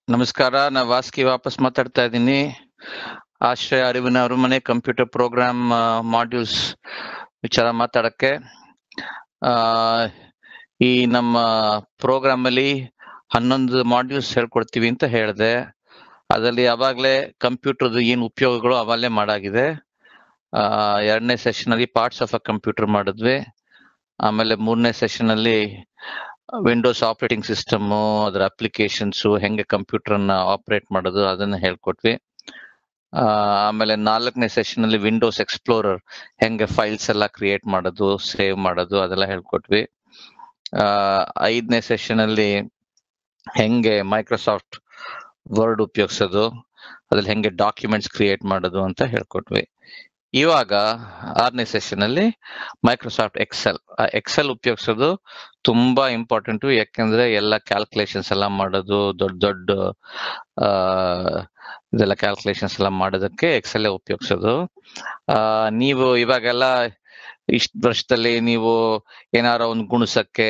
ನಮಸ್ಕಾರ ನಾ ವಾಸ್ಕಿ ವಾಪಸ್ ಮಾತಾಡ್ತಾ ಇದ್ದೀನಿ ಆಶ್ರಯ ಅರಿವಿನ ಅರಮನೆ ಕಂಪ್ಯೂಟರ್ ಪ್ರೋಗ್ರಾಮ್ ಮಾಡ್ಯೂಲ್ಸ್ ವಿಚಾರ ಮಾತಾಡಕ್ಕೆ ಆ ಈ ನಮ್ಮ ಪ್ರೋಗ್ರಾಮ್ ಅಲ್ಲಿ ಹನ್ನೊಂದು ಮಾಡ್ಯೂಲ್ಸ್ ಹೇಳ್ಕೊಡ್ತೀವಿ ಅಂತ ಹೇಳಿದೆ ಅದರಲ್ಲಿ ಅವಾಗಲೇ ಕಂಪ್ಯೂಟರ್ದು ಏನು ಉಪಯೋಗಗಳು ಅವಾಗಲೇ ಮಾಡಾಗಿದೆ ಆ ಎರಡನೇ ಸೆಷನ್ ಅಲ್ಲಿ ಪಾರ್ಟ್ಸ್ ಆಫ್ ಅ ಕಂಪ್ಯೂಟರ್ ಮಾಡಿದ್ವಿ ಆಮೇಲೆ ಮೂರನೇ ಸೆಷನ್ ಅಲ್ಲಿ ವಿಂಡೋಸ್ ಆಪರೇಟಿಂಗ್ ಸಿಸ್ಟಮ್ ಅದರ ಅಪ್ಲಿಕೇಶನ್ಸ್ ಹೆಂಗೆ ಕಂಪ್ಯೂಟರ್ ಅನ್ನ ಆಪರೇಟ್ ಮಾಡೋದು ಅದನ್ನ ಹೇಳ್ಕೊಟ್ವಿ ಆ, ಆಮೇಲೆ ನಾಲ್ಕನೇ ಸೆಷನ್ ಅಲ್ಲಿ ವಿಂಡೋಸ್ ಎಕ್ಸ್ಪ್ಲೋರರ್ ಹೆಂಗೆ ಫೈಲ್ಸ್ ಎಲ್ಲ ಕ್ರಿಯೇಟ್ ಮಾಡೋದು ಸೇವ್ ಮಾಡೋದು ಅದೆಲ್ಲ ಹೇಳ್ಕೊಟ್ವಿ ಆ, ಐದನೇ ಸೆಷನ್ ಅಲ್ಲಿ ಹೆಂಗೆ ಮೈಕ್ರೋಸಾಫ್ಟ್ ವರ್ಡ್ ಉಪಯೋಗಿಸೋದು ಅದ್ರಲ್ಲಿ ಹೆಂಗೆ ಡಾಕ್ಯುಮೆಂಟ್ಸ್ ಕ್ರಿಯೇಟ್ ಮಾಡೋದು ಅಂತ ಹೇಳ್ಕೊಟ್ವಿ ಇವಾಗ ಆರನೇ ಸೆಷನ್ ಅಲ್ಲಿ ಮೈಕ್ರೋಸಾಫ್ಟ್ ಎಕ್ಸೆಲ್ ಎಕ್ಸೆಲ್ ಉಪಯೋಗಿಸೋದು ತುಂಬಾ ಇಂಪಾರ್ಟೆಂಟ್ ಯಾಕೆಂದ್ರೆ ಎಲ್ಲ ಕ್ಯಾಲ್ಕುಲೇಷನ್ಸ್ ಎಲ್ಲ ಮಾಡೋದು ದೊಡ್ಡ ದೊಡ್ಡ ಆ ಇದೆಲ್ಲ ಕ್ಯಾಲ್ಕುಲೇಷನ್ಸ್ ಎಲ್ಲ ಮಾಡೋದಕ್ಕೆ ಎಕ್ಸೆಲ್ ಉಪಯೋಗಿಸೋದು ಆ ನೀವು ಇವಾಗೆಲ್ಲ ಇಷ್ಟ ವರ್ಷದಲ್ಲಿ ನೀವು ಏನಾರ ಒಂದು ಗುಣಿಸಕ್ಕೆ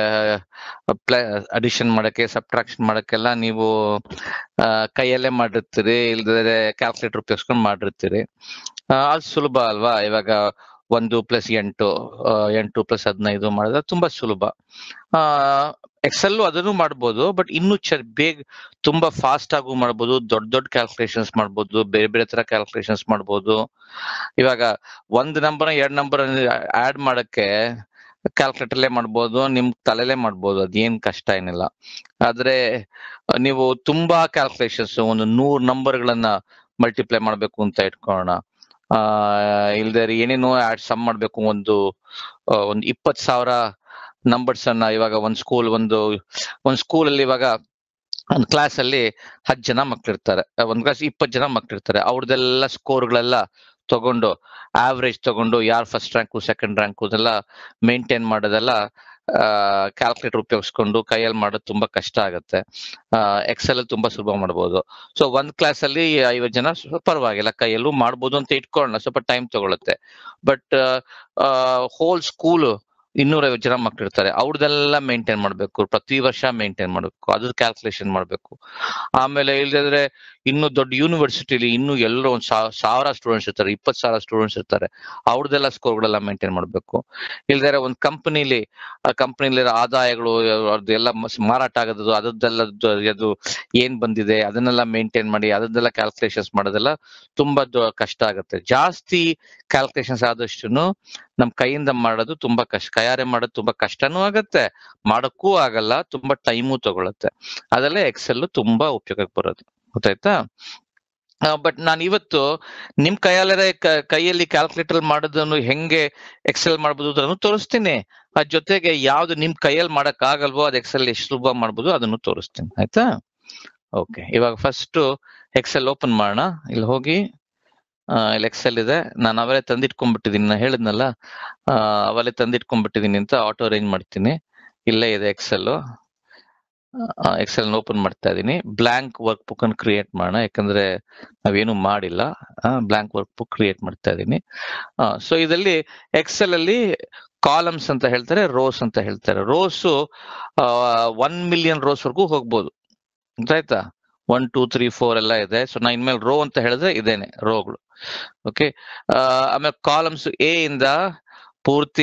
ಅಡಿಷನ್ ಮಾಡಕ್ಕೆ ಸಬ್ಟ್ರಾಕ್ಷನ್ ಮಾಡಕ್ಕೆಲ್ಲ ನೀವು ಆ, ಕೈಯಲ್ಲೇ ಮಾಡಿರ್ತೀರಿ ಇಲ್ದಿದ್ರೆ ಕ್ಯಾಲ್ಕುಲೇಟರ್ ಉಪಯೋಗಿಸ್ಕೊಂಡು ಮಾಡಿರ್ತೀರಿ ಆ, ಅದು ಸುಲಭ ಅಲ್ವಾ ಇವಾಗ ಒಂದು ಪ್ಲಸ್ ಎಂಟು ಆ, ಎಂಟು ಪ್ಲಸ್ ಹದಿನೈದು ಮಾಡಿದ್ರೆ ತುಂಬಾ ಸುಲಭ ಆ ಎಕ್ಸೆಲ್ ಅದನ್ನು ಮಾಡ್ಬೋದು ಬಟ್ ಇನ್ನೂ ಚ ಬೇಗ ತುಂಬಾ ಫಾಸ್ಟ್ ಆಗು ಮಾಡ್ಬೋದು ದೊಡ್ಡ ದೊಡ್ಡ ಕ್ಯಾಲ್ಕುಲೇಷನ್ಸ್ ಮಾಡ್ಬೋದು ಬೇರೆ ಬೇರೆ ತರ ಕ್ಯಾಲ್ಕುಲೇಷನ್ಸ್ ಮಾಡ್ಬೋದು ಇವಾಗ ಒಂದ್ ನಂಬರ್ ಎರಡ್ ನಂಬರ್ ಆಡ್ ಮಾಡಕ್ಕೆ ಕ್ಯಾಲ್ಕುಲೇಟರ್ಲೇ ಮಾಡ್ಬೋದು ನಿಮ್ ತಲೆಲೇ ಮಾಡ್ಬೋದು ಅದೇನ್ ಕಷ್ಟ ಏನಿಲ್ಲ ಆದ್ರೆ ನೀವು ತುಂಬಾ ಕ್ಯಾಲ್ಕುಲೇಷನ್ಸ್ ಒಂದು ನೂರ್ ನಂಬರ್ಗಳನ್ನ ಮಲ್ಟಿಪ್ಲೈ ಮಾಡ್ಬೇಕು ಅಂತ ಇಟ್ಕೊಳ್ಳೋಣ ಆ ಇಲ್ದೇ ಏನೇನೋ ಆಡ್ ಸಮ್ ಮಾಡ್ಬೇಕು ಒಂದು ಆ, ಒಂದು ಇಪ್ಪತ್ ಸಾವಿರ ನಂಬರ್ಸ್ ಅನ್ನ ಇವಾಗ ಒಂದ್ ಸ್ಕೂಲ್ ಒಂದು ಒಂದ್ ಸ್ಕೂಲ್ ಅಲ್ಲಿ ಇವಾಗ ಒಂದ್ ಕ್ಲಾಸ್ ಅಲ್ಲಿ ಹತ್ತು ಜನ ಮಕ್ಳಿರ್ತಾರೆ ಒಂದ್ ಕ್ಲಾಸ್ ಇಪ್ಪತ್ತು ಜನ ಮಕ್ಳಿರ್ತಾರೆ ಅವ್ರದ್ದೆಲ್ಲ ಸ್ಕೋರ್ಗಳೆಲ್ಲ ತಗೊಂಡು ಆವ್ರೇಜ್ ತಗೊಂಡು ಯಾರು ಫಸ್ಟ್ ರ್ಯಾಂಕು ಸೆಕೆಂಡ್ ರ್ಯಾಂಕು ಅದೆಲ್ಲ ಮೇಂಟೈನ್ ಮಾಡೋದೆಲ್ಲ ಕ್ಯಾಲ್ಕುಲೇಟರ್ ಉಪಯೋಗಿಸ್ಕೊಂಡು ಕೈಯಲ್ಲಿ ಮಾಡೋದು ತುಂಬಾ ಕಷ್ಟ ಆಗುತ್ತೆ ಎಕ್ಸೆಲ್ ಅಲ್ಲಿ ತುಂಬಾ ಸುಲಭ ಮಾಡ್ಬೋದು ಸೊ ಒಂದ್ ಕ್ಲಾಸ್ ಅಲ್ಲಿ ಐವತ್ತು ಜನ ಸ್ವಲ್ಪ ಪರವಾಗಿಲ್ಲ ಕೈಯಲ್ಲೂ ಮಾಡ್ಬೋದು ಅಂತ ಇಟ್ಕೊಳ್ಳೋಣ ಸ್ವಲ್ಪ ಟೈಮ್ ತಗೊಳುತ್ತೆ ಬಟ್ ಹೋಲ್ ಸ್ಕೂಲ್ ಇನ್ನೂರೈವತ್ತು ಜನ ಮಕ್ಳಿರ್ತಾರೆ ಅವ್ರದ್ದೆಲ್ಲ ಮೇಂಟೈನ್ ಮಾಡ್ಬೇಕು ಪ್ರತಿ ವರ್ಷ ಮೇಂಟೈನ್ ಮಾಡ್ಬೇಕು ಅದ್ರ ಕ್ಯಾಲ್ಕುಲೇಷನ್ ಮಾಡ್ಬೇಕು ಆಮೇಲೆ ಇಲ್ದಿದ್ರೆ ಇನ್ನು ದೊಡ್ಡ ಯೂನಿವರ್ಸಿಟಿಲಿ ಇನ್ನು ಎಲ್ಲರೂ ಒಂದ್ ಸಾವ್- ಸಾವಿರ ಸ್ಟೂಡೆಂಟ್ಸ್ ಇರ್ತಾರೆ ಇಪ್ಪತ್ತು ಸಾವಿರ ಸ್ಟೂಡೆಂಟ್ಸ್ ಇರ್ತಾರೆ ಅವ್ರದ್ದೆಲ್ಲ ಸ್ಕೋರ್ಗಳೆಲ್ಲ ಮೇಂಟೈನ್ ಮಾಡ್ಬೇಕು ಇಲ್ದಿದ್ರೆ ಒಂದ್ ಕಂಪನಿಲಿ ಆ ಕಂಪನಿಲಿ ಆದಾಯಗಳು ಅದೆಲ್ಲ ಮಾರಾಟ ಆಗೋದು ಅದರದ್ದೆಲ್ಲ ಅದು ಏನ್ ಬಂದಿದೆ ಅದನ್ನೆಲ್ಲ ಮೇಂಟೈನ್ ಮಾಡಿ ಅದನ್ನೆಲ್ಲ ಕ್ಯಾಲ್ಕುಲೇಷನ್ಸ್ ಮಾಡೋದೆಲ್ಲ ತುಂಬಾ ದೊ- ಕಷ್ಟ ಆಗುತ್ತೆ ಜಾಸ್ತಿ ಕ್ಯಾಲ್ಕುಲೇಷನ್ಸ್ ಆದಷ್ಟು ನಮ್ ಕೈಯಿಂದ ಮಾಡೋದು ತುಂಬಾ ಕಷ್ಟ ಕೈಯಾರೆ ಮಾಡೋದು ತುಂಬಾ ಕಷ್ಟನೂ ಆಗತ್ತೆ ಮಾಡಕ್ಕೂ ಆಗಲ್ಲ ತುಂಬಾ ಟೈಮು ತಗೊಳುತ್ತೆ ಅದೆಲ್ಲ ಎಕ್ಸೆಲ್ ತುಂಬಾ ಉಪಯೋಗಕ್ಕೆ ಬರೋದು ಗೊತ್ತಾಯ್ತಾ ಬಟ್ ನಾನು ಇವತ್ತು ನಿಮ್ ಕೈಯಲ್ಲೇ ಕೈಯಲ್ಲಿ ಕ್ಯಾಲ್ಕುಲೇಟರ್ ಮಾಡೋದನ್ನು ಹೆಂಗೆ ಎಕ್ಸೆಲ್ ಮಾಡ್ಬೋದು ಅದನ್ನು ತೋರಿಸ್ತೀನಿ ಅದ್ ಜೊತೆಗೆ ಯಾವ್ದು ನಿಮ್ ಕೈಯಲ್ಲಿ ಮಾಡಕ್ ಆಗಲ್ವೋ ಅದ್ ಎಕ್ಸೆಲ್ ಎಷ್ಟು ಸುಲಭ ಮಾಡ್ಬೋದು ಅದನ್ನು ತೋರಿಸ್ತೀನಿ ಆಯ್ತಾ ಓಕೆ ಇವಾಗ ಫಸ್ಟ್ ಎಕ್ಸೆಲ್ ಓಪನ್ ಮಾಡೋಣ ಇಲ್ಲಿ ಹೋಗಿ ಆ, ಇಲ್ಲಿ ಎಕ್ಸೆಲ್ ಇದೆ ನಾನು ಅವಲೇ ತಂದಿಟ್ಕೊಂಡ್ಬಿಟ್ಟಿದೀನಿ ನಾನು ಹೇಳಿದ್ನಲ್ಲ ಆ, ಅವಲೇ ತಂದಿಟ್ಕೊಂಡ್ಬಿಟ್ಟಿದೀನಿ ಅಂತ ಆಟೋ ಅರೇಂಜ್ ಮಾಡ್ತೀನಿ ಇಲ್ಲೇ ಇದೆ ಎಕ್ಸೆಲ್ ಎಕ್ಸೆಲ್ ಓಪನ್ ಮಾಡ್ತಾ ಇದೀನಿ ಬ್ಲಾಂಕ್ ವರ್ಕ್ ಬುಕ್ ಅನ್ನು ಕ್ರಿಯೇಟ್ ಮಾಡೋಣ ಯಾಕಂದ್ರೆ ನಾವೇನು ಮಾಡಿಲ್ಲ ಬ್ಲಾಂಕ್ ವರ್ಕ್ ಬುಕ್ ಕ್ರಿಯೇಟ್ ಮಾಡ್ತಾ ಇದೀನಿ ಸೊ ಇದರಲ್ಲಿ ಎಕ್ಸೆಲ್ ಅಲ್ಲಿ ಕಾಲಮ್ಸ್ ಅಂತ ಹೇಳ್ತಾರೆ ರೋಸ್ ಅಂತ ಹೇಳ್ತಾರೆ ರೋಸು ಒನ್ ಮಿಲಿಯನ್ ರೋಸ್ ವರ್ಗೂ ಹೋಗ್ಬೋದು ಗೊತ್ತಾಯ್ತಾ ಒನ್ ಟೂ ತ್ರೀ ಫೋರ್ ಎಲ್ಲ ಇದೆ ಸೊ ನಾ ಇನ್ಮೇಲೆ ರೋ ಅಂತ ಹೇಳಿದ್ರೆ ಇದೇನೆ ರೋಗಳು ಓಕೆ ಆಮೇಲೆ ಕಾಲಮ್ಸ್ ಎ ಇಂದ ಪೂರ್ತಿ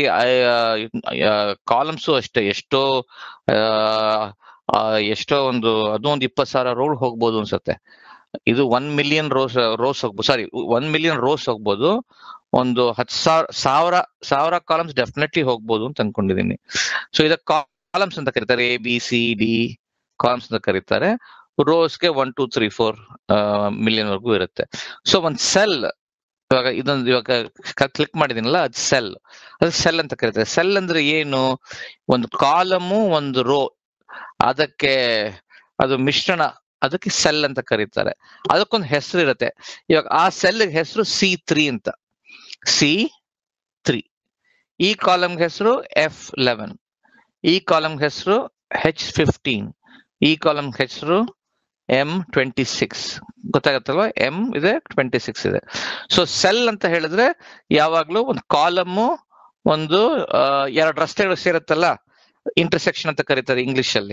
ಕಾಲಮ್ಸು ಅಷ್ಟೇ ಎಷ್ಟೋ ಆ, ಆ, ಎಷ್ಟೋ ಒಂದು ಅದು ಒಂದು ಇಪ್ಪತ್ತು ಸಾವಿರ ರೋಡ್ ಹೋಗ್ಬೋದು ಅನ್ಸುತ್ತೆ ಇದು ಒನ್ ಮಿಲಿಯನ್ ರೋಸ್ ರೋಸ್ ಹೋಗ್ಬೋದು ಸಾರಿ ಒನ್ ಮಿಲಿಯನ್ ರೋಸ್ ಹೋಗ್ಬೋದು ಒಂದು ಹತ್ತು ಸಾವಿರ ಸಾವಿರ ಸಾವಿರ ಕಾಲಮ್ಸ್ ಡೆಫಿನೆಟ್ಲಿ ಹೋಗ್ಬೋದು ಅಂತ ಅನ್ಕೊಂಡಿದೀನಿ ಸೊ ಇದ ಕಾಲಮ್ಸ್ ಅಂತ ಕರೀತಾರೆ A B C D columns ಅಂತ ಕರೀತಾರೆ ರೋಸ್ಗೆ one two three four million ವರ್ಗೂ ಇರುತ್ತೆ ಸೊ ಒಂದ್ ಸೆಲ್ ಇವಾಗ ಇದೊಂದು ಇವಾಗ ಕ್ಲಿಕ್ ಮಾಡಿದೀನಲ್ಲ ಅದು ಸೆಲ್ ಅದು ಸೆಲ್ ಅಂತ ಕರೀತಾರೆ ಸೆಲ್ ಅಂದ್ರೆ ಏನು ಒಂದು ಕಾಲಮು ಒಂದು ರೋ ಅದಕ್ಕೆ ಅದು ಮಿಶ್ರಣ ಅದಕ್ಕೆ ಸೆಲ್ ಅಂತ ಕರೀತಾರೆ ಅದಕ್ಕೊಂದು ಹೆಸರು ಇರುತ್ತೆ ಇವಾಗ ಆ ಸೆಲ್ ಹೆಸರು ಸಿ ತ್ರೀ ಅಂತ ಸಿ ತ್ರೀ ಈ ಕಾಲಮ್ ಹೆಸರು ಎಫ್ ಲೆವೆನ್ ಈ ಕಾಲಮ್ ಹೆಸರು ಹೆಚ್ ಫಿಫ್ಟೀನ್ ಈ ಕಾಲಮ್ ಹೆಸರು ಎಂ ಟ್ವೆಂಟಿ ಸಿಕ್ಸ್ ಗೊತ್ತಾಗತ್ತಲ್ವಾ ಎಂ ಇದೆ ಟ್ವೆಂಟಿ ಸಿಕ್ಸ್ ಇದೆ ಸೊ ಸೆಲ್ ಅಂತ ಹೇಳಿದ್ರೆ ಯಾವಾಗ್ಲೂ ಒಂದು ಕಾಲಮ್ಮು ಒಂದು ಆ, ಎರಡು ರಸ್ತೆಗಳು ಸೇರುತ್ತಲ್ಲ ಇಂಟರ್ಸೆಕ್ಷನ್ ಅಂತ ಕರೀತಾರೆ ಇಂಗ್ಲಿಷ್ ಅಲ್ಲಿ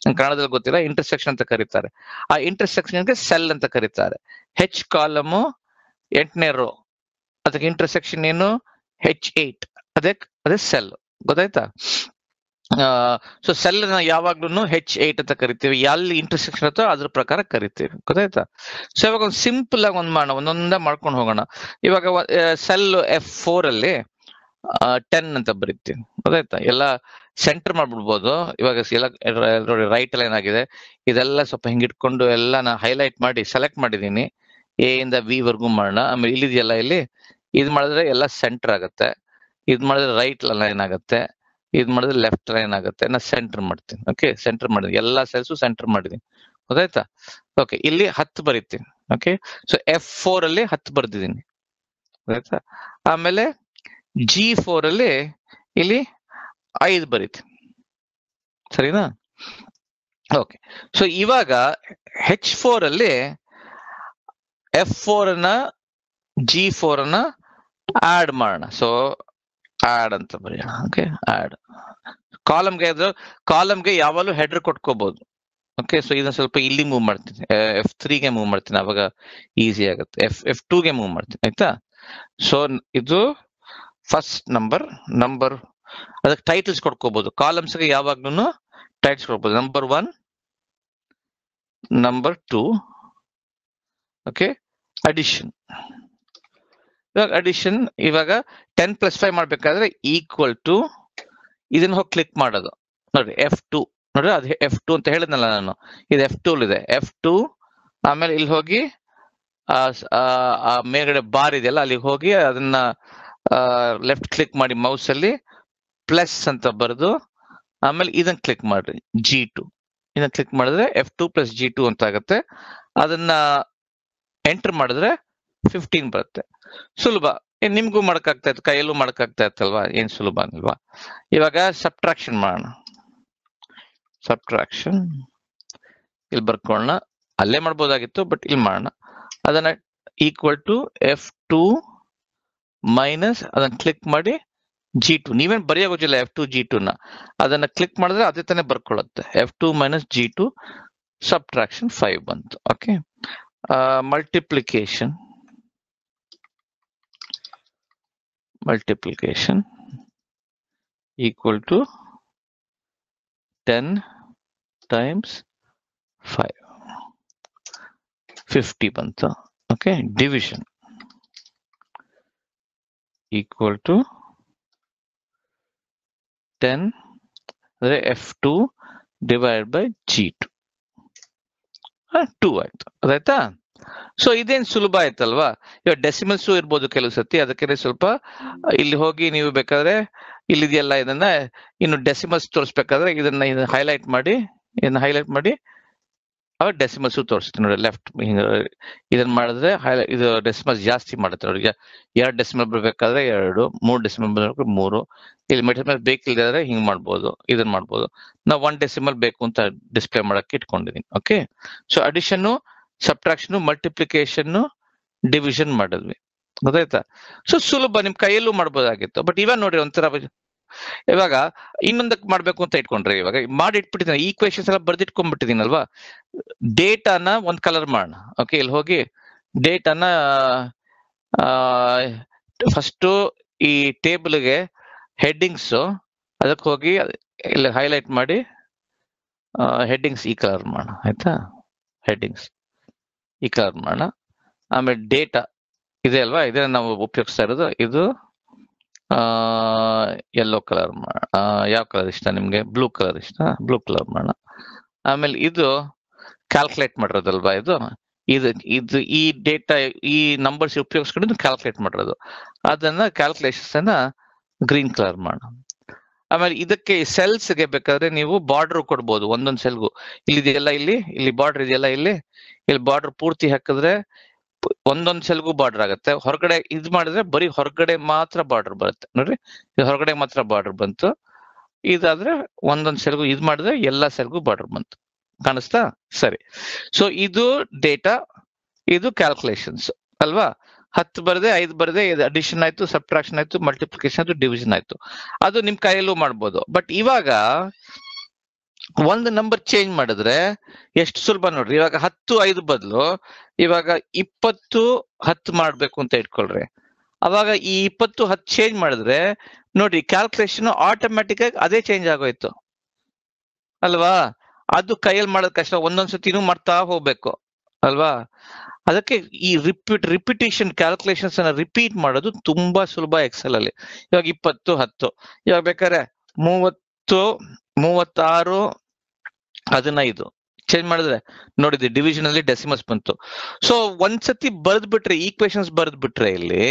ನಂಗ್ ಕನ್ನಡದಲ್ಲಿ ಗೊತ್ತಿಲ್ಲ ಇಂಟರ್ಸೆಕ್ಷನ್ ಅಂತ ಕರೀತಾರೆ ಆ ಇಂಟರ್ಸೆಕ್ಷನ್ಗೆ ಸೆಲ್ ಅಂತ ಕರೀತಾರೆ ಹೆಚ್ ಕಾಲಮು ಎಂಟನೇ ರೋ ಅದಕ್ಕೆ ಇಂಟರ್ಸೆಕ್ಷನ್ ಏನು ಹೆಚ್ ಏಟ್ ಅದೇ ಅದೇ ಸೆಲ್ ಗೊತ್ತಾಯ್ತಾ ಸೊ ಸೆಲ್ ನ ಯಾವಾಗ್ಲೂ ಹೆಚ್ ಏಟ್ ಅಂತ ಕರಿತೀವಿ ಎಲ್ಲಿ ಇಂಟರ್ಸೆಕ್ಷನ್ ಇರುತ್ತೋ ಅದ್ರ ಪ್ರಕಾರ ಕರಿತೀವಿ ಗೊತ್ತಾಯ್ತಾ ಸೊ ಇವಾಗ ಒಂದು ಸಿಂಪಲ್ ಆಗಿ ಒಂದ್ ಮಾಡೋಣ ಒಂದೊಂದೇ ಮಾಡ್ಕೊಂಡು ಹೋಗೋಣ ಇವಾಗ ಸೆಲ್ ಎಫ್ ಫೋರ್ ಅಲ್ಲಿ ಟೆನ್ ಅಂತ ಬರೀತೀನಿ ಗೊತ್ತಾಯ್ತಾ ಎಲ್ಲ ಸೆಂಟರ್ ಮಾಡ್ಬಿಡ್ಬೋದು ಇವಾಗ ಎಲ್ಲ ನೋಡಿ ರೈಟ್ ಅಲ್ಲಿ ಏನಾಗಿದೆ ಇದೆಲ್ಲ ಸ್ವಲ್ಪ ಹಿಂಗಿಟ್ಕೊಂಡು ಎಲ್ಲ ನಾ ಹೈಲೈಟ್ ಮಾಡಿ ಸೆಲೆಕ್ಟ್ ಮಾಡಿದೀನಿ ಎ ಇಂದ ವಿ ವರ್ಗು ಮಾಡೋಣ ಆಮೇಲೆ ಇಲ್ಲಿದೆಯಲ್ಲ ಇಲ್ಲಿ ಇದ್ ಮಾಡಿದ್ರೆ ಎಲ್ಲ ಸೆಂಟರ್ ಆಗುತ್ತೆ ಇದ್ ಮಾಡಿದ್ರೆ ರೈಟ್ ಲೈನ್ ಆಗುತ್ತೆ ಇದ್ ಮಾಡಿದ್ರೆ ಲೆಫ್ಟ್ ಲೈನ್ ಆಗುತ್ತೆ ನಾ ಸೆಂಟರ್ ಮಾಡ್ತೀನಿ ಓಕೆ ಸೆಂಟರ್ ಮಾಡಿದೀನಿ ಎಲ್ಲಾ ಸೆಲ್ಸು ಸೆಂಟರ್ ಮಾಡಿದೀನಿ ಗೊತ್ತಾಯ್ತಾ ಓಕೆ ಇಲ್ಲಿ ಹತ್ತು ಬರೀತೀನಿ ಓಕೆ ಸೊ ಎಫ್ ಫೋರ್ ಅಲ್ಲಿ ಹತ್ತು ಬರ್ದಿದ್ದೀನಿ ಗೊತ್ತಾಯ್ತಾ ಆಮೇಲೆ ಜಿ ಫೋರ್ ಅಲ್ಲಿ ಇಲ್ಲಿ ಐದು ಬರೀತೀನಿ ಸರಿನಾ ಓಕೆ ಸೊ ಇವಾಗ ಹೆಚ್ ಫೋರ್ ಅಲ್ಲಿ ಎಫ್ ಫೋರ್ ಅನ್ನ ಜಿ ಫೋರ್ ಅನ್ನ ಆಡ್ ಮಾಡೋಣ ಸೊ ಆಡ್ ಅಂತ ಬರೆಯೋಣ ಓಕೆ ಆಡ್ ಕಾಲಮ್ಗೆ ಕಾಲಮ್ಗೆ ಯಾವಾಗಲೂ ಹೆಡರ್ ಕೊಟ್ಕೋಬಹುದು ಓಕೆ ಸೊ ಇದನ್ನ ಸ್ವಲ್ಪ ಇಲ್ಲಿ ಮೂವ್ ಮಾಡ್ತೀನಿ ಎಫ್ ತ್ರೀಗೆ ಮೂವ್ ಮಾಡ್ತೀನಿ ಅವಾಗ ಈಸಿ ಆಗುತ್ತೆ ಎಫ್ ಎಫ್ ಟೂಗೆ ಮೂವ್ ಮಾಡ್ತೀನಿ ಆಯ್ತಾ ಸೊ ಇದು ಫಸ್ಟ್ ನಂಬರ್ ನಂಬರ್ ಅದಕ್ಕೆ ಟೈಟಲ್ಸ್ ಕೊಟ್ಕೋಬಹುದು ಕಾಲಮ್ಸ್ಗೆ ಯಾವಾಗ್ಲೂ ಟೈಟ್ಲ್ಸ್ ಕೊಡ್ಬೋದು number one number two okay addition ಇವಾಗ ಅಡಿಷನ್ ಇವಾಗ ಟೆನ್ ಪ್ಲಸ್ ಫೈವ್ ಮಾಡ್ಬೇಕಾದ್ರೆ ಈಕ್ವಲ್ ಟು ಇದನ್ನ ಹೋಗಿ ಕ್ಲಿಕ್ ಮಾಡೋದು ನೋಡ್ರಿ ಎಫ್ ಟು ನೋಡ್ರಿ ಅದು ಎಫ್ ಟು ಅಂತ ಹೇಳಿದ್ನಲ್ಲ ನಾನು ಇದು ಎಫ್ ಟೂ ಇದೆ ಎಫ್ ಟು ಆಮೇಲೆ ಇಲ್ಲಿ ಹೋಗಿ ಆ ಮೇಲ್ಗಡೆ ಬಾರ್ ಇದೆಯಲ್ಲ ಅಲ್ಲಿಗೆ ಹೋಗಿ ಅದನ್ನ ಲೆಫ್ಟ್ ಕ್ಲಿಕ್ ಮಾಡಿ ಮೌಸ್ ಅಲ್ಲಿ ಪ್ಲಸ್ ಅಂತ ಬರೆದು ಆಮೇಲೆ ಇದನ್ನ ಕ್ಲಿಕ್ ಮಾಡ್ರಿ ಜಿ ಟು ಇದನ್ನ ಕ್ಲಿಕ್ ಮಾಡಿದ್ರೆ F two plus G two ಅಂತ ಆಗುತ್ತೆ ಅದನ್ನ ಎಂಟರ್ ಮಾಡಿದ್ರೆ ಫಿಫ್ಟೀನ್ ಬರುತ್ತೆ ಸುಲಭ ಏನ್ ನಿಮ್ಗೂ ಮಾಡಕ್ಕಾಗ್ತಾ ಇತ್ತು ಕೈಯಲ್ಲೂ ಮಾಡಕ್ಕಾಗ್ತಾ ಇತ್ತಲ್ವಾ ಏನ್ ಸುಲಭ ಅಲ್ವಾ ಇವಾಗ ಸಬ್ಟ್ರಾಕ್ಷನ್ ಮಾಡೋಣ ಸಬ್ಟ್ರಾಕ್ಷನ್ ಇಲ್ಲಿ ಬರ್ಕೊಳ್ಳೋಣ ಅಲ್ಲೇ ಮಾಡ್ಬೋದಾಗಿತ್ತು ಬಟ್ ಇಲ್ಲಿ ಮಾಡೋಣ ಅದನ್ನ equal to F two minus ಅದನ್ನ ಕ್ಲಿಕ್ ಮಾಡಿ ಜಿ ಟು ನೀವೇನ್ ಬರೆಯೋಗೋದಿಲ್ಲ ಎಫ್ ಟು ಜಿ ಟು ನ ಅದನ್ನ ಕ್ಲಿಕ್ ಮಾಡಿದ್ರೆ ಅದೇ ತಾನೇ ಬರ್ಕೊಳ್ಳುತ್ತೆ F two minus G two subtraction five ಬಂತು okay multiplication multiplication equal to 10 times 5 50 ಬಂತು okay division equal to ten ಅಂದ್ರೆ F two divide by G two two ಆಯ್ತು ಅದಾಯ್ತಾ ಸೊ ಇದೇನ್ ಸುಲಭ ಆಯ್ತಲ್ವಾ ಇವಾಗ ಡೆಸಿಮಲ್ಸ್ ಇರ್ಬೋದು ಕೆಲವು ಸತಿ ಅದಕ್ಕೆ ಸ್ವಲ್ಪ ಇಲ್ಲಿ ಹೋಗಿ ನೀವು ಬೇಕಾದ್ರೆ ಇಲ್ಲಿದೆಯಲ್ಲ ಇದನ್ನ ಇನ್ನು ಡೆಸಿಮಲ್ಸ್ ತೋರಿಸ್ಬೇಕಾದ್ರೆ ಇದನ್ನ ಇದನ್ನ ಹೈಲೈಟ್ ಮಾಡಿ ಇದನ್ನ ಹೈಲೈಟ್ ಮಾಡಿ ಅವಾಗ ಡೆಸಿಮಲ್ಸ್ ತೋರಿಸ್ತೀನಿ ನೋಡಿ ಲೆಫ್ಟ್ ಇದನ್ನ ಮಾಡಿದ್ರೆ ಹೈಲೈಟ್ ಇದು ಡೆಸಿಮಲ್ಸ್ ಜಾಸ್ತಿ ಮಾಡುತ್ತೆ ನೋಡಿ ಎರಡು ಡೆಸಿಮಲ್ ಬರ್ಬೇಕಾದ್ರೆ ಎರಡು ಮೂರು ಡೆಸಿಮಲ್ ಬರ್ಬೇಕು ಮೂರು ಇಲ್ಲಿ ಮೆಟೀರಿಯಲ್ ಬೇಕಿಲ್ಲದ್ರೆ ಹಿಂಗ್ ಮಾಡ್ಬೋದು ಇದನ್ನ ಮಾಡ್ಬೋದು ನಾವು ಒನ್ ಡೆಸಿಮಲ್ ಬೇಕು ಅಂತ ಡಿಸ್ಪ್ಲೇ ಮಾಡಕ್ಕೆ ಇಟ್ಕೊಂಡಿದೀನಿ okay so addition subtraction multiplication division ಮಾಡಿದ್ವಿ ಗೊತ್ತಾಯ್ತಾ ಸೊ ಸುಲಭ ನಿಮ್ ಕೈಯಲ್ಲೂ ಮಾಡ್ಬೋದಾಗಿತ್ತು ಬಟ್ ಇವಾಗ ನೋಡ್ರಿ ಒಂಥರ ಇವಾಗ ಇನ್ನೊಂದಕ್ಕೆ ಮಾಡ್ಬೇಕು ಅಂತ ಇಟ್ಕೊಂಡ್ರೆ ಇವಾಗ ಮಾಡಿ ಇಟ್ಬಿಟ್ಟಿದ್ದೀನಿ ಈಕ್ವೇಶನ್ಸ್ ಎಲ್ಲ ಬರ್ದಿಟ್ಕೊಂಡ್ಬಿಟ್ಟಿದ್ದೀನಲ್ವಾ ಡೇಟಾನ ಒಂದ್ ಕಲರ್ ಮಾಡೋಣ ಓಕೆ ಇಲ್ಲಿ ಹೋಗಿ ಡೇಟಾನ ಫಸ್ಟ್ ಈ ಟೇಬಲ್ಗೆ ಹೆಡ್ಡಿಂಗ್ಸ್ ಅದಕ್ಕೆ ಹೋಗಿ ಇಲ್ಲಿ ಹೈಲೈಟ್ ಮಾಡಿ ಹೆಡ್ಡಿಂಗ್ಸ್ ಈ ಕಲರ್ ಮಾಡೋಣ ಆಯ್ತಾ ಹೆಡ್ಡಿಂಗ್ಸ್ ಈ ಕಲರ್ ಮಾಡೋಣ ಆಮೇಲೆ ಡೇಟಾ ಇದೆ ಅಲ್ವಾ ಇದನ್ನ ನಾವು ಉಪಯೋಗಿಸ್ತಾ ಇರೋದು ಇದು ಯೆಲ್ಲೋ ಕಲರ್ ಯಾವ ಕಲರ್ ಇಷ್ಟ ನಿಮ್ಗೆ ಬ್ಲೂ ಕಲರ್ ಇಷ್ಟ ಬ್ಲೂ ಕಲರ್ ಮಾಡೋಣ ಆಮೇಲೆ ಇದು ಕ್ಯಾಲ್ಕುಲೇಟ್ ಮಾಡಿರೋದಲ್ವಾ ಇದು ಇದು ಇದು ಈ ಡೇಟಾ ಈ ನಂಬರ್ಸ್ ಉಪಯೋಗಿಸ್ಕೊಂಡು ಕ್ಯಾಲ್ಕುಲೇಟ್ ಮಾಡಿರೋದು ಅದನ್ನ ಕ್ಯಾಲ್ಕುಲೇಷನ್ಸ್ ಅನ್ನ ಗ್ರೀನ್ ಕಲರ್ ಮಾಡೋಣ ಆಮೇಲೆ ಇದಕ್ಕೆ ಸೆಲ್ಸ್ ಗೆ ಬೇಕಾದ್ರೆ ನೀವು ಬಾರ್ಡರ್ ಕೊಡ್ಬೋದು ಒಂದೊಂದ್ ಸೆಲ್ಗೂ ಇಲ್ಲಿದೆಯಲ್ಲ ಇಲ್ಲಿ ಇಲ್ಲಿ ಬಾರ್ಡರ್ ಇದೆಯಲ್ಲ ಇಲ್ಲಿ ಇಲ್ಲಿ ಬಾರ್ಡರ್ ಪೂರ್ತಿ ಹಾಕಿದ್ರೆ ಒಂದೊಂದ್ ಸೆಲ್ಗೂ ಬಾರ್ಡರ್ ಆಗುತ್ತೆ ಹೊರಗಡೆ ಇದ್ ಮಾಡಿದ್ರೆ ಬರೀ ಹೊರಗಡೆ ಮಾತ್ರ ಬಾರ್ಡರ್ ಬರುತ್ತೆ ನೋಡ್ರಿ ಇದು ಹೊರಗಡೆ ಮಾತ್ರ ಬಾರ್ಡರ್ ಬಂತು ಇದಾದ್ರೆ ಒಂದೊಂದ್ ಸೆಲ್ಗೂ ಇದ್ ಮಾಡಿದ್ರೆ ಎಲ್ಲಾ ಸೆಲ್ಗೂ ಬಾರ್ಡರ್ ಬಂತು ಕಾಣಿಸ್ತಾ ಸರಿ ಸೊ ಇದು ಡೇಟಾ ಇದು ಕ್ಯಾಲ್ಕುಲೇಷನ್ಸ್ ಅಲ್ವಾ ಹತ್ತು ಬರದೆ ಐದು ಬರದೆ ಇದು ಅಡಿಷನ್ ಆಯ್ತು ಸಬ್ಟ್ರಾಕ್ಷನ್ ಆಯ್ತು ಮಲ್ಟಿಪ್ಲಿಕೇಶನ್ ಆಯ್ತು ಡಿವಿಷನ್ ಆಯ್ತು ಅದು ನಿಮ್ ಕೈಯಲ್ಲೂ ಮಾಡ್ಬೋದು ಬಟ್ ಇವಾಗ ಒಂದು ನಂಬರ್ ಚೇಂಜ್ ಮಾಡಿದ್ರೆ ಎಷ್ಟು ಸುಲಭ ನೋಡ್ರಿ ಇವಾಗ ಹತ್ತು ಐದು ಬದಲು ಇವಾಗ ಇಪ್ಪತ್ತು ಹತ್ತು ಮಾಡ್ಬೇಕು ಅಂತ ಇಟ್ಕೊಳ್ರಿ ಅವಾಗ ಈ ಇಪ್ಪತ್ತು ಹತ್ತು ಚೇಂಜ್ ಮಾಡಿದ್ರೆ ನೋಡ್ರಿ ಕ್ಯಾಲ್ಕುಲೇಷನ್ ಆಟೋಮ್ಯಾಟಿಕ್ ಆಗಿ ಅದೇ ಚೇಂಜ್ ಆಗೋಯ್ತು ಅಲ್ವಾ ಅದು ಕೈಯಲ್ಲಿ ಮಾಡೋದ್ ಕಷ್ಟ ಒಂದೊಂದ್ಸತಿನೂ ಮಾಡ್ತಾ ಹೋಗ್ಬೇಕು ಅಲ್ವಾ ಅದಕ್ಕೆ ಈ ರಿಪೀಟ್ ರಿಪಿಟೇಷನ್ ಕ್ಯಾಲ್ಕುಲೇಷನ್ಸ್ ಅನ್ನ ರಿಪೀಟ್ ಮಾಡೋದು ತುಂಬಾ ಸುಲಭ ಎಕ್ಸೆಲ್ ಅಲ್ಲಿ ಇವಾಗ ಇಪ್ಪತ್ತು ಹತ್ತು ಇವಾಗ ಬೇಕಾದ್ರೆ ಮೂವತ್ತು ಮೂವತ್ತಾರು ಹದಿನೈದು ಚೇಂಜ್ ಮಾಡಿದ್ರೆ ನೋಡಿದ್ರಿ ಡಿವಿಷನ್ ಅಲ್ಲಿ ಡೆಸಿಮಸ್ ಬಂತು ಸೊ ಒಂದ್ಸತಿ ಬರ್ದ್ ಬಿಟ್ರೆ ಈಕ್ವೇಶನ್ಸ್ ಬರ್ದ್ ಬಿಟ್ರೆ ಇಲ್ಲಿ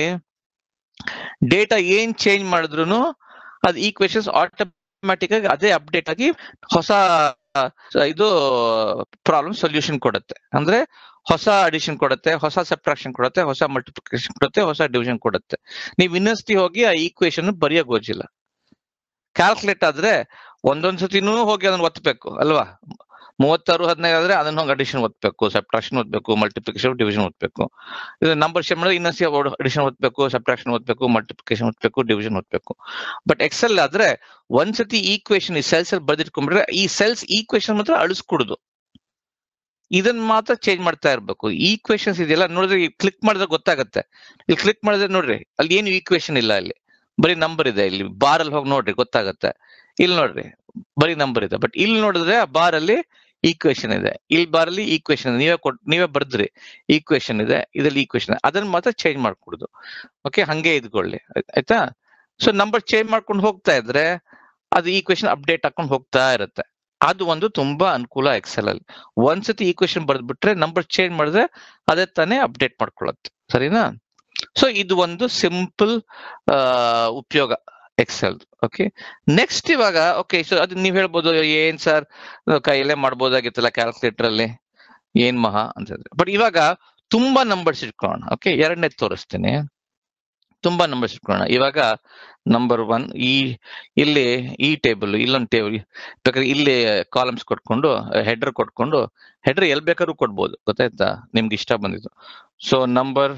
ಡೇಟಾ ಏನ್ ಚೇಂಜ್ ಮಾಡಿದ್ರು ಅದು ಈಕ್ವೇಶನ್ಸ್ ಆಟೋಮ್ಯಾಟಿಕ್ ಆಗಿ ಅದೇ ಅಪ್ಡೇಟ್ ಆಗಿ ಹೊಸ ಆ, ಇದು ಪ್ರಾಬ್ಲಮ್ ಸೊಲ್ಯೂಷನ್ ಕೊಡುತ್ತೆ ಅಂದ್ರೆ ಹೊಸ ಅಡಿಷನ್ ಕೊಡುತ್ತೆ ಹೊಸ ಸಬ್ಟ್ರಾಕ್ಷನ್ ಕೊಡುತ್ತೆ ಹೊಸ ಮಲ್ಟಿಪ್ಲಿಕೇಶನ್ ಕೊಡುತ್ತೆ ಹೊಸ ಡಿವಿಷನ್ ಕೊಡುತ್ತೆ ನೀವು ಇನ್ನೊಂದ್ಸತಿ ಹೋಗಿ ಆ ಈಕ್ವೇಶನ್ ಬರೆಯಕ್ ಹೋಜಿಲ್ಲ ಕ್ಯಾಲ್ಕುಲೇಟ್ ಆದ್ರೆ ಒಂದೊಂದ್ ಸತಿನೂ ಹೋಗಿ ಅದನ್ನ ಒತ್ತಬೇಕು ಅಲ್ವಾ ಮೂವತ್ತಾರು ಹದಿನೈದು ಆದ್ರೆ ಅದನ್ನ ಹೋಗಿ ಅಡಿಷನ್ ಒತ್ತಬೇಕು ಸಬ್ಟ್ರಾಕ್ಷನ್ ಒತ್ತಬೇಕು ಮಲ್ಟಿಪ್ಲಿಕೇಶನ್ ಡಿವಿಷನ್ ಒತ್ತಬೇಕು ಇದು ನಂಬರ್ ಶೇಪ್ ಮಾಡಿದ್ರೆ ಇನ್ನೊಂದ್ಸಿ ಅಡಿಷನ್ ಒತ್ತಬೇಕು ಸಬ್ಟ್ರಾಕ್ಷನ್ ಒತ್ತಬೇಕು ಮಲ್ಟಿಪ್ಲಿಕೇಶನ್ ಒತ್ತಬೇಕು ಡಿವಿಷನ್ ಒತ್ತಬೇಕು ಬಟ್ ಎಕ್ಸೆಲ್ ಆದ್ರೆ ಒಂದ್ಸತಿ ಈಕ್ವೇಶನ್ ಈ ಸೆಲ್ಸ್ ಅಲ್ಲಿ ಬರ್ದಿಟ್ಕೊಂಡ್ಬಿಟ್ರೆ ಈ ಸೆಲ್ಸ್ ಈಕ್ವೇಶನ್ ಮಾತ್ರ ಅಳಿಸ್ಕೊಡುದು ಇದನ್ನ ಮಾತ್ರ ಚೇಂಜ್ ಮಾಡ್ತಾ ಇರ್ಬೇಕು ಈಕ್ವೇಶನ್ಸ್ ಇದೆಯಲ್ಲ ನೋಡಿದ್ರೆ ಕ್ಲಿಕ್ ಮಾಡಿದ್ರೆ ಗೊತ್ತಾಗತ್ತೆ ಇಲ್ಲಿ ಕ್ಲಿಕ್ ಮಾಡಿದ್ರೆ ನೋಡ್ರಿ ಅಲ್ಲಿ ಏನು ಈಕ್ವೇಶನ್ ಇಲ್ಲ ಇಲ್ಲಿ ಬರೀ ನಂಬರ್ ಇದೆ ಇಲ್ಲಿ ಬಾರ್ ಅಲ್ಲಿ ಹೋಗಿ ನೋಡ್ರಿ ಗೊತ್ತಾಗತ್ತೆ ಇಲ್ಲಿ ನೋಡ್ರಿ ಬರೀ ನಂಬರ್ ಇದೆ ಬಟ್ ಇಲ್ಲಿ ನೋಡಿದ್ರೆ ಆ ಬಾರ್ ಅಲ್ಲಿ ಈಕ್ವೇಶನ್ ಇದೆ ಇಲ್ಲಿ ಬಾರ್ ಅಲ್ಲಿ ಈಕ್ವೇಶನ್ ನೀವೇ ಕೊಟ್ ನೀವೇ ಬರ್ದ್ರಿ ಈಕ್ವೇಶನ್ ಇದೆ ಇದ್ರಲ್ಲಿ ಈಕ್ವೇಶನ್ ಅದನ್ನ ಮಾತ್ರ ಚೇಂಜ್ ಮಾಡ್ಕೊಡುದು ಓಕೆ ಹಂಗೆ ಇದ್ಕೊಳ್ಳಿ ಆಯ್ತ್- ಆಯ್ತಾ ಸೊ ನಂಬರ್ ಚೇಂಜ್ ಮಾಡ್ಕೊಂಡು ಹೋಗ್ತಾ ಇದ್ರೆ ಅದು ಈಕ್ವೇಶನ್ ಅಪ್ಡೇಟ್ ಹಾಕೊಂಡು ಹೋಗ್ತಾ ಇರುತ್ತೆ ಅದು ಒಂದು ತುಂಬಾ ಅನುಕೂಲ ಎಕ್ಸೆಲ್ ಅಲ್ಲಿ ಒಂದ್ಸತಿ ಈಕ್ವೇಶನ್ ಬರ್ದ್ಬಿಟ್ರೆ ನಂಬರ್ ಚೇಂಜ್ ಮಾಡಿದ್ರೆ ಅದೇ ತಾನೇ ಅಪ್ಡೇಟ್ ಮಾಡ್ಕೊಳ್ಳುತ್ತೆ ಸರಿನಾ ಸೊ ಇದು ಒಂದು ಸಿಂಪಲ್ ಉಪಯೋಗ ಎಕ್ಸೆಲ್ ಓಕೆ ನೆಕ್ಸ್ಟ್ ಇವಾಗ ಓಕೆ ಸೊ ಅದು ನೀವ್ ಹೇಳ್ಬೋದು ಏನ್ ಸರ್ ಕೈಯಲ್ಲೇ ಮಾಡ್ಬೋದಾಗಿತ್ತಲ್ಲ ಕ್ಯಾಲ್ಕುಲೇಟರ್ ಅಲ್ಲಿ ಏನ್ ಮಹಾ ಅಂತ ಹೇಳಿದ್ರೆ ಬಟ್ ಇವಾಗ ತುಂಬಾ ನಂಬರ್ಸ್ ಇಟ್ಕೊಳ್ಳೋಣ ಓಕೆ ಎರಡನೇ ತೋರಿಸ್ತೀನಿ ತುಂಬಾ ನಂಬರ್ಸ್ ಇಟ್ಕೊಳ್ಳೋಣ ಇವಾಗ ನಂಬರ್ ಒನ್ ಈ ಇಲ್ಲಿ ಈ ಟೇಬಲ್ ಇಲ್ಲೊಂದು ಟೇಬಲ್ ಬೇಕಾದ್ರೆ ಇಲ್ಲಿ ಕಾಲಮ್ಸ್ ಕೊಟ್ಕೊಂಡು ಹೆಡರ್ ಕೊಟ್ಕೊಂಡು ಹೆಡರ್ ಎಲ್ ಬೇಕಾದ್ರೂ ಕೊಡ್ಬೋದು ಗೊತ್ತಾಯ್ತಾ ನಿಮ್ಗೆ ಇಷ್ಟ ಬಂದಿದ್ದು so number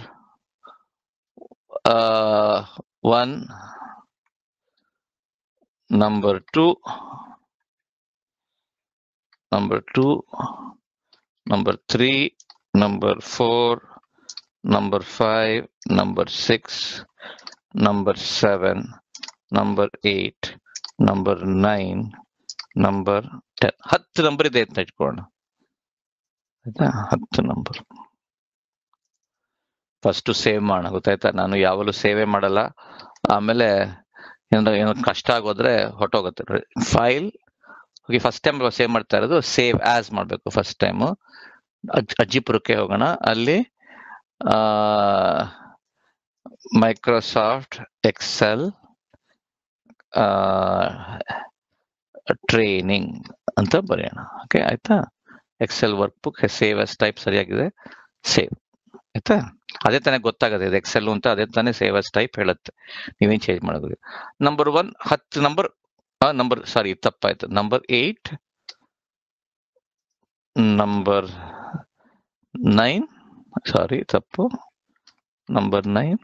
one number two number two number three number four number five number six number seven number eight number nine number ten ಹತ್ತು ನಂಬರ್ ಇದೆ ಅಂತ ಇಟ್ಕೊಳ್ಳೋಣ ಆಯ್ತಾ ಹತ್ತು ನಂಬರ್ ಫಸ್ಟ್ ಸೇವ್ ಮಾಡೋಣ ಗೊತ್ತಾಯ್ತಾ ನಾನು ಯಾವಾಗಲೂ ಸೇವೆ ಮಾಡಲ್ಲ ಆಮೇಲೆ ಏನಾರ ಏನೋ ಕಷ್ಟ ಆಗೋದ್ರೆ ಹೊಟ್ಟೋಗುತ್ತೆ ಫೈಲ್ ಹೋಗಿ ಫಸ್ಟ್ ಟೈಮ್ ಸೇವ್ ಮಾಡ್ತಾ ಇರೋದು ಸೇವ್ ಆಸ್ ಮಾಡಬೇಕು ಫಸ್ಟ್ ಟೈಮು ಅಜ್ಜಿಪುರಕ್ಕೆ ಹೋಗೋಣ ಅಲ್ಲಿ ಮೈಕ್ರೋಸಾಫ್ಟ್ ಎಕ್ಸೆಲ್ ಟ್ರೈನಿಂಗ್ ಅಂತ ಬರೆಯೋಣ ಓಕೆ ಆಯ್ತಾ Excel workbook save as type ಸರಿಯಾಗಿದೆ ಸೇವ್ ಆಯ್ತಾ ಅದೇ ತಾನೇ ಗೊತ್ತಾಗುತ್ತೆ ಇದು ಎಕ್ಸೆಲ್ ಅಂತ ಅದೇ ತಾನೇ ಸೇವ್ ಅಸ್ ಟೈಪ್ ಹೇಳುತ್ತೆ ನೀವೇನ್ ಚೇಂಜ್ ಮಾಡೋದು ನಂಬರ್ ಒನ್ ಹತ್ತು ನಂಬರ್ ನಂಬರ್ ಸಾರಿ ತಪ್ಪಾಯ್ತು number eight number nine sorry ತಪ್ಪು ನಂಬರ್ ನೈನ್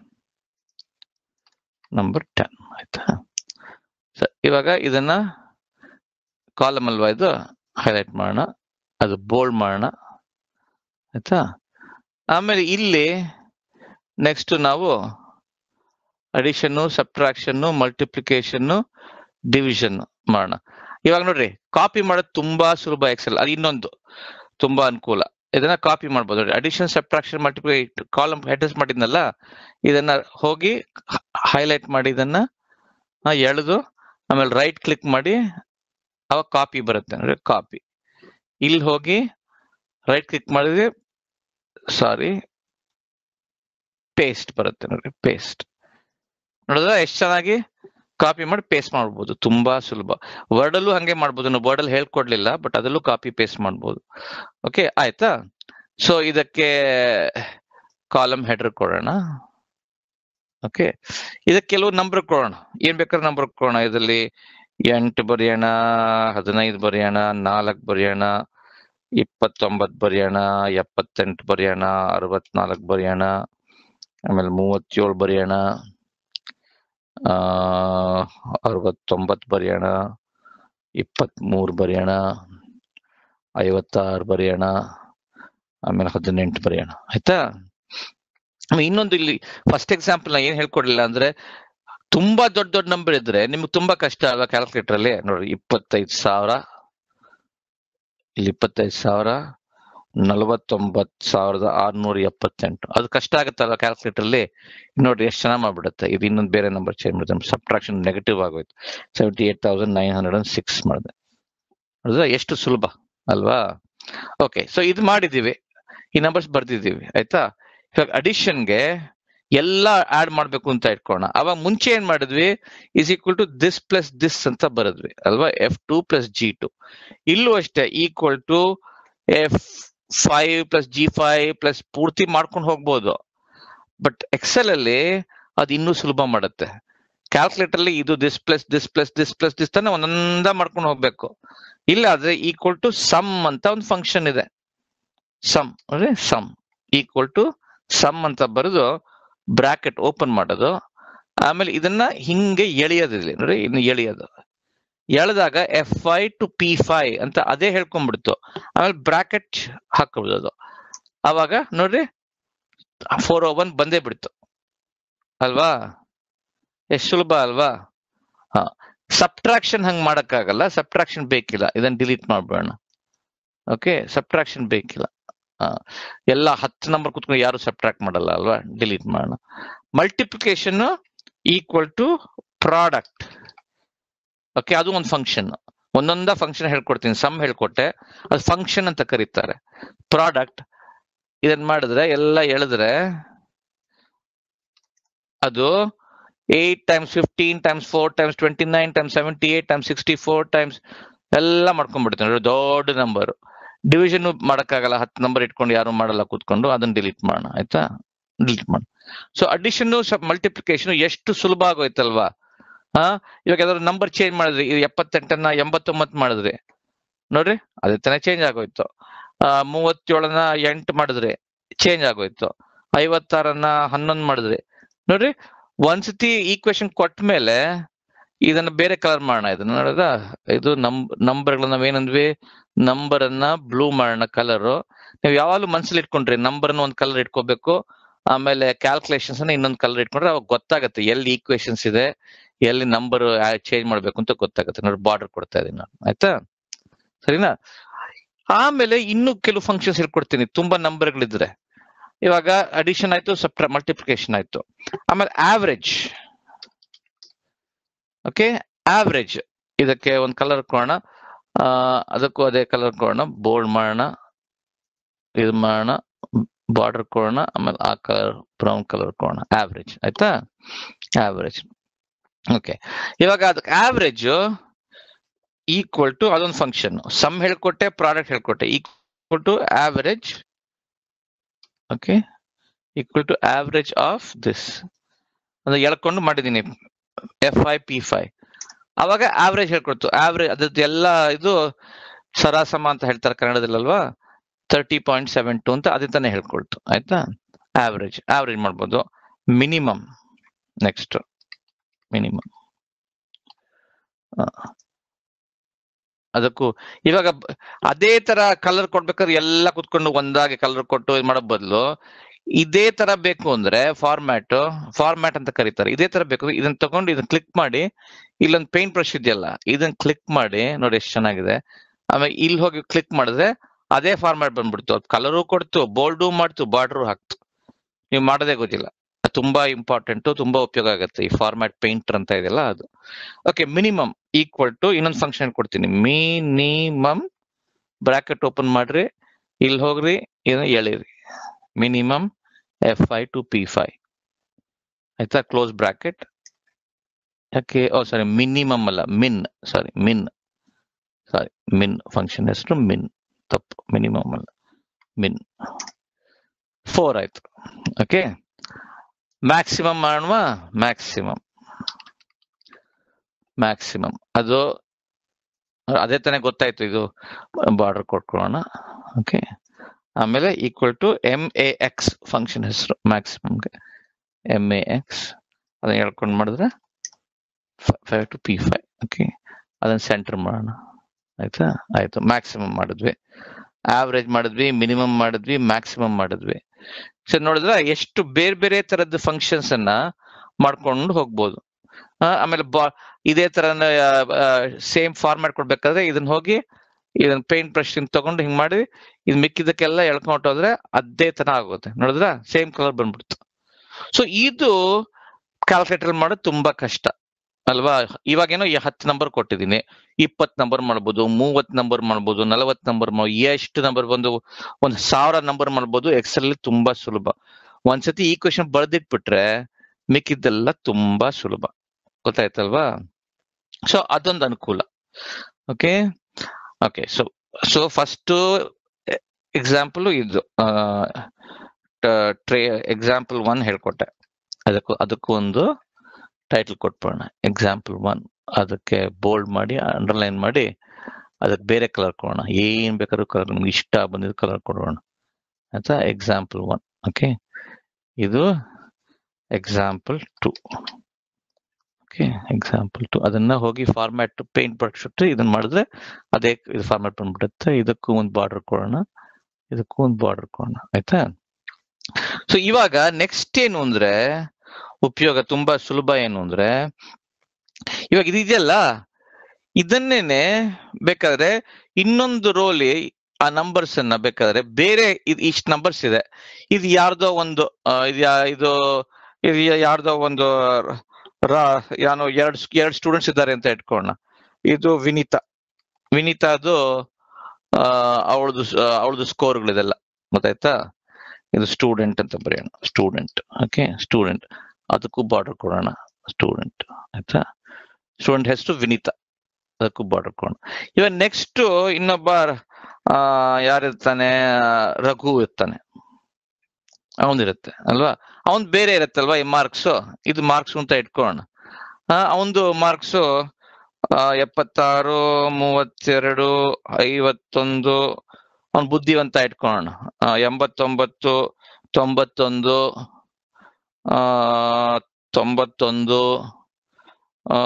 ನಂಬರ್ ಟೆನ್ ಆಯ್ತಾ ಸ- ಇವಾಗ ಇದನ್ನ ಕಾಲಮ್ ಅಲ್ವಾ ಇದು ಹೈಲೈಟ್ ಮಾಡೋಣ ಅದು ಬೋಲ್ಡ್ ಮಾಡೋಣ ಆಯ್ತಾ ಆಮೇಲೆ ಇಲ್ಲಿ ನೆಕ್ಸ್ಟ್ ನಾವು ಅಡಿಷನ್ನು ಸಬ್ಟ್ರಾಕ್ಷನ್ನು ಮಲ್ಟಿಪ್ಲಿಕೇಶನ್ನು ಡಿವಿಷನ್ ಮಾಡೋಣ ಇವಾಗ ನೋಡ್ರಿ ಕಾಪಿ ಮಾಡೋದು ತುಂಬಾ ಸುಲಭ ಎಕ್ಸೆಲ್ ಅದು ಇನ್ನೊಂದು ತುಂಬಾ ಅನುಕೂಲ ಇದನ್ನ ಕಾಪಿ ಮಾಡ್ಬೋದು ನೋಡಿ addition subtraction multiply column headers ಮಾಡಿದ್ನಲ್ಲ ಇದನ್ನ ಹೋಗಿ ಹೈಲೈಟ್ ಮಾಡಿ ಇದನ್ನ ಆ, ಎಳೆದು ಆಮೇಲೆ ರೈಟ್ ಕ್ಲಿಕ್ ಮಾಡಿ ಅವಾಗ ಕಾಪಿ ಬರುತ್ತೆ ನೋಡಿ ಕಾಪಿ ಇಲ್ಲಿ ಹೋಗಿ ರೈಟ್ ಕ್ಲಿಕ್ ಮಾಡಿದ್ರೆ ಸಾರಿ ಪೇಸ್ಟ್ ಬರುತ್ತೆ ನೋಡಿ ಪೇಸ್ಟ್ ನೋಡಿದ್ರೆ ಎಷ್ಟು ಚೆನ್ನಾಗಿ ಕಾಪಿ ಮಾಡಿ ಪೇಸ್ಟ್ ಮಾಡ್ಬೋದು ತುಂಬಾ ಸುಲಭ ವರ್ಡ್ ಅಲ್ಲೂ ಹಂಗೆ ಮಾಡ್ಬೋದು ನಾವು ವರ್ಡ್ ಅಲ್ಲಿ ಹೇಳ್ಕೊಡ್ಲಿಲ್ಲ ಬಟ್ ಅದಲ್ಲೂ ಕಾಪಿ ಪೇಸ್ಟ್ ಮಾಡ್ಬೋದು ಓಕೆ ಆಯ್ತಾ ಸೊ ಇದಕ್ಕೆ ಕಾಲಮ್ ಹೆಡರ್ ಕೊಡೋಣ ಓಕೆ ಇದಕ್ಕೆ ಕೆಲವು ನಂಬರ್ ಕೊಡೋಣ ಏನ್ ಬೇಕಾದ್ರೆ ನಂಬರ್ ಕೊಡೋಣ ಇದರಲ್ಲಿ ಎಂಟು ಬರೆಯೋಣ ಹದಿನೈದು ಬರೆಯೋಣ ನಾಲ್ಕು ಬರೆಯೋಣ ಇಪ್ಪತ್ತೊಂಬತ್ತು ಬರೆಯೋಣ ಎಪ್ಪತ್ತೆಂಟು ಬರೆಯೋಣ ಅರವತ್ನಾಲ್ಕು ಬರೆಯೋಣ ಆಮೇಲೆ ಮೂವತ್ತೇಳು ಬರೆಯೋಣ ಆ ಅರವತ್ತೊಂಬತ್ತು ಬರೆಯೋಣ ಇಪ್ಪತ್ಮೂರು ಬರೆಯೋಣ ಐವತ್ತಾರು ಬರೆಯೋಣ ಆಮೇಲೆ ಹದಿನೆಂಟು ಬರೆಯೋಣ ಆಯ್ತಾ ಆಮೇಲೆ ಇನ್ನೊಂದು ಇಲ್ಲಿ ಫಸ್ಟ್ ಎಕ್ಸಾಂಪಲ್ ನಾ ಏನ್ ಹೇಳ್ಕೊಡ್ಲಿಲ್ಲ ಅಂದ್ರೆ ತುಂಬಾ ದೊಡ್ಡ ದೊಡ್ಡ ನಂಬರ್ ಇದ್ರೆ ನಿಮ್ಗೆ ತುಂಬಾ ಕಷ್ಟ ಅಲ್ವಾ ಕ್ಯಾಲ್ಕುಲೇಟರ್ ಅಲ್ಲಿ ನೋಡ್ರಿ ಇಪ್ಪತ್ತೈದು ಸಾವಿರ ಇಲ್ಲಿ ಇಪ್ಪತ್ತೈದು ಸಾವಿರ ನಲವತ್ತೊಂಬತ್ ಸಾವಿರದ ಆರ್ನೂರ ಎಪ್ಪತ್ತೆಂಟು ಅದು ಕಷ್ಟ ಆಗುತ್ತಲ್ವಾ ಕ್ಯಾಲ್ಕುಲೇಟರ್ ಅಲ್ಲಿ ನೋಡ್ರಿ ಎಷ್ಟು ಚೆನ್ನಾಗಿ ಮಾಡ್ಬಿಡುತ್ತೆ ಇದು ಇನ್ನೊಂದು ಬೇರೆ ನಂಬರ್ ಚೇಂಜ್ ಮಾಡಿದ್ರೆ ಸಬ್ಟ್ರಾಕ್ಷನ್ ನೆಗೆಟಿವ್ ಆಗೋಯ್ತು seventy eight thousand nine hundred and six ಮಾಡಿದೆ ಹೌದಾ ಎಷ್ಟು ಸುಲಭ ಅಲ್ವಾ ಓಕೆ ಸೊ ಇದು ಮಾಡಿದೀವಿ ಈ ನಂಬರ್ಸ್ ಬರ್ದಿದ್ದೀವಿ ಆಯ್ತಾ ಇವಾಗ ಅಡಿಷನ್ಗೆ ಎಲ್ಲ ಆಡ್ ಮಾಡ್ಬೇಕು ಅಂತ ಇಟ್ಕೋಣ ಅವಾಗ ಮುಂಚೆ ಏನ್ ಮಾಡಿದ್ವಿ is equal to this plus this ಅಂತ ಬರದ್ವಿ ಅಲ್ವಾ F two plus G two ಇಲ್ಲೂ ಅಷ್ಟೇ equal to F five plus G five plus ಪೂರ್ತಿ ಮಾಡ್ಕೊಂಡು ಹೋಗ್ಬೋದು ಬಟ್ ಎಕ್ಸೆಲ್ ಅಲ್ಲಿ ಅದು ಇನ್ನೂ ಸುಲಭ ಮಾಡುತ್ತೆ ಕ್ಯಾಲ್ಕುಲೇಟರ್ ಅಲ್ಲಿ ಇದು this plus this plus this plus this ತಾನೆ ಒಂದೊಂದ ಮಾಡ್ಕೊಂಡು ಹೋಗ್ಬೇಕು ಇಲ್ಲ ಆದ್ರೆ ಈಕ್ವಲ್ ಟು ಸಮ್ ಅಂತ ಒಂದು ಫಂಕ್ಷನ್ ಇದೆ ಸಮ್ ಅಂದ್ರೆ ಸಮ್ ಈಕ್ವಲ್ ಟು ಸಮ್ ಅಂತ ಬರೆದು ಬ್ರಾಕೆಟ್ ಓಪನ್ ಮಾಡೋದು ಆಮೇಲೆ ಇದನ್ನ ಹಿಂಗೆ ಎಳೆಯೋದಿಲ್ಲ ನೋಡಿ ಇನ್ನು ಎಳೆಯೋದು ಎಳೆದಾಗ F I to P five ಅಂತ ಅದೇ ಹೇಳ್ಕೊಂಡ್ಬಿಡ್ತು ಆಮೇಲೆ ಬ್ರಾಕೆಟ್ ಹಾಕಬಿಡೋದು ಅವಾಗ ನೋಡ್ರಿ ಫೋರ್ ಓ ಒನ್ ಬಂದೇ ಬಿಡ್ತು ಅಲ್ವಾ ಎಷ್ಟು ಸುಲಭ ಅಲ್ವಾ ಹಾ ಸಬ್ಟ್ರಾಕ್ಷನ್ ಹಂಗ್ ಮಾಡಕ್ಕಾಗಲ್ಲ ಸಬ್ಟ್ರಾಕ್ಷನ್ ಬೇಕಿಲ್ಲ ಇದನ್ನ ಡಿಲೀಟ್ ಮಾಡ್ಬೇಡ ಓಕೆ ಸಬ್ಟ್ರಾಕ್ಷನ್ ಬೇಕಿಲ್ಲ ಆ, ಎಲ್ಲ ಹತ್ತು ನಂಬರ್ ಕುತ್ಕೊಂಡು ಯಾರು ಸಬ್ಟ್ರಾಕ್ಟ್ ಮಾಡಲ್ಲ ಅಲ್ವಾ ಡಿಲೀಟ್ ಮಾಡೋಣ multiplication equal to product okay ಅದು ಒಂದು ಫಂಕ್ಷನ್ ಒಂದೊಂದ ಫಂಕ್ಷನ್ ಹೇಳ್ಕೊಡ್ತೀನಿ ಸಮ್ ಹೇಳ್ಕೊಟ್ಟೆ ಅದು ಫಂಕ್ಷನ್ ಅಂತ ಕರೀತಾರೆ ಪ್ರಾಡಕ್ಟ್ ಇದನ್ ಮಾಡಿದ್ರೆ ಎಲ್ಲ ಎಳೆದ್ರೆ ಅದು eight times fifteen times four times twenty nine times seventy eight times sixty four times ಎಲ್ಲ ಮಾಡ್ಕೊಂಡ್ಬಿಡ್ತೀನಿ ನೋಡಿ ದೊಡ್ಡ ನಂಬರ್ ಡಿವಿಷನ್ ಮಾಡಕ್ಕಾಗಲ್ಲ ಹತ್ತು ನಂಬರ್ ಇಟ್ಕೊಂಡು ಯಾರು ಮಾಡಲ್ಲ ಕೂತ್ಕೊಂಡು ಅದನ್ನ ಡಿಲೀಟ್ ಮಾಡೋಣ ಆಯ್ತಾ ಡಿಲೀಟ್ ಮಾಡೋಣ ಸೊ ಅಡಿಷನ್ ಮಲ್ಟಿಪ್ಲಿಕೇಶನ್ ಎಷ್ಟು ಸುಲಭ ಆಗೋಯ್ತಲ್ವಾ ಹಾ ಇವಾಗ ಯಾವ್ದಾದ್ರು ನಂಬರ್ ಚೇಂಜ್ ಮಾಡಿದ್ರಿ ಇದು ಎಪ್ಪತ್ತೆಂಟನ್ನ ಎಂಬತ್ತೊಂಬತ್ತು ಮಾಡಿದ್ರಿ ನೋಡ್ರಿ ಅದೇ ತಾನೇ ಚೇಂಜ್ ಆಗೋಯ್ತು ಆ ಮೂವತ್ತೇಳನ್ನ ಎಂಟು ಮಾಡಿದ್ರಿ ಚೇಂಜ್ ಆಗೋಯ್ತು ಐವತ್ತಾರನ್ನ ಹನ್ನೊಂದು ಮಾಡಿದ್ರಿ ನೋಡ್ರಿ ಒಂದ್ಸತಿ ಈಕ್ವೇಶನ್ ಕೊಟ್ಟ ಮೇಲೆ ಇದನ್ನ ಬೇರೆ ಕಲರ್ ಮಾಡೋಣ ಇದನ್ನ ನೋಡಿದ ಇದು ನಮ್ ನಂಬರ್ಗಳನ್ನ ನಾವೇನಂದ್ವಿ ನಂಬರ್ ಅನ್ನ ಬ್ಲೂ ಮಾಡೋಣ ಕಲರ್ ನೀವು ಯಾವಾಗ್ಲೂ ಮನ್ಸಲ್ಲಿ ಇಟ್ಕೊಂಡ್ರಿ ನಂಬರ್ ಅನ್ನ ಒಂದ್ ಕಲರ್ ಇಟ್ಕೋಬೇಕು ಆಮೇಲೆ ಕ್ಯಾಲ್ಕುಲೇಷನ್ಸ್ ಅನ್ನ ಇನ್ನೊಂದ್ ಕಲರ್ ಇಟ್ಕೊಂಡ್ರೆ ಅವಾಗ ಗೊತ್ತಾಗತ್ತೆ ಎಲ್ಲಿ ಈಕ್ವೇಶನ್ಸ್ ಇದೆ ಎಲ್ಲಿ ನಂಬರ್ ಚೇಂಜ್ ಮಾಡ್ಬೇಕು ಅಂತ ಗೊತ್ತಾಗುತ್ತೆ ನೋಡಿ ಬಾರ್ಡರ್ ಕೊಡ್ತಾ ಇದೀನಿ ನಾನು ಆಯ್ತಾ ಸರಿನಾ ಆಮೇಲೆ ಇನ್ನು ಕೆಲವು ಫಂಕ್ಷನ್ಸ್ ಹೇಳ್ಕೊಡ್ತೀನಿ ತುಂಬಾ ನಂಬರ್ಗಳಿದ್ರೆ ಇವಾಗ ಅಡಿಷನ್ ಆಯ್ತು ಸಬ್ಟ್ರಾ ಮಲ್ಟಿಪ್ಲಿಕೇಶನ್ ಆಯ್ತು ಆಮೇಲೆ ಆವ್ರೇಜ್ ಓಕೆ ಆವ್ರೇಜ್ ಇದಕ್ಕೆ ಒಂದು ಕಲರ್ ಕೊಡೋಣ ಆ, ಅದಕ್ಕೂ ಅದೇ ಕಲರ್ ಕೊಡೋಣ ಬೋಲ್ಡ್ ಮಾಡೋಣ ಇದು ಮಾಡೋಣ ಬಾರ್ಡರ್ ಕೊಡೋಣ ಆಮೇಲೆ ಆ ಕಲರ್ ಬ್ರೌನ್ ಕಲರ್ ಕೊಡೋಣ ಆವ್ರೇಜ್ ಆಯ್ತಾ ಆವ್ರೇಜ್ ಓಕೆ ಇವಾಗ ಅದಕ್ಕೆ ಆವ್ರೇಜ್ ಈಕ್ವಲ್ ಟು ಅದೊಂದು ಫಂಕ್ಷನ್ ಸಮ್ ಹೇಳ್ಕೊಟ್ಟೆ ಪ್ರಾಡಕ್ಟ್ ಹೇಳ್ಕೊಟ್ಟೆ equal to average okay equal to average of this ಅಂದ್ರೆ ಎಳ್ಕೊಂಡು ಮಾಡಿದೀನಿ ಎಫ್ ಐ ಪಿ ಫೈ ಅವಾಗ ಆವರೇಜ್ ಹೇಳ್ಕೊಡ್ತು ಆವರೇಜ್ ಅದ್ರದ್ದು ಎಲ್ಲ ಇದು ಸರಾಸಮ ಅಂತ ಹೇಳ್ತಾರೆ ಕನ್ನಡದಲ್ಲಲ್ವಾ ತರ್ಟಿ ಪಾಯಿಂಟ್ ಸೆವೆನ್ ಟು ಅಂತ ಅದೇ ತಾನೇ ಹೇಳ್ಕೊಳ್ತು ಆಯ್ತಾ ಆವರೇಜ್ ಆವರೇಜ್ ಮಾಡ್ಬೋದು ಮಿನಿಮಮ್ ನೆಕ್ಸ್ಟ್ ಮಿನಿಮಮ್ ಅದಕ್ಕೂ ಇವಾಗ ಬ- ಅದೇ ತರ ಕಲರ್ ಕೊಡ್ಬೇಕಾದ್ರೆ ಎಲ್ಲ ಕುತ್ಕೊಂಡು ಒಂದಾಗಿ ಕಲರ್ ಕೊಟ್ಟು ಇದು ಮಾಡೋ ಬದಲು ಇದೇ ತರ ಬೇಕು ಅಂದ್ರೆ ಫಾರ್ಮ್ಯಾಟ್ ಫಾರ್ಮ್ಯಾಟ್ ಅಂತ ಕರೀತಾರೆ ಇದೇ ತರ ಬೇಕು ಇದನ್ನ ತಗೊಂಡು ಇದನ್ನ ಕ್ಲಿಕ್ ಮಾಡಿ ಇಲ್ಲೊಂದು ಪೇಂಟ್ ಬ್ರಷ್ ಇದೆಯಲ್ಲ ಇದನ್ನ ಕ್ಲಿಕ್ ಮಾಡಿ ನೋಡಿ ಎಷ್ಟು ಚೆನ್ನಾಗಿದೆ ಆಮೇಲೆ ಇಲ್ಲಿ ಹೋಗಿ ಕ್ಲಿಕ್ ಮಾಡಿದ್ರೆ ಅದೇ ಫಾರ್ಮ್ಯಾಟ್ ಬಂದ್ಬಿಡ್ತು ಕಲರು ಕೊಡ್ತು ಬೋಲ್ಡು ಮಾಡ್ತು ಬಾರ್ಡರ್ ಹಾಕ್ತು ನೀವು ಮಾಡೋದೇ ಗೊತ್ತಿಲ್ಲ ಅದು ತುಂಬಾ ಇಂಪಾರ್ಟೆಂಟ್ ತುಂಬಾ ಉಪಯೋಗ ಆಗುತ್ತೆ ಈ ಫಾರ್ಮ್ಯಾಟ್ ಪೇಂಟರ್ ಅಂತ ಇದೆಯಲ್ಲ ಅದು ಓಕೆ ಮಿನಿಮಮ್ ಈಕ್ವಲ್ ಟು ಇನ್ನೊಂದು ಫಂಕ್ಷನ್ ಕೊಡ್ತೀನಿ ಮಿನಿಮಮ್ ಬ್ರಾಕೆಟ್ ಓಪನ್ ಮಾಡ್ರಿ ಇಲ್ಲಿ ಹೋಗ್ರಿ ಇದನ್ನ ಎಳಿರಿ minimum F I to P five ಆಯ್ತಾ ಕ್ಲೋಸ್ ಬ್ರಾಕೆಟ್ ಯಾಕೆ ಓ ಸಾರಿ ಮಿನಿಮಮ್ ಅಲ್ಲ ಮಿನ್ ಸಾರಿ ಮಿನ್ ಸಾರಿ ಮಿನ್ ಫಂಕ್ಷನ್ ಹೆಸರು ಮಿನ್ ತಪ್ಪು ಮಿನಿಮಮ್ ಅಲ್ಲ ಮಿನ್ ಫೋರ್ ಆಯ್ತು ಓಕೆ ಮ್ಯಾಕ್ಸಿಮಮ್ ಮಾಡುವ ಮ್ಯಾಕ್ಸಿಮಮ್ ಮ್ಯಾಕ್ಸಿಮಮ್ ಅದು ಅದೇ ತಾನೇ ಗೊತ್ತಾಯ್ತು ಇದು ಬಾರ್ಡರ್ ಕೊಟ್ಕೊಳ್ಳೋಣ ಓಕೆ ಆಮೇಲೆ equal to M A X function ಹೆಸರು ಮ್ಯಾಕ್ಸಿಮಮ್ಗೆ ಎಮ್ ಎ ಎಕ್ಸ್ ಅದನ್ನ ಹೇಳ್ಕೊಂಡು ಮಾಡಿದ್ರೆ five to P five okay ಅದನ್ನ ಸೆಂಟರ್ ಮಾಡೋಣ ಆಯ್ತಾ ಆಯ್ತು ಮ್ಯಾಕ್ಸಿಮಮ್ ಮಾಡಿದ್ವಿ ಆವ್ರೇಜ್ ಮಾಡಿದ್ವಿ ಮಿನಿಮಮ್ ಮಾಡಿದ್ವಿ ಮ್ಯಾಕ್ಸಿಮಮ್ ಮಾಡಿದ್ವಿ ಸೊ ನೋಡಿದ್ರೆ ಎಷ್ಟು ಬೇರೆ ಬೇರೆ ತರದ್ದು ಫಂಕ್ಷನ್ಸ್ ಅನ್ನ ಮಾಡ್ಕೊಂಡು ಹೋಗ್ಬೋದು ಆ, ಆಮೇಲೆ ಬಾ ಇದೇ ತರ ಸೇಮ್ ಫಾರ್ಮ್ಯಾಟ್ ಕೊಡ್ಬೇಕಾದ್ರೆ ಇದನ್ನ ಹೋಗಿ ಇದನ್ನ ಪೇಂಟ್ ಬ್ರಷ್ ತಗೊಂಡು ಹಿಂಗ್ ಮಾಡಿ ಇದು ಮಿಕ್ಕಿದಕ್ಕೆಲ್ಲ ಎಳ್ಕೊಂಡ್ ಹೋದ್ರೆ ಅದೇ ತರ ಆಗುತ್ತೆ ನೋಡಿದ್ರ ಸೇಮ್ ಕಲರ್ ಬಂದ್ಬಿಡ್ತು ಸೊ ಇದು ಕ್ಯಾಲ್ಕುಲೇಟರ್ ಮಾಡೋದು ತುಂಬಾ ಕಷ್ಟ ಅಲ್ವಾ ಇವಾಗೇನೋ ಈ ಹತ್ತು ನಂಬರ್ ಕೊಟ್ಟಿದ್ದೀನಿ ಇಪ್ಪತ್ ನಂಬರ್ ಮಾಡ್ಬೋದು ಮೂವತ್ ನಂಬರ್ ಮಾಡ್ಬೋದು ನಲವತ್ ನಂಬರ್ ಮಾಡ್ಬೋದು ಎಷ್ಟು ನಂಬರ್ ಬಂದು ಒಂದ್ ಸಾವಿರ ನಂಬರ್ ಮಾಡ್ಬೋದು ಎಕ್ಸೆಲ್ ಅಲ್ಲಿ ತುಂಬಾ ಸುಲಭ ಒಂದ್ಸತಿ ಈ ಕ್ವೆಶನ್ ಬರ್ದಿಟ್ಬಿಟ್ರೆ ಮಿಕ್ಕಿದ್ದೆಲ್ಲ ತುಂಬಾ ಸುಲಭ ಗೊತ್ತಾಯ್ತಲ್ವಾ ಸೊ ಅದೊಂದು ಅನುಕೂಲ okay okay so so first example ಇದು ಟ್ರೇ ಎಕ್ಸಾಂಪಲ್ ಒನ್ ಹೇಳ್ಕೊಟ್ಟೆ ಅದಕ್ಕೂ ಅದಕ್ಕೂ ಒಂದು ಟೈಟಲ್ ಕೊಟ್ಬಿಡೋಣ ಎಕ್ಸಾಂಪಲ್ ಒನ್ ಅದಕ್ಕೆ ಬೋಲ್ಡ್ ಮಾಡಿ ಅಂಡರ್ಲೈನ್ ಮಾಡಿ ಅದಕ್ಕೆ ಬೇರೆ ಕಲರ್ ಕೊಡೋಣ ಏನ್ ಬೇಕಾದ್ರೂ ಕಲರ್ ನಿಮ್ಗೆ ಇಷ್ಟ ಬಂದಿದ್ದು ಕಲರ್ ಕೊಡೋಣ ಆಯ್ತಾ ಎಕ್ಸಾಂಪಲ್ ಒನ್ ಓಕೆ ಇದು example two okay example two ಅದನ್ನ ಹೋಗಿ ಫಾರ್ಮ್ಯಾಟ್ ಪೇಂಟ್ ಬರ್ಸ್ಬಿಟ್ಟು ಇದನ್ನ ಮಾಡಿದ್ರೆ ಅದೇ ಇದು ಫಾರ್ಮ್ಯಾಟ್ ಬಂದ್ಬಿಡುತ್ತೆ ಇದಕ್ಕೂ ಒಂದು ಬಾರ್ಡರ್ ಕೊಡೋಣ ಇದಕ್ಕೂ ಒಂದು ಬಾರ್ಡರ್ ಕೊಡೋಣ ಆಯ್ತಾ ಸೊ ಇವಾಗ ನೆಕ್ಸ್ಟ್ ಏನು ಅಂದ್ರೆ ಉಪಯೋಗ ತುಂಬಾ ಸುಲಭ ಏನು ಅಂದ್ರೆ ಇವಾಗ ಇದೆಯಲ್ಲ ಇದನ್ನೇನೆ ಬೇಕಾದ್ರೆ ಇನ್ನೊಂದು ರೋಲಿ ಆ ನಂಬರ್ಸ್ ಅನ್ನ ಬೇಕಾದ್ರೆ ಬೇರೆ ಇದು ಇಷ್ಟು ನಂಬರ್ಸ್ ಇದೆ ಇದು ಯಾರ್ದೋ ಒಂದು ಆ, ಇದು ಯಾ- ಇದು ಇದು ಯಾರ್ದೋ ಒಂದು ರಾ ಏನೋ ಎರಡ್ ಎರಡ್ ಸ್ಟೂಡೆಂಟ್ಸ್ ಇದ್ದಾರೆ ಅಂತ ಇಟ್ಕೊಳ್ಳೋಣ ಇದು ವಿನೀತಾ ವಿನೀತಾದು ಆ ಅವಳದು ಅವಳದು ಸ್ಕೋರ್ಗಳಿದೆಲ್ಲ ಗೊತ್ತಾಯ್ತಾ ಇದು ಸ್ಟೂಡೆಂಟ್ ಅಂತ ಬರೆಯೋಣ ಸ್ಟೂಡೆಂಟ್ ಓಕೆ ಸ್ಟೂಡೆಂಟ್ ಅದಕ್ಕೂ ಬಾರ್ಡರ್ ಕೊಡೋಣ ಸ್ಟೂಡೆಂಟ್ ಆಯ್ತಾ ಸ್ಟೂಡೆಂಟ್ ಹೆಸರು ವಿನೀತಾ ಅದಕ್ಕೂ ಬಾರ್ಡರ್ ಕೊಡೋಣ ಇವಾಗ ನೆಕ್ಸ್ಟ್ ಇನ್ನೊಬ್ಬ ಆ ಯಾರಿರ್ತಾನೆ ರಘು ಇರ್ತಾನೆ ಅವನಿರುತ್ತೆ ಅಲ್ವಾ ಅವನ್ ಬೇರೆ ಇರತ್ತಲ್ವಾ ಈ ಮಾರ್ಕ್ಸ್ ಇದು ಮಾರ್ಕ್ಸ್ ಅಂತ ಇಟ್ಕೊಳ್ಳೋಣ ಅವನದು ಮಾರ್ಕ್ಸ್ ಎಪ್ಪತ್ತಾರು ಮೂವತ್ತೆರಡು ಐವತ್ತೊಂದು ಅವ್ನ್ ಬುದ್ಧಿವಂತ ಇಟ್ಕೊಳ್ಳೋಣ ಆ, ಎಂಬತ್ತೊಂಬತ್ತು ತೊಂಬತ್ತೊಂದು ಆ ತೊಂಬತ್ತೊಂದು ಆ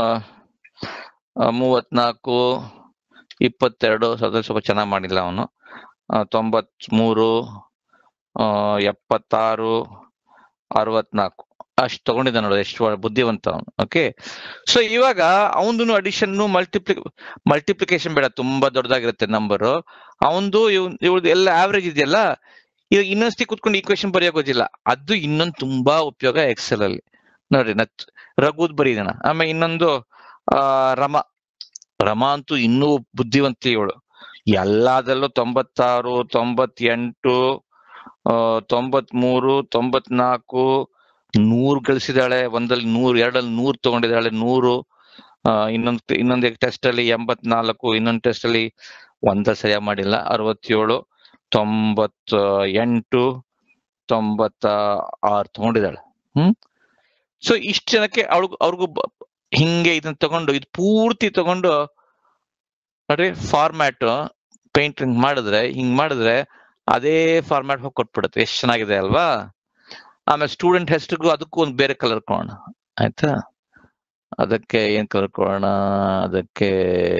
ಆ, ಮೂವತ್ನಾಲ್ಕು ಇಪ್ಪತ್ತೆರಡು ಸ್ವಲ್ಪ ಸ್ವಲ್ಪ ಚೆನ್ನಾಗಿ ಮಾಡಿಲ್ಲ ಅವನು ತೊಂಬತ್ಮೂರು ಆ, ಎಪ್ಪತ್ತಾರು ಅರವತ್ನಾಲ್ಕು ಅಷ್ಟು ತಗೊಂಡಿದ್ದ ನೋಡು ಎಷ್ಟು ಒಳ್ಳೆ ಬುದ್ಧಿವಂತ ಅವನು ಓಕೆ ಸೊ ಇವಾಗ ಅವನು ಅಡಿಷನ್ ಮಲ್ಟಿಪ್ಲಿ ಮಲ್ಟಿಪ್ಲಿಕೇಶನ್ ಬೇಡ ತುಂಬಾ ದೊಡ್ಡದಾಗಿರುತ್ತೆ ನಂಬರ್ ಅವಂದು ಇವ್ರದ್ದು ಎಲ್ಲ ಆವ್ರೇಜ್ ಇದೆಯಲ್ಲ ಈಗ ಇನ್ನೊಂದ್ಸತಿ ಕುತ್ಕೊಂಡು ಈಕ್ವೇಶನ್ ಬರೆಯೋಕೋದಿಲ್ಲ ಅದು ಇನ್ನೊಂದು ತುಂಬಾ ಉಪಯೋಗ ಎಕ್ಸೆಲ್ ಅಲ್ಲಿ ನೋಡ್ರಿ ನತ್ ರಘುದ್ ಬರೀದಣ ಆಮೇಲೆ ಇನ್ನೊಂದು ಆ ರಮಾ ರಮಾ ಅಂತೂ ಇನ್ನೂ ಬುದ್ಧಿವಂತಿ ಇವಳು ಎಲ್ಲದರಲ್ಲೂ ತೊಂಬತ್ತಾರು ತೊಂಬತ್ತೆಂಟು ಆ, ತೊಂಬತ್ಮೂರು ತೊಂಬತ್ನಾಲ್ಕು ನೂರ್ ಗಳಿಸಿದಾಳೆ ಒಂದಲ್ಲಿ ನೂರ್ ಎರಡಲ್ಲಿ ನೂರ್ ತಗೊಂಡಿದ್ದಾಳೆ ನೂರು ಆ, ಇನ್ನೊಂದ್ ಇನ್ನೊಂದು ಟೆಸ್ಟ್ ಅಲ್ಲಿ ಎಂಬತ್ನಾಲ್ಕು ಇನ್ನೊಂದು ಟೆಸ್ಟ್ ಅಲ್ಲಿ ಒಂದ ಸರಿಯಾಗಿ ಮಾಡಿಲ್ಲ ಅರವತ್ತೇಳು ತೊಂಬತ್ತ ಎಂಟು ತೊಂಬತ್ತ ಆರು ತಗೊಂಡಿದ್ದಾಳೆ ಹ್ಮ್ ಸೊ ಇಷ್ಟು ಜನಕ್ಕೆ ಅವ್ಳಿಗೂ ಅವ್ರಿಗೂ ಬ- ಹಿಂಗೆ ಇದನ್ನ ತಗೊಂಡು ಇದು ಪೂರ್ತಿ ತಗೊಂಡು ನೋಡ್ರಿ ಫಾರ್ಮ್ಯಾಟ್ ಪೇಂಟಿಂಗ್ ಮಾಡಿದ್ರೆ ಹಿಂಗ್ ಮಾಡಿದ್ರೆ ಅದೇ ಫಾರ್ಮ್ಯಾಟ್ ಹೋಗಿ ಕೊಟ್ಬಿಡುತ್ತೆ ಎಷ್ಟು ಚೆನ್ನಾಗಿದೆ ಅಲ್ವಾ ಆಮೇಲೆ ಸ್ಟೂಡೆಂಟ್ ಹೆಸರಿಗೂ ಅದಕ್ಕೂ ಒಂದು ಬೇರೆ ಕಲರ್ ಕೊಡೋಣ ಆಯ್ತಾ ಅದಕ್ಕೆ ಏನ್ ಕಲರ್ ಕೊಡೋಣ ಅದಕ್ಕೆ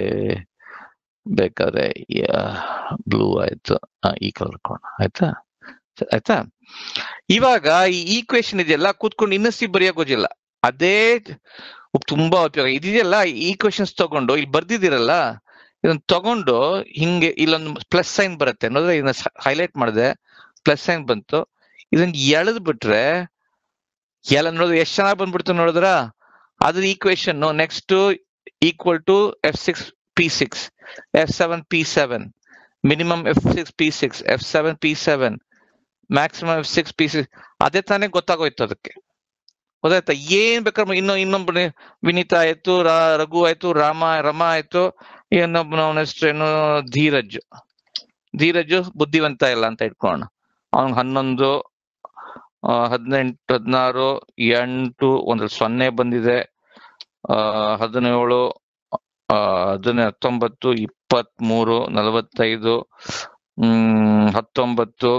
ಬೇಕಾದ್ರೆ ಬ್ಲೂ ಆಯ್ತು ಆ, ಈ ಕಲರ್ ಕೊಡೋಣ ಆಯ್ತಾ ಸ- ಆಯ್ತಾ ಇವಾಗ ಈ ಈಕ್ವೇಶನ್ ಇದೆಯಲ್ಲ ಕೂತ್ಕೊಂಡು ಇನ್ನೊಸಿ ಬರೆಯೋಕೋದಿಲ್ಲ ಅದೇ ಉಪ್- ತುಂಬಾ ಉಪಯೋಗ ಇದೆಯಲ್ಲ ಈ ಕ್ವೆಶನ್ಸ್ ತಗೊಂಡು ಇಲ್ಲಿ ಬರ್ದಿದ್ದೀರಲ್ಲ ಇದನ್ನ ತಗೊಂಡು ಹಿಂಗೆ ಇಲ್ಲೊಂದು ಪ್ಲಸ್ ಸೈನ್ ಬರುತ್ತೆ ನೋಡಿದ್ರೆ ಇದನ್ನ ಹೈಲೈಟ್ ಮಾಡಿದೆ ಪ್ಲಸ್ ಸೈನ್ ಬಂತು ಇದನ್ನ ಎಳೆದ್ ಬಿಟ್ರೆ ಎಲ್ಲ ನೋಡಿದ್ರೆ ಎಷ್ಟು ಚೆನ್ನಾಗಿ ಬಂದ್ಬಿಡ್ತು ನೋಡಿದ್ರ ಅದ್ರ equation next equal to F six P six F seven P seven minimum F six P six F seven P seven maximum F six P six ಅದೇ ತಾನೇ ಗೊತ್ತಾಗೋಯ್ತು ಅದಕ್ಕೆ ಗೊತ್ತಾಯ್ತಾ ಏನ್ ಬೇಕಾದ್ರೆ ಇನ್ನೊ ಇನ್ನೊಬ್ಬ ವಿನೀತಾ ಆಯ್ತು ರಾ- ರಘು ಆಯ್ತು ರಾಮ ರಮ ಆಯ್ತು ಇನ್ನೊಬ್ಬನ ಅವನ ಹೆಸರೇನು ಧೀರಜ್ ಧೀರಜ್ ಬುದ್ಧಿವಂತ ಇಲ್ಲ ಅಂತ ಇಟ್ಕೊಳ್ಳೋಣ ಅವನ್ ಹನ್ನೊಂದು ಆ, ಹದಿನೆಂಟು ಹದಿನಾರು ಎಂಟು ಒಂದ್ರಲ್ಲಿ ಸೊನ್ನೆ ಬಂದಿದೆ ಆ ಹದಿನೇಳು ಆ ಹದಿನ ಹತ್ತೊಂಬತ್ತು ಇಪ್ಪತ್ಮೂರು ನಲವತ್ತೈದು ಹ್ಮ್ ಹತ್ತೊಂಬತ್ತು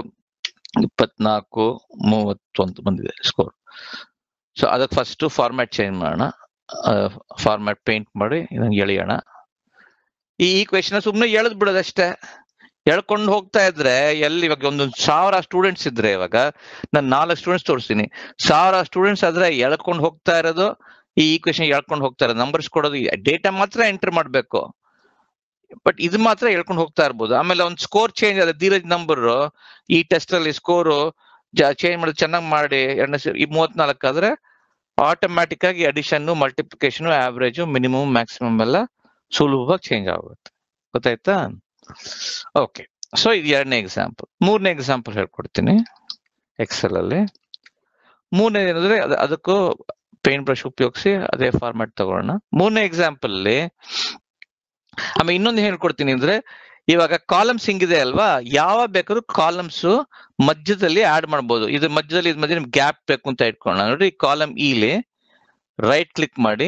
ಇಪ್ಪತ್ನಾಲ್ಕು ಮೂವತ್ತೊಂದು ಬಂದಿದೆ ಸ್ಕೋರ್ ಸೊ ಅದಕ್ಕೆ ಫಸ್ಟ್ ಫಾರ್ಮ್ಯಾಟ್ ಚೇಂಜ್ ಮಾಡೋಣ ಫಾರ್ಮ್ಯಾಟ್ ಪೇಂಟ್ ಮಾಡಿ ಇದನ್ನ ಎಳೆಯೋಣ ಈ ಈಕ್ವೇಶನ್ ಸುಮ್ಮನೆ ಎಳೆದ್ ಬಿಡೋದಷ್ಟೇ ಎಳ್ಕೊಂಡು ಹೋಗ್ತಾ ಇದ್ರೆ ಎಲ್ಲಿ ಇವಾಗ ಒಂದೊಂದು ಸಾವಿರ ಸ್ಟೂಡೆಂಟ್ಸ್ ಇದ್ರೆ ಇವಾಗ ನಾನು ನಾಲ್ಕು ಸ್ಟೂಡೆಂಟ್ಸ್ ತೋರಿಸ್ತೀನಿ ಸಾವಿರ ಸ್ಟೂಡೆಂಟ್ಸ್ ಆದ್ರೆ ಎಳ್ಕೊಂಡು ಹೋಗ್ತಾ ಇರೋದು ಈ ಈಕ್ವೇಶನ್ ಎಳ್ಕೊಂಡು ಹೋಗ್ತಾ ಇರೋದು ನಂಬರ್ಸ್ ಕೊಡೋದು ಡೇಟಾ ಮಾತ್ರ ಎಂಟರ್ ಮಾಡ್ಬೇಕು ಬಟ್ ಇದು ಮಾತ್ರ ಹೇಳ್ಕೊಂಡು ಹೋಗ್ತಾ ಇರ್ಬೋದು ಆಮೇಲೆ ಒಂದು ಸ್ಕೋರ್ ಚೇಂಜ್ ಆದ್ರೆ ಧೀರಜ್ ನಂಬರ್ ಈ ಟೆಸ್ಟ್ ಅಲ್ಲಿ ಸ್ಕೋರು ಚೇಂಜ್ ಮಾಡಿ ಚೆನ್ನಾಗಿ ಮಾಡಿ ಎರಡನೇ ಸರಿ ಈ ಮೂವತ್ನಾಲ್ಕು ಆದ್ರೆ ಆಟೋಮ್ಯಾಟಿಕ್ ಆಗಿ addition multiplication average minimum maximum ಎಲ್ಲ ಸುಲಭವಾಗಿ ಚೇಂಜ್ ಆಗುತ್ತೆ ಗೊತ್ತಾಯ್ತಾ ಓಕೆ ಸೊ ಇದು ಎರಡನೇ ಎಕ್ಸಾಂಪಲ್ ಮೂರನೇ ಎಕ್ಸಾಂಪಲ್ ಹೇಳ್ಕೊಡ್ತೀನಿ ಎಕ್ಸೆಲ್ ಅಲ್ಲಿ ಮೂರನೇ ಏನಂದ್ರೆ ಅದ್- ಅದಕ್ಕೂ ಪೇಂಟ್ ಬ್ರಷ್ ಉಪಯೋಗಿಸಿ ಅದೇ ಫಾರ್ಮ್ಯಾಟ್ ತಗೊಳ್ಳೋಣ ಮೂರನೇ ಎಕ್ಸಾಂಪಲ್ ಅಲ್ಲಿ ಆಮೇಲೆ ಇನ್ನೊಂದು ಹೇಳ್ಕೊಡ್ತೀನಿ ಅಂದ್ರೆ ಇವಾಗ ಕಾಲಮ್ಸ್ ಹಿಂಗಿದೆ ಅಲ್ವಾ ಯಾವ ಬೇಕಾದ್ರೂ ಕಾಲಮ್ಸ್ ಮಧ್ಯದಲ್ಲಿ ಆಡ್ ಮಾಡ್ಬೋದು ಇದು ಮಧ್ಯದಲ್ಲಿ ಇದ್ ಮಧ್ಯೆ ನಿಮ್ಗೆ ಗ್ಯಾಪ್ ಬೇಕು ಅಂತ ಇಟ್ಕೊಳ್ಳೋಣ ನೋಡಿ ಕಾಲಮ್ ಇಲಿ ರೈಟ್ ಕ್ಲಿಕ್ ಮಾಡಿ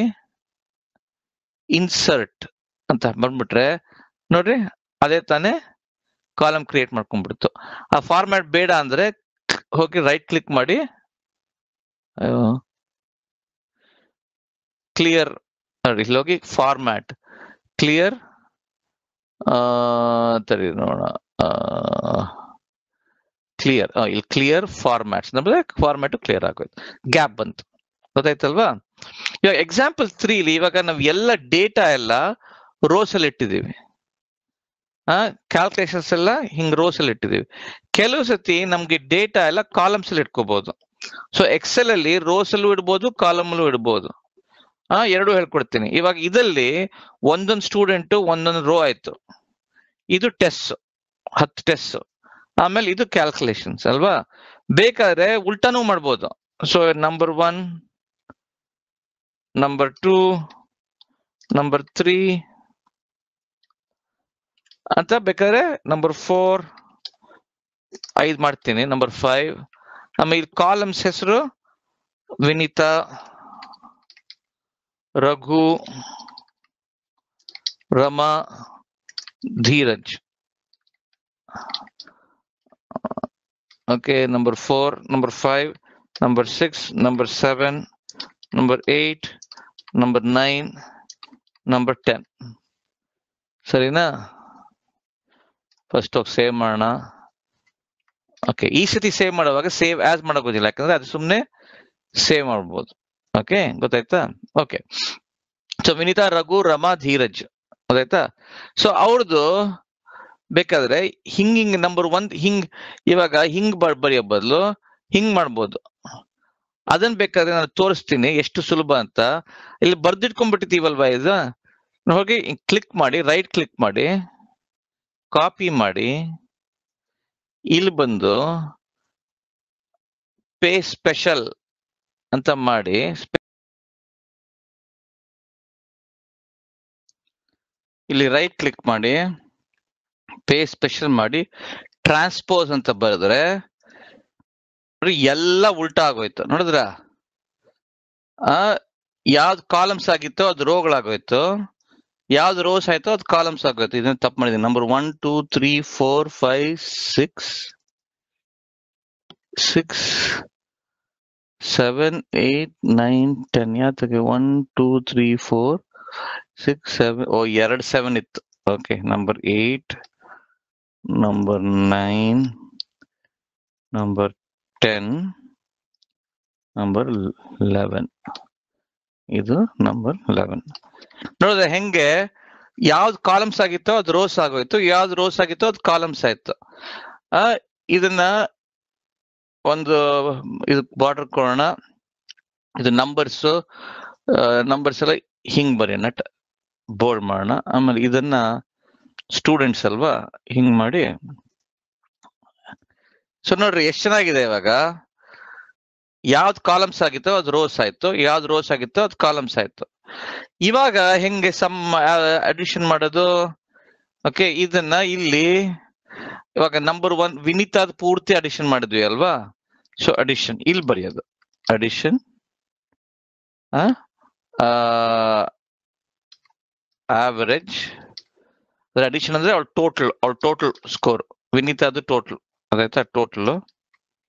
ಇನ್ಸರ್ಟ್ ಅಂತ ಬಂದ್ಬಿಟ್ರೆ ನೋಡ್ರಿ ಅದೇ ತಾನೇ ಕಾಲಮ್ ಕ್ರಿಯೇಟ್ ಮಾಡ್ಕೊಂಡ್ಬಿಡ್ತು ಆ ಫಾರ್ಮ್ಯಾಟ್ ಬೇಡ ಅಂದ್ರೆ ಹೋಗಿ ರೈಟ್ ಕ್ಲಿಕ್ ಮಾಡಿ ಕ್ಲಿಯರ್ ನೋಡಿ ಇಲ್ಲಿ ಹೋಗಿ ಫಾರ್ಮ್ಯಾಟ್ ಕ್ಲಿಯರ್ ತರಿ ನೋಡೋಣ ಕ್ಲಿಯರ್ ಇಲ್ಲಿ ಕ್ಲಿಯರ್ ಫಾರ್ಮ್ಯಾಟ್ಸ್ ನಮ್ಗೆ ಫಾರ್ಮ್ಯಾಟ್ ಕ್ಲಿಯರ್ ಆಗೋಯ್ತು ಗ್ಯಾಪ್ ಬಂತು ಗೊತ್ತಾಯ್ತಲ್ವಾ ಇವಾಗ ಎಕ್ಸಾಂಪಲ್ ತ್ರೀಲಿ ಇವಾಗ ನಾವು ಎಲ್ಲ ಡೇಟಾ ಎಲ್ಲ ರೋಸ್ ಅಲ್ಲಿ ಇಟ್ಟಿದೀವಿ ಆ ಕ್ಯಾಲ್ಕುಲೇಷನ್ಸ್ ಎಲ್ಲ ಹಿಂಗ್ ರೋಸ್ ಅಲ್ಲಿ ಇಟ್ಟಿದೀವಿ ಕೆಲವು ಸತಿ ನಮ್ಗೆ ಡೇಟಾ ಎಲ್ಲ ಕಾಲಮ್ಸ್ ಅಲ್ಲಿ ಇಟ್ಕೋಬಹುದು ಸೊ ಎಕ್ಸೆಲ್ ಅಲ್ಲಿ ರೋಸ್ ಅಲ್ಲೂ ಇಡ್ಬೋದು ಕಾಲಮ್ ಅಲ್ಲೂ ಇಡ್ಬೋದು ಆ ಎರಡು ಹೇಳ್ಕೊಡ್ತೀನಿ ಇವಾಗ ಇದಲ್ಲಿ ಒಂದೊಂದು ಸ್ಟೂಡೆಂಟ್ ಒಂದೊಂದು ರೋ ಆಯ್ತು ಇದು ಟೆಸ್ಟ್ ಹತ್ತು ಟೆಸ್ಟ್ ಆಮೇಲೆ ಇದು ಕ್ಯಾಲ್ಕುಲೇಷನ್ಸ್ ಅಲ್ವಾ ಬೇಕಾದ್ರೆ ಉಲ್ಟಾನೂ ಮಾಡ್ಬೋದು so number one number two number three ಅಂತ ಬೇಕಾದ್ರೆ ನಂಬರ್ ಫೋರ್ ಐದ್ ಮಾಡ್ತೀನಿ ನಂಬರ್ ಫೈವ್ ಆಮೇಲೆ ಕಾಲಮ್ಸ್ ಹೆಸರು Vinita Raghu Rama Dheeraj okay number four number five number six number seven number eight number nine number ten ಸರಿನಾ ಫಸ್ಟ್ ಹೋಗಿ ಸೇವ್ ಮಾಡೋಣ ಓಕೆ ಈ ಸತಿ ಸೇವ್ ಮಾಡುವಾಗ ಸೇವ್ ಆಸ್ ಮಾಡೋಕೋದಿಲ್ಲ ಯಾಕಂದ್ರೆ ಅದು ಸುಮ್ಮನೆ ಸೇವ್ ಮಾಡ್ಬೋದು ಓಕೆ ಗೊತ್ತಾಯ್ತಾ ಓಕೆ ಸೊ ವಿನಿತಾ ರಘು ರಮಾ ಧೀರಜ್ ಗೊತ್ತಾಯ್ತಾ ಸೊ ಅವ್ರದ್ದು ಬೇಕಾದ್ರೆ ಹಿಂಗ್ ಹಿಂಗ್ ನಂಬರ್ ಒನ್ ಹಿಂಗ್ ಇವಾಗ ಹಿಂಗ್ ಬ- ಬರೆಯೋ ಬದಲು ಹಿಂಗ್ ಮಾಡ್ಬೋದು ಅದನ್ನ ಬೇಕಾದ್ರೆ ನಾನು ತೋರಿಸ್ತೀನಿ ಎಷ್ಟು ಸುಲಭ ಅಂತ ಇಲ್ಲಿ ಬರ್ದಿಟ್ಕೊಂಡ್ಬಿಟ್ಟಿದೀವಲ್ವಾ ಇದು ಹೋಗಿ ಕ್ಲಿಕ್ ಮಾಡಿ ರೈಟ್ ಕ್ಲಿಕ್ ಮಾಡಿ ಕಾಪಿ ಮಾಡಿ ಇಲ್ಲಿ ಬಂದು ಪೇ ಸ್ಪೆಷಲ್ ಅಂತ ಮಾಡಿ ಸ್ಪೆ- ಇಲ್ಲಿ ರೈಟ್ ಕ್ಲಿಕ್ ಮಾಡಿ ಪೇ ಸ್ಪೆಷಲ್ ಮಾಡಿ ಟ್ರಾನ್ಸ್ಪೋಸ್ ಅಂತ ಬರೆದ್ರೆ ನೋಡಿ ಎಲ್ಲ ಉಲ್ಟಾ ಆಗೋಯ್ತು ನೋಡಿದ್ರ ಆ ಯಾವ್ದು ಕಾಲಮ್ಸ್ ಆಗಿತ್ತೋ ಅದು ರೋಗಳಾಗೋಯ್ತು ಯಾವ್ದು ರೋಸ್ ಆಯ್ತೋ ಅದು ಕಾಲಮ್ಸ್ ಆಗೋಯ್ತು ಇದನ್ನ ತಪ್ಪು ಮಾಡಿದ್ದೀನಿ number one two three four five six six seven eight nine ten ಯಾತಕ್ಕೆ one two three four six seven oh ಎರಡು ಸೆವೆನ್ ಇತ್ತು okay number eight number nine number ten number eleven ಇದು number eleven ನೋಡಿದ್ರೆ ಹೆಂಗೆ ಯಾವ್ದು columns ಆಗಿತ್ತೋ ಅದು rose ಆಗೋಯ್ತು ಯಾವ್ದು ರೋಸ್ ಆಗಿತ್ತೋ ಅದು ಕಾಲಮ್ಸ್ ಆಯ್ತು ಆ ಇದನ್ನ ಒಂದು ಇದು ಬಾರ್ಡರ್ ಕೊಡೋಣ ಇದು ನಂಬರ್ಸ್ ನಂಬರ್ಸ್ ಎಲ್ಲ ಹಿಂಗ್ ಬರೆಯೋಣ ಬೋರ್ಡ್ ಮಾಡೋಣ ಆಮೇಲೆ ಇದನ್ನ ಸ್ಟೂಡೆಂಟ್ಸ್ ಅಲ್ವಾ ಹಿಂಗ್ ಮಾಡಿ ಸೊ ನೋಡ್ರಿ ಎಷ್ಟು ಚೆನ್ನಾಗಿದೆ ಇವಾಗ ಯಾವ್ದು ಕಾಲಮ್ಸ್ ಆಗಿತ್ತೋ ಅದು ರೋಸ್ ಆಯ್ತು ಯಾವ್ದು ರೋಸ್ ಆಗಿತ್ತೋ ಅದು ಕಾಲಮ್ಸ್ ಆಯ್ತು ಇವಾಗ ಹೆಂಗೆ ಸಮ್ ಅಡಿಷನ್ ಮಾಡೋದು ಓಕೆ ಇದನ್ನ ಇಲ್ಲಿ ಇವಾಗ ನಂಬರ್ ಒನ್ ವಿನಿತಾದ ಪೂರ್ತಿ ಅಡಿಷನ್ ಮಾಡಿದ್ವಿ ಅಲ್ವಾ ಸೊ ಅಡಿಷನ್ ಇಲ್ಲಿ ಬರೆಯೋದು ಅಡಿಷನ್ ಆವರೇಜ್ ಅಡಿಷನ್ ಅಂದ್ರೆ ಅವಳ ಟೋಟಲ್ ಅವಳ ಟೋಟಲ್ ಸ್ಕೋರ್ ವಿನಿತಾದು ಟೋಟಲ್ ಅದಾಯ್ತಾ ಟೋಟಲ್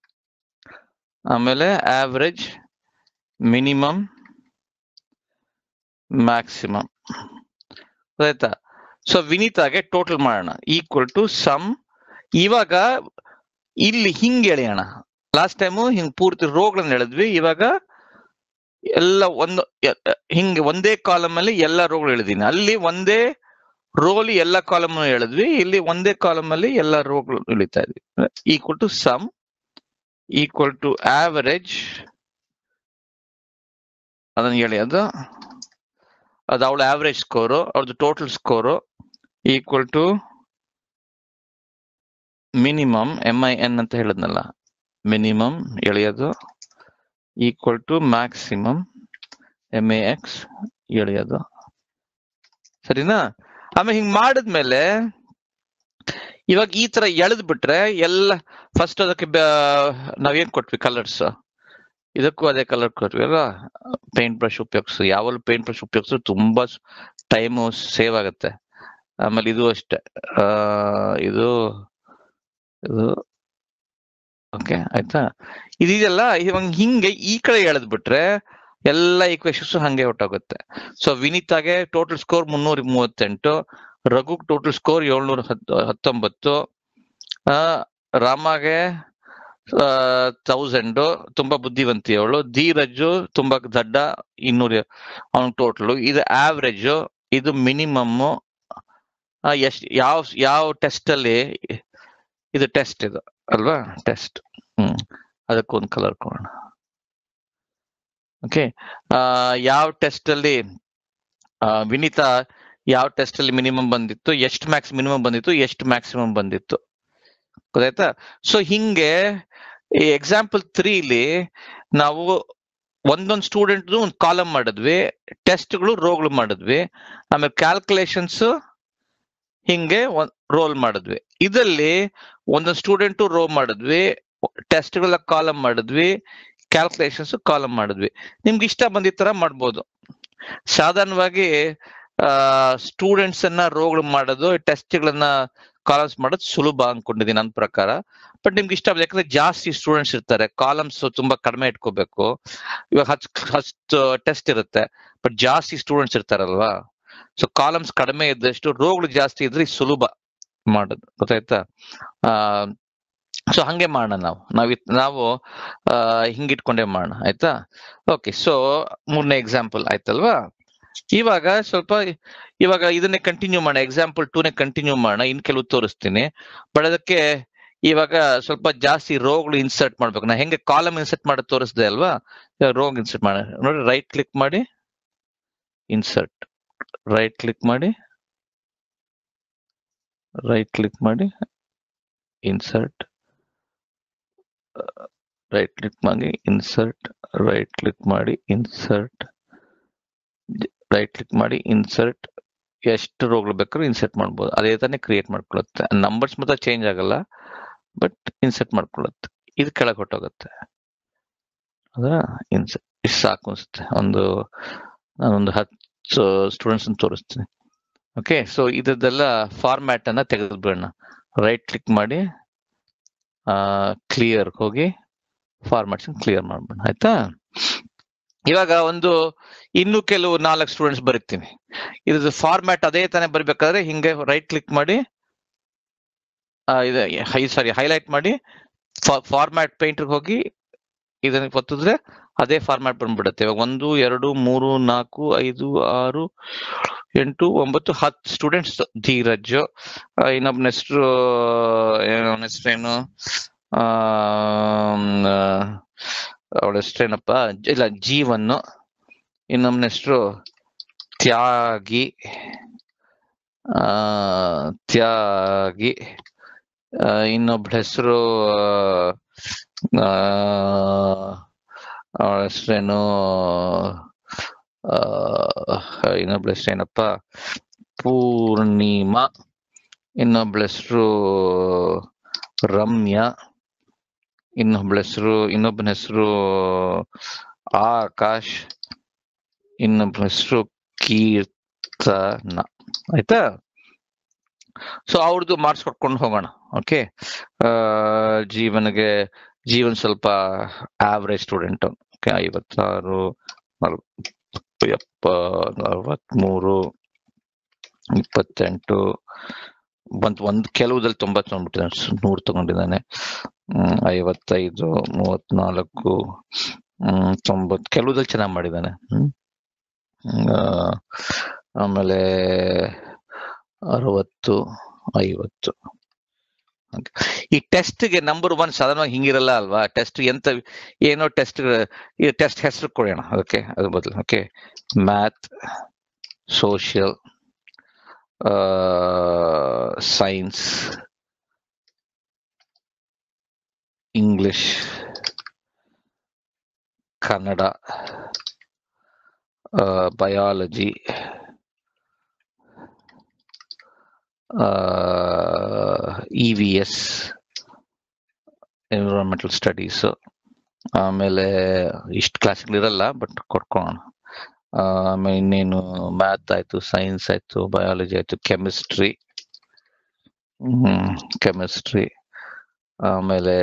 ಆಮೇಲೆ ಆವರೇಜ್ ಮಿನಿಮಮ್ ಮ್ಯಾಕ್ಸಿಮಮ್ ಆಯ್ತಾ ಸೊ ವಿನೀತಾಗೆ ಟೋಟಲ್ ಮಾಡೋಣ ಈಕ್ವಲ್ ಟು ಸಮ್ ಇವಾಗ ಇಲ್ಲಿ ಹಿಂಗೆ ಎಳೆಯೋಣ ಲಾಸ್ಟ್ ಟೈಮು ಹಿಂಗ್ ಪೂರ್ತಿ ರೋಗಳನ್ನ ಎಳೆದ್ವಿ ಇವಾಗ ಎಲ್ಲ ಒಂದು ಎ- ಹಿಂಗೆ ಒಂದೇ ಕಾಲಮ್ ಅಲ್ಲಿ ಎಲ್ಲ ರೋಗಳು ಎಳೆದೀನಿ ಅಲ್ಲಿ ಒಂದೇ ರೋಲಿ ಎಲ್ಲ ಕಾಲಮ್ ಎಳೆದ್ವಿ ಇಲ್ಲಿ ಒಂದೇ ಕಾಲಮ್ ಅಲ್ಲಿ ಎಲ್ಲ ರೋಗಳು ಇಳಿತಾ ಇದ್ವಿ equal to sum equal to average ಅದನ್ನ ಎಳೆಯೋದು ಅದು ಅವಳ ಆವರೇಜ್ ಸ್ಕೋರು ಅವ್ರದ್ದು total score equal to minimum M I N ಅಂತ ಹೇಳಿದ್ನಲ್ಲ ಮಿನಿಮಮ್ ಎಳೆಯೋದು equal to maximum M A X ಎಳೆಯೋದು ಸರಿನಾ ಆಮೇಲೆ ಹಿಂಗ್ ಮಾಡಿದ್ಮೇಲೆ ಇವಾಗ ಈ ತರ ಎಳೆದ್ ಬಿಟ್ರೆ ಎಲ್ಲ ಫಸ್ಟ್ ಅದಕ್ಕೆ ಬ- ನಾವೇನ್ ಕೊಟ್ವಿ ಕಲರ್ಸ್ ಇದಕ್ಕೂ ಅದೇ ಕಲರ್ ಕೊಟ್ವಿ ಅಲ್ವಾ ಪೇಂಟ್ ಬ್ರಷ್ ಉಪಯೋಗಿಸು ಯಾವಲ್ಲೂ ಪೇಂಟ್ ಬ್ರಷ್ ಉಪಯೋಗಿಸು ತುಂಬಾ ಟೈಮ್ ಸೇವ್ ಆಗುತ್ತೆ ಆಮೇಲೆ ಇದು ಅಷ್ಟೇ ಆ, ಇದು ಇದು ಓಕೆ ಆಯ್ತಾ ಇದೆಯಲ್ಲ ಇವಾಗ ಹಿಂಗೆ ಈ ಕಡೆ ಎಳೆದ್ ಬಿಟ್ರೆ ಎಲ್ಲ ಈಕ್ವೇಶನ್ಸ್ ಹಂಗೆ ಹೊಟ್ಟೋಗುತ್ತೆ ಸೊ ವಿನೀತಾಗೆ ಟೋಟಲ್ ಸ್ಕೋರ್ ಮುನ್ನೂರ ಮೂವತ್ತೆಂಟು ರಘುಗ್ ಟೋಟಲ್ ಸ್ಕೋರ್ ಏಳ್ನೂರ ಹತ್ತೊಂಬತ್ತು ಆ ರಾಮಗೆ ತೌಸಂಡ್ ತುಂಬಾ ಬುದ್ಧಿವಂತಿ ಅವಳು ಧೀರಜ್ ತುಂಬಾ ದಡ್ಡ ಇನ್ನೂರ ಅವನ ಟೋಟಲ್ ಇದು ಆವ್ರೇಜ್ ಇದು ಮಿನಿಮಮ್ ಎಷ್ಟ್ ಯಾವ ಯಾವ ಟೆಸ್ಟ್ ಅಲ್ಲಿ ಇದು ಟೆಸ್ಟ್ ಇದು ಅಲ್ವಾ ಟೆಸ್ಟ್ ಹ್ಮ್ ಅದಕ್ಕೊಂದು ಕಲರ್ ಕೊಡೋಣ ಓಕೆ ಯಾವ ಟೆಸ್ಟ್ ಅಲ್ಲಿ ಆ, ವಿನೀತಾ ಯಾವ ಟೆಸ್ಟ್ ಅಲ್ಲಿ ಮಿನಿಮಮ್ ಬಂದಿತ್ತು ಎಷ್ಟು ಮ್ಯಾಕ್ಸ್ ಮಿನಿಮಮ್ ಬಂದಿತ್ತು ಎಷ್ಟು ಮ್ಯಾಕ್ಸಿಮಮ್ ಬಂದಿತ್ತು ಗೊತ್ತಾಯ್ತಾ ಸೊ ಹಿಂಗೆ ಈ ಎಕ್ಸಾಂಪಲ್ ತ್ರೀಲಿ ನಾವು ಒಂದೊಂದು ಸ್ಟೂಡೆಂಟ್ ಒಂದು ಕಾಲಮ್ ಮಾಡಿದ್ವಿ ಟೆಸ್ಟ್ಗಳು ರೋಗಳು ಮಾಡಿದ್ವಿ ಆಮೇಲೆ ಕ್ಯಾಲ್ಕುಲೇಷನ್ಸ್ ಹಿಂಗೆ ರೋಲ್ ಮಾಡಿದ್ವಿ ಇದರಲ್ಲಿ ಒಂದೊಂದು ಸ್ಟೂಡೆಂಟ್ ರೋ ಮಾಡಿದ್ವಿ ಟೆಸ್ಟ್ಗಳ ಕಾಲಮ್ ಮಾಡಿದ್ವಿ ಕ್ಯಾಲ್ಕುಲೇಷನ್ಸ್ ಕಾಲಮ್ ಮಾಡಿದ್ವಿ ನಿಮ್ಗೆ ಇಷ್ಟ ಬಂದಿದ್ ತರ ಮಾಡ್ಬೋದು ಸಾಧಾರಣವಾಗಿ ಸ್ಟೂಡೆಂಟ್ಸ್ ಅನ್ನ ರೋಗಳು ಮಾಡೋದು ಟೆಸ್ಟ್ಗಳನ್ನ ಕಾಲಮ್ಸ್ ಮಾಡೋದು ಸುಲಭ ಅನ್ಕೊಂಡಿದ್ದೀನಿ ನನ್ನ ಪ್ರಕಾರ ಬಟ್ ನಿಮ್ಗೆ ಇಷ್ಟ ಆಗುತ್ತೆ ಯಾಕಂದ್ರೆ ಜಾಸ್ತಿ ಸ್ಟೂಡೆಂಟ್ಸ್ ಇರ್ತಾರೆ ಕಾಲಮ್ಸ್ ತುಂಬಾ ಕಡಿಮೆ ಇಟ್ಕೋಬೇಕು ಇವಾಗ ಹತ್ ಹತ್ತು ಟೆಸ್ಟ್ ಇರುತ್ತೆ ಬಟ್ ಜಾಸ್ತಿ ಸ್ಟೂಡೆಂಟ್ಸ್ ಇರ್ತಾರಲ್ವಾ ಸೊ ಕಾಲಮ್ಸ್ ಕಡಿಮೆ ಇದ್ದಷ್ಟು ರೋಗಳು ಜಾಸ್ತಿ ಇದ್ರೆ ಇದು ಸುಲಭ ಮಾಡೋದು ಗೊತ್ತಾಯ್ತಾ ಆ ಸೊ ಹಂಗೆ ಮಾಡೋಣ ನಾವು ನಾವ್ ಇತ್- ನಾವು ಆ ಹಿಂಗಿಟ್ಕೊಂಡೇ ಮಾಡೋಣ ಆಯ್ತಾ ಓಕೆ ಸೊ ಮೂರನೇ ಎಕ್ಸಾಂಪಲ್ ಆಯ್ತಲ್ವಾ ಇವಾಗ ಸ್ವಲ್ಪ ಇವಾಗ ಇದನ್ನೇ ಕಂಟಿನ್ಯೂ ಮಾಡೋಣ ಎಕ್ಸಾಂಪಲ್ ಟೂನೇ ಕಂಟಿನ್ಯೂ ಮಾಡೋಣ ಇನ್ ಕೆಲವು ತೋರಿಸ್ತೀನಿ ಬಟ್ ಅದಕ್ಕೆ ಇವಾಗ ಸ್ವಲ್ಪ ಜಾಸ್ತಿ ರೋಗಳು ಇನ್ಸರ್ಟ್ ಮಾಡ್ಬೇಕು ನಾ ಹೆಂಗೆ ಕಾಲಮ್ ಇನ್ಸರ್ಟ್ ಮಾಡೋದು ತೋರಿಸ್ದೆ ಅಲ್ವಾ ರೋಗ್ ಇನ್ಸರ್ಟ್ ಮಾಡ ನೋಡಿ ರೈಟ್ ಕ್ಲಿಕ್ ಮಾಡಿ ಇನ್ಸರ್ಟ್ ರೈಟ್ ಕ್ಲಿಕ್ ಮಾಡಿ ರೈಟ್ ಕ್ಲಿಕ್ ಮಾಡಿ ಇನ್ಸರ್ಟ್ ರೈಟ್ ಕ್ಲಿಕ್ ಮಾಡಿ ಇನ್ಸರ್ಟ್ ರೈಟ್ ಕ್ಲಿಕ್ ಮಾಡಿ ಇನ್ಸರ್ಟ್ ರೈಟ್ ಕ್ಲಿಕ್ ಮಾಡಿ ಇನ್ಸರ್ಟ್ ಎಷ್ಟು ರೋಗಳು ಬೇಕಾದ್ರೂ ಇನ್ಸರ್ಟ್ ಮಾಡ್ಬೋದು ಅದೇ ತಾನೇ ಕ್ರಿಯೇಟ್ ಮಾಡ್ಕೊಳ್ಳುತ್ತೆ ನಂಬರ್ಸ್ ಮಾತ್ರ ಚೇಂಜ್ ಆಗಲ್ಲ ಬಟ್ ಇನ್ಸರ್ಟ್ ಮಾಡ್ಕೊಳ್ಳುತ್ತೆ ಇದು ಕೆಳಗೆ ಹೊಟ್ಟೋಗುತ್ತೆ ಅದಾ ಇನ್ಸರ್ಟ್ ಇಷ್ಟು ಸಾಕು ಅನ್ಸುತ್ತೆ ಒಂದು ನಾನೊಂದು ಹತ್ತು ಸ್ಟೂಡೆಂಟ್ಸ್ ತೋರಿಸ್ತೀನಿ ಓಕೆ ಸೊ ಇದೆಲ್ಲ ಫಾರ್ಮ್ಯಾಟ್ ಅನ್ನ ತೆಗೆದುಬಿಡೋಣ ರೈಟ್ ಕ್ಲಿಕ್ ಮಾಡಿ ಕ್ಲಿಯರ್ ಹೋಗಿ ಫಾರ್ಮ್ಯಾಟ್ಸ್ ಕ್ಲಿಯರ್ ಮಾಡ್ಬಿಡೋಣ ಆಯ್ತಾ ಇವಾಗ ಒಂದು ಇನ್ನು ಕೆಲವು ನಾಲ್ಕು ಸ್ಟೂಡೆಂಟ್ಸ್ ಬರೀತೀನಿ ಇದು ಫಾರ್ಮ್ಯಾಟ್ ಅದೇ ತಾನೇ ಬರಬೇಕಾದ್ರೆ ಹಿಂಗೆ ರೈಟ್ ಕ್ಲಿಕ್ ಮಾಡಿ ಆ, ಇದು ಹೈ ಸಾರಿ ಹೈಲೈಟ್ ಮಾಡಿ ಫಾರ್ಮ್ಯಾಟ್ ಪೇಂಟ್ಗೆ ಹೋಗಿ ಇದನ್ನ ಒತ್ತಿದ್ರೆ ಅದೇ ಫಾರ್ಮ್ಯಾಟ್ ಬಂದ್ಬಿಡುತ್ತೆ ಇವಾಗ ಒಂದು ಎರಡು ಮೂರು ನಾಲ್ಕು ಐದು ಆರು ಎಂಟು ಒಂಬತ್ತು ಹತ್ತು ಸ್ಟೂಡೆಂಟ್ಸ್ ಧೀರಜ್ ಆ, ಇನ್ನೊಬ್ನ ಹೆಸರು ಅವನ ಹೆಸರೇನು ಅವಳ ಹೆಸರೇನಪ್ಪ ಇಲ್ಲ ಜೀವನ್ ಇನ್ನೊಬ್ನ ಹೆಸರು ತ್ಯಾಗಿ ಆ ತ್ಯಾಗಿ ಆ, ಇನ್ನೊಬ್ಳ ಹೆಸರು ಅವಳ ಹೆಸರೇನು ಇನ್ನೊಬ್ಳ ಹೆಸರೇನಪ್ಪ ಪೂರ್ಣಿಮಾ ಇನ್ನೊಬ್ಳ ಹೆಸರು ರಮ್ಯಾ ಇನ್ನೊಬ್ಳ ಹೆಸರು ಇನ್ನೊಬ್ಬನ ಹೆಸರು ಆಕಾಶ್ ಇನ್ನೊಬ್ಬ ಹೆಸರು ಕೀರ್ತನ ಆಯ್ತಾ ಸೊ ಅವ್ರದ್ದು ಮಾರ್ಕ್ಸ್ ಕೊಟ್ಕೊಂಡು ಹೋಗೋಣ ಓಕೆ ಜೀವನ್ಗೆ ಜೀವನ್ ಸ್ವಲ್ಪ ಆವರೇಜ್ ಸ್ಟೂಡೆಂಟ್ ಓಕೆ ಐವತ್ತಾರು ನಲ್ ಎಪ್ಪ ಅರವತ್ಮೂರು ಇಪ್ಪತ್ತೆಂಟು ಬಂತ್ ಒಂದ್ ಕೆಲವುದಲ್ಲಿ ತೊಂಬತ್ತು ತಗೊಂಡ್ಬಿಟ್ಟಿದ್ದಾನೆ ನೂರು ತಗೊಂಡಿದ್ದಾನೆ ಹ್ಮ್ ಐವತ್ತೈದು ಮೂವತ್ನಾಲ್ಕು ಹ್ಮ್ ತೊಂಬತ್ತು ಕೆಲವುದಲ್ಲಿ ಚೆನ್ನಾಗಿ ಮಾಡಿದ್ದಾನೆ ಹ್ಮ್ ಆ, ಆಮೇಲೆ ಅರವತ್ತು ಐವತ್ತು ಹಾಗೆ. ಈ ಟೆಸ್ಟ್ಗೆ ನಂಬರ್ ಒನ್ ಸಾಧಾರಣವಾಗಿ ಹಿಂಗಿರಲ್ಲ ಅಲ್ವಾ ಟೆಸ್ಟ್ ಎಂತ ಏನೋ ಟೆಸ್ಟ್ ಈ ಟೆಸ್ಟ್ ಹೆಸರು ಕೊಡೋಣ ಅದಕ್ಕೆ ಅದ್ರ ಬದಲು okay math social science English Kannada biology E V S environmental studies ಆಮೇಲೆ ಇಷ್ಟು ಕ್ಲಾಸ್ಗಳಿರಲ್ಲ ಬಟ್ ಕೊಟ್ಕೊಳ್ಳೋಣ ಆಮೇಲೆ ಇನ್ನೇನು ಮ್ಯಾಥ್ ಆಯ್ತು ಸೈನ್ಸ್ ಆಯ್ತು ಬಯಾಲಜಿ ಆಯ್ತು ಕೆಮಿಸ್ಟ್ರಿ ಹ್ಮ್ ಕೆಮಿಸ್ಟ್ರಿ ಆಮೇಲೆ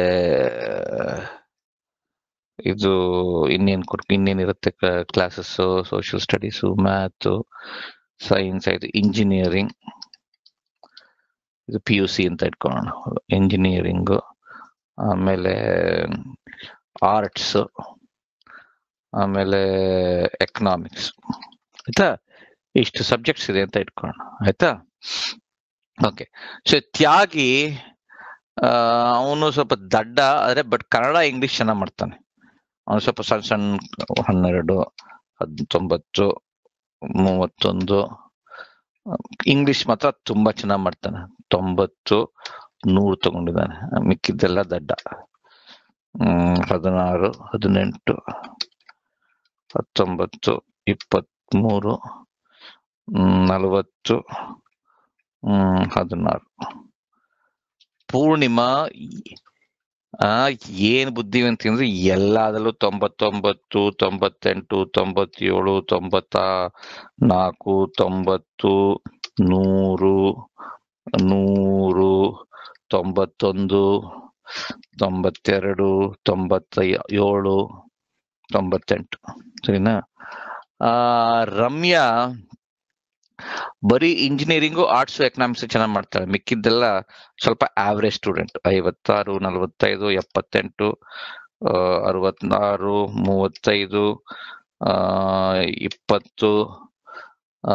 ಇದು ಇನ್ನೇನ್ ಕೊಡ್ ಇನ್ನೇನಿರುತ್ತೆ classes social studies math science ಆಯ್ತು ಇಂಜಿನಿಯರಿಂಗ್ ಇದು ಪಿ ಯು ಸಿ ಅಂತ ಇಟ್ಕೊಳ್ಳೋಣ ಇಂಜಿನಿಯರಿಂಗ್ ಆಮೇಲೆ ಆರ್ಟ್ಸ್ ಆಮೇಲೆ ಎಕನಾಮಿಕ್ಸ್ ಆಯ್ತಾ ಇಷ್ಟು ಸಬ್ಜೆಕ್ಟ್ಸ್ ಇದೆ ಅಂತ ಇಟ್ಕೊಳ್ಳೋಣ ಆಯ್ತಾ ಓಕೆ ಸೊ ತ್ಯಾಗಿ ಅವನು ಸ್ವಲ್ಪ ದಡ್ಡ ಆದ್ರೆ ಬಟ್ ಕನ್ನಡ ಇಂಗ್ಲಿಷ್ ಚೆನ್ನಾಗಿ ಮಾಡ್ತಾನೆ ಅವನು ಸ್ವಲ್ಪ ಸಣ್ಣ ಸಣ್ಣ ಹನ್ನೆರಡು ಹತ್ತೊಂಬತ್ತು ಮೂವತ್ತೊಂದು ಇಂಗ್ಲಿಷ್ ಮಾತ್ರ ತುಂಬಾ ಚೆನ್ನಾಗಿ ಮಾಡ್ತಾನೆ ತೊಂಬತ್ತು ನೂರು ತಗೊಂಡಿದ್ದಾನೆ ಮಿಕ್ಕಿದ್ದೆಲ್ಲ ದಡ್ಡ ಹ್ಮ್ ಹದಿನಾರು ಹದಿನೆಂಟು ಹತ್ತೊಂಬತ್ತು ಇಪ್ಪತ್ಮೂರು ಹ್ಮ್ ನಲವತ್ತು ಹ್ಮ್ ಹದಿನಾರು ಪೂರ್ಣಿಮಾ ಆ ಏನ್ ಬುದ್ಧಿವಂತಿ ಅಂದ್ರೆ ಎಲ್ಲದರಲ್ಲೂ ತೊಂಬತ್ತೊಂಬತ್ತು ತೊಂಬತ್ತೆಂಟು ತೊಂಬತ್ತೇಳು ತೊಂಬತ್ತ ನಾಲ್ಕು ತೊಂಬತ್ತು ನೂರು ನೂರು ತೊಂಬತ್ತೊಂದು ತೊಂಬತ್ತೆರಡು ತೊಂಬತ್ತ ಏಳು ತೊಂಬತ್ತೆಂಟು ಸರಿನಾ ಆ ರಮ್ಯಾ ಬರೀ ಇಂಜಿನಿಯರಿಂಗು ಆರ್ಟ್ಸ್ ಎಕನಾಮಿಕ್ಸ್ ಚೆನ್ನಾಗಿ ಮಾಡ್ತಾಳೆ ಮಿಕ್ಕಿದ್ದೆಲ್ಲ ಸ್ವಲ್ಪ ಆವರೇಜ್ ಸ್ಟೂಡೆಂಟ್ ಐವತ್ತಾರು ನಲವತ್ತೈದು ಎಪ್ಪತ್ತೆಂಟು ಆ, ಅರವತ್ತಾರು ಮೂವತ್ತೈದು ಆ ಇಪ್ಪತ್ತು ಆ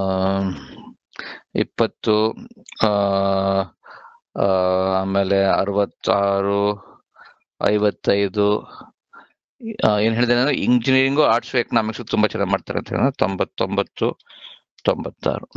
ಇಪ್ಪತ್ತು ಆ ಆ, ಆಮೇಲೆ ಅರವತ್ತಾರು ಐವತ್ತೈದು ಆ, ಏನ್ ಹೇಳಿದೆ ಅಂದ್ರೆ ಇಂಜಿನಿಯರಿಂಗು ಆರ್ಟ್ಸ್ ಎಕನಾಮಿಕ್ಸ್ ತುಂಬಾ ಚೆನ್ನಾಗಿ ಮಾಡ್ತಾರೆ ಅಂತ ಹೇಳಿದ್ರೆ ತೊಂಬತ್ತೊಂಬತ್ತು ತೊಂಬತ್ತಾರು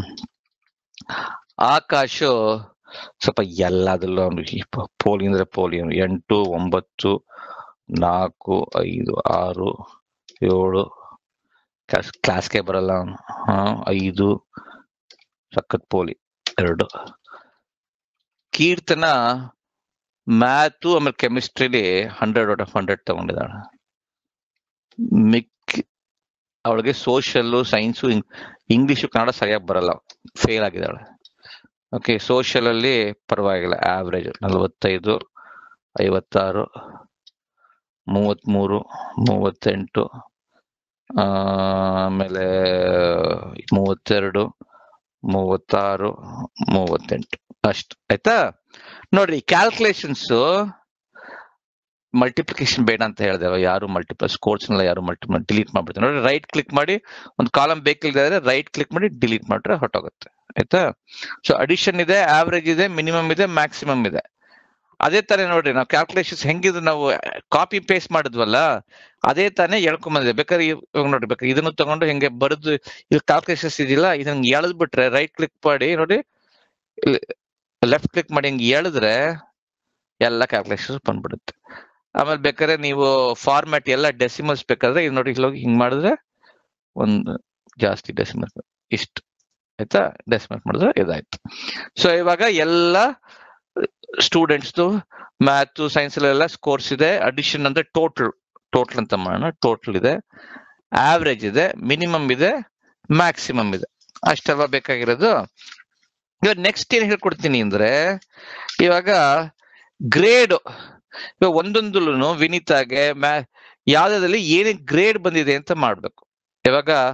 ಆಕಾಶ್ ಸ್ವಲ್ಪ ಎಲ್ಲದಲ್ಲೂ ಅವನು ಪೋಲಿ ಅಂದ್ರೆ ಪೋಲಿ ಅವನು ಎಂಟು ಒಂಬತ್ತು ನಾಲ್ಕು ಐದು ಆರು ಏಳು ಕ್ಲಾಸ್ ಕ್ಲಾಸ್ಗೆ ಬರಲ್ಲ ಅವನು ಹಾ ಐದು ಸಖತ್ ಪೋಲಿ ಎರಡು ಕೀರ್ತನ ಮ್ಯಾಥು ಆಮೇಲೆ ಕೆಮಿಸ್ಟ್ರಿಲಿ ಹಂಡ್ರೆಡ್ ಔಟ್ ಆಫ್ ಹಂಡ್ರೆಡ್ ತಗೊಂಡಿದ್ದಾಳೆ ಮಿಕ್ಕಿ ಅವಳಿಗೆ ಸೋಷಿಯಲ್ಲು ಸೈನ್ಸು ಇಂಗ್ಲಿಷು ಕನ್ನಡ ಸರಿಯಾಗಿ ಬರಲ್ಲ ಫೇಲ್ ಆಗಿದ್ದಾಳೆ ಓಕೆ ಸೋಷಿಯಲ್ ಅಲ್ಲಿ ಪರವಾಗಿಲ್ಲ ಆವ್ರೇಜ್ ನಲವತ್ತೈದು ಐವತ್ತಾರು ಮೂವತ್ಮೂರು ಮೂವತ್ತೆಂಟು ಆ, ಆಮೇಲೆ ಮೂವತ್ತೆರಡು ಮೂವತ್ತಾರು ಮೂವತ್ತೆಂಟು ಅಷ್ಟು ಆಯ್ತಾ ನೋಡ್ರಿ ಕ್ಯಾಲ್ಕುಲೇಷನ್ಸ್ ಮಲ್ಟಿಪ್ಲಿಕೇಶನ್ ಬೇಡ ಅಂತ ಹೇಳಿದೆ ಯಾರು ಮಲ್ಟಿಪ್ಲಸ್ ಕೋರ್ಸ್ನೆಲ್ಲ ಯಾರು ಮಲ್ಟಿಪ್ಲ್ ಡಿಲೀಟ್ ಮಾಡ್ಬಿಡ್ತಾರೆ ನೋಡಿ ರೈಟ್ ಕ್ಲಿಕ್ ಮಾಡಿ ಒಂದು ಕಾಲಮ್ ಬೇಕಿಲ್ಲದೆ ರೈಟ್ ಕ್ಲಿಕ್ ಮಾಡಿ ಡಿಲೀಟ್ ಮಾಡ್ರೆ ಹೊಟ್ಟೋಗುತ್ತೆ ಆಯ್ತಾ ಸೊ ಅಡಿಷನ್ ಇದೆ ಆವರೇಜ್ ಇದೆ ಮಿನಿಮಮ್ ಇದೆ ಮ್ಯಾಕ್ಸಿಮಮ್ ಇದೆ ಅದೇ ತರ ನೋಡ್ರಿ ನಾವು ಕ್ಯಾಲ್ಕುಲೇಷನ್ಸ್ ಹೆಂಗಿದ್ರು ನಾವು ಕಾಪಿ ಪೇಸ್ಟ್ ಮಾಡಿದ್ವಲ್ಲ ಅದೇ ತಾನೇ ಎಳ್ಕೊಂಬಂದಿದೆ ಬೇಕಾದ್ರೆ ಇವ್- ಇವಾಗ ನೋಡ್ರಿ ಬೇಕಾದ್ರೆ ಇದನ್ನು ತಗೊಂಡು ಹೆಂಗೆ ಬರೆದು ಇದು ಕ್ಯಾಲ್ಕುಲೇಷನ್ಸ್ ಇದೆಯಲ್ಲ ಇದನ್ನ ಎಳೆದ್ ಬಿಟ್ರೆ ರೈಟ್ ಕ್ಲಿಕ್ ಮಾಡಿ ನೋಡಿ ಲೆಫ್ಟ್ ಕ್ಲಿಕ್ ಮಾಡಿ ಹಿಂಗೆ ಎಳೆದ್ರೆ ಎಲ್ಲ ಕ್ಯಾಲ್ಕುಲೇಷನ್ಸ್ ಬಂದ್ಬಿಡುತ್ತೆ ಆಮೇಲೆ ಬೇಕಾದ್ರೆ ನೀವು ಫಾರ್ಮ್ಯಾಟ್ ಎಲ್ಲ ಡೆಸಿಮಲ್ಸ್ ಬೇಕಾದ್ರೆ ಇದು ನೋಡಿ ಇಲ್ಲಿ ಹೋಗಿ ಹಿಂಗ್ ಮಾಡಿದ್ರೆ ಒಂದು ಜಾಸ್ತಿ ಡೆಸಿಮಲ್ ಇಷ್ಟು ಆಯ್ತಾ ಡೆಸಿಮಲ್ ಮಾಡಿದ್ರೆ ಇದಾಯ್ತು ಸೊ ಇವಾಗ ಎಲ್ಲ ಸ್ಟೂಡೆಂಟ್ಸ್ದು ಮ್ಯಾಥ್ ಸೈನ್ಸ್ ಎಲ್ಲ ಸ್ಕೋರ್ಸ್ ಇದೆ ಅಡಿಷನ್ ಅಂದ್ರೆ ಟೋಟಲ್ ಟೋಟಲ್ ಅಂತ ಮಾಡೋಣ ಟೋಟಲ್ ಇದೆ ಆವ್ರೇಜ್ ಇದೆ ಮಿನಿಮಮ್ ಇದೆ ಮ್ಯಾಕ್ಸಿಮಮ್ ಇದೆ ಅಷ್ಟಲ್ವಾ ಬೇಕಾಗಿರೋದು ಇವಾಗ ನೆಕ್ಸ್ಟ್ ಏನ್ ಹೇಳ್ಕೊಡ್ತೀನಿ ಅಂದ್ರೆ ಇವಾಗ ಗ್ರೇಡ್ ಇವಾಗ ಒಂದೊಂದಲ್ಲೂ ವಿನೀತಾಗೆ ಮ್ಯಾ ಯಾವ್ದಾದಲ್ಲಿ ಏನೇ ಗ್ರೇಡ್ ಬಂದಿದೆ ಅಂತ ಮಾಡ್ಬೇಕು ಇವಾಗ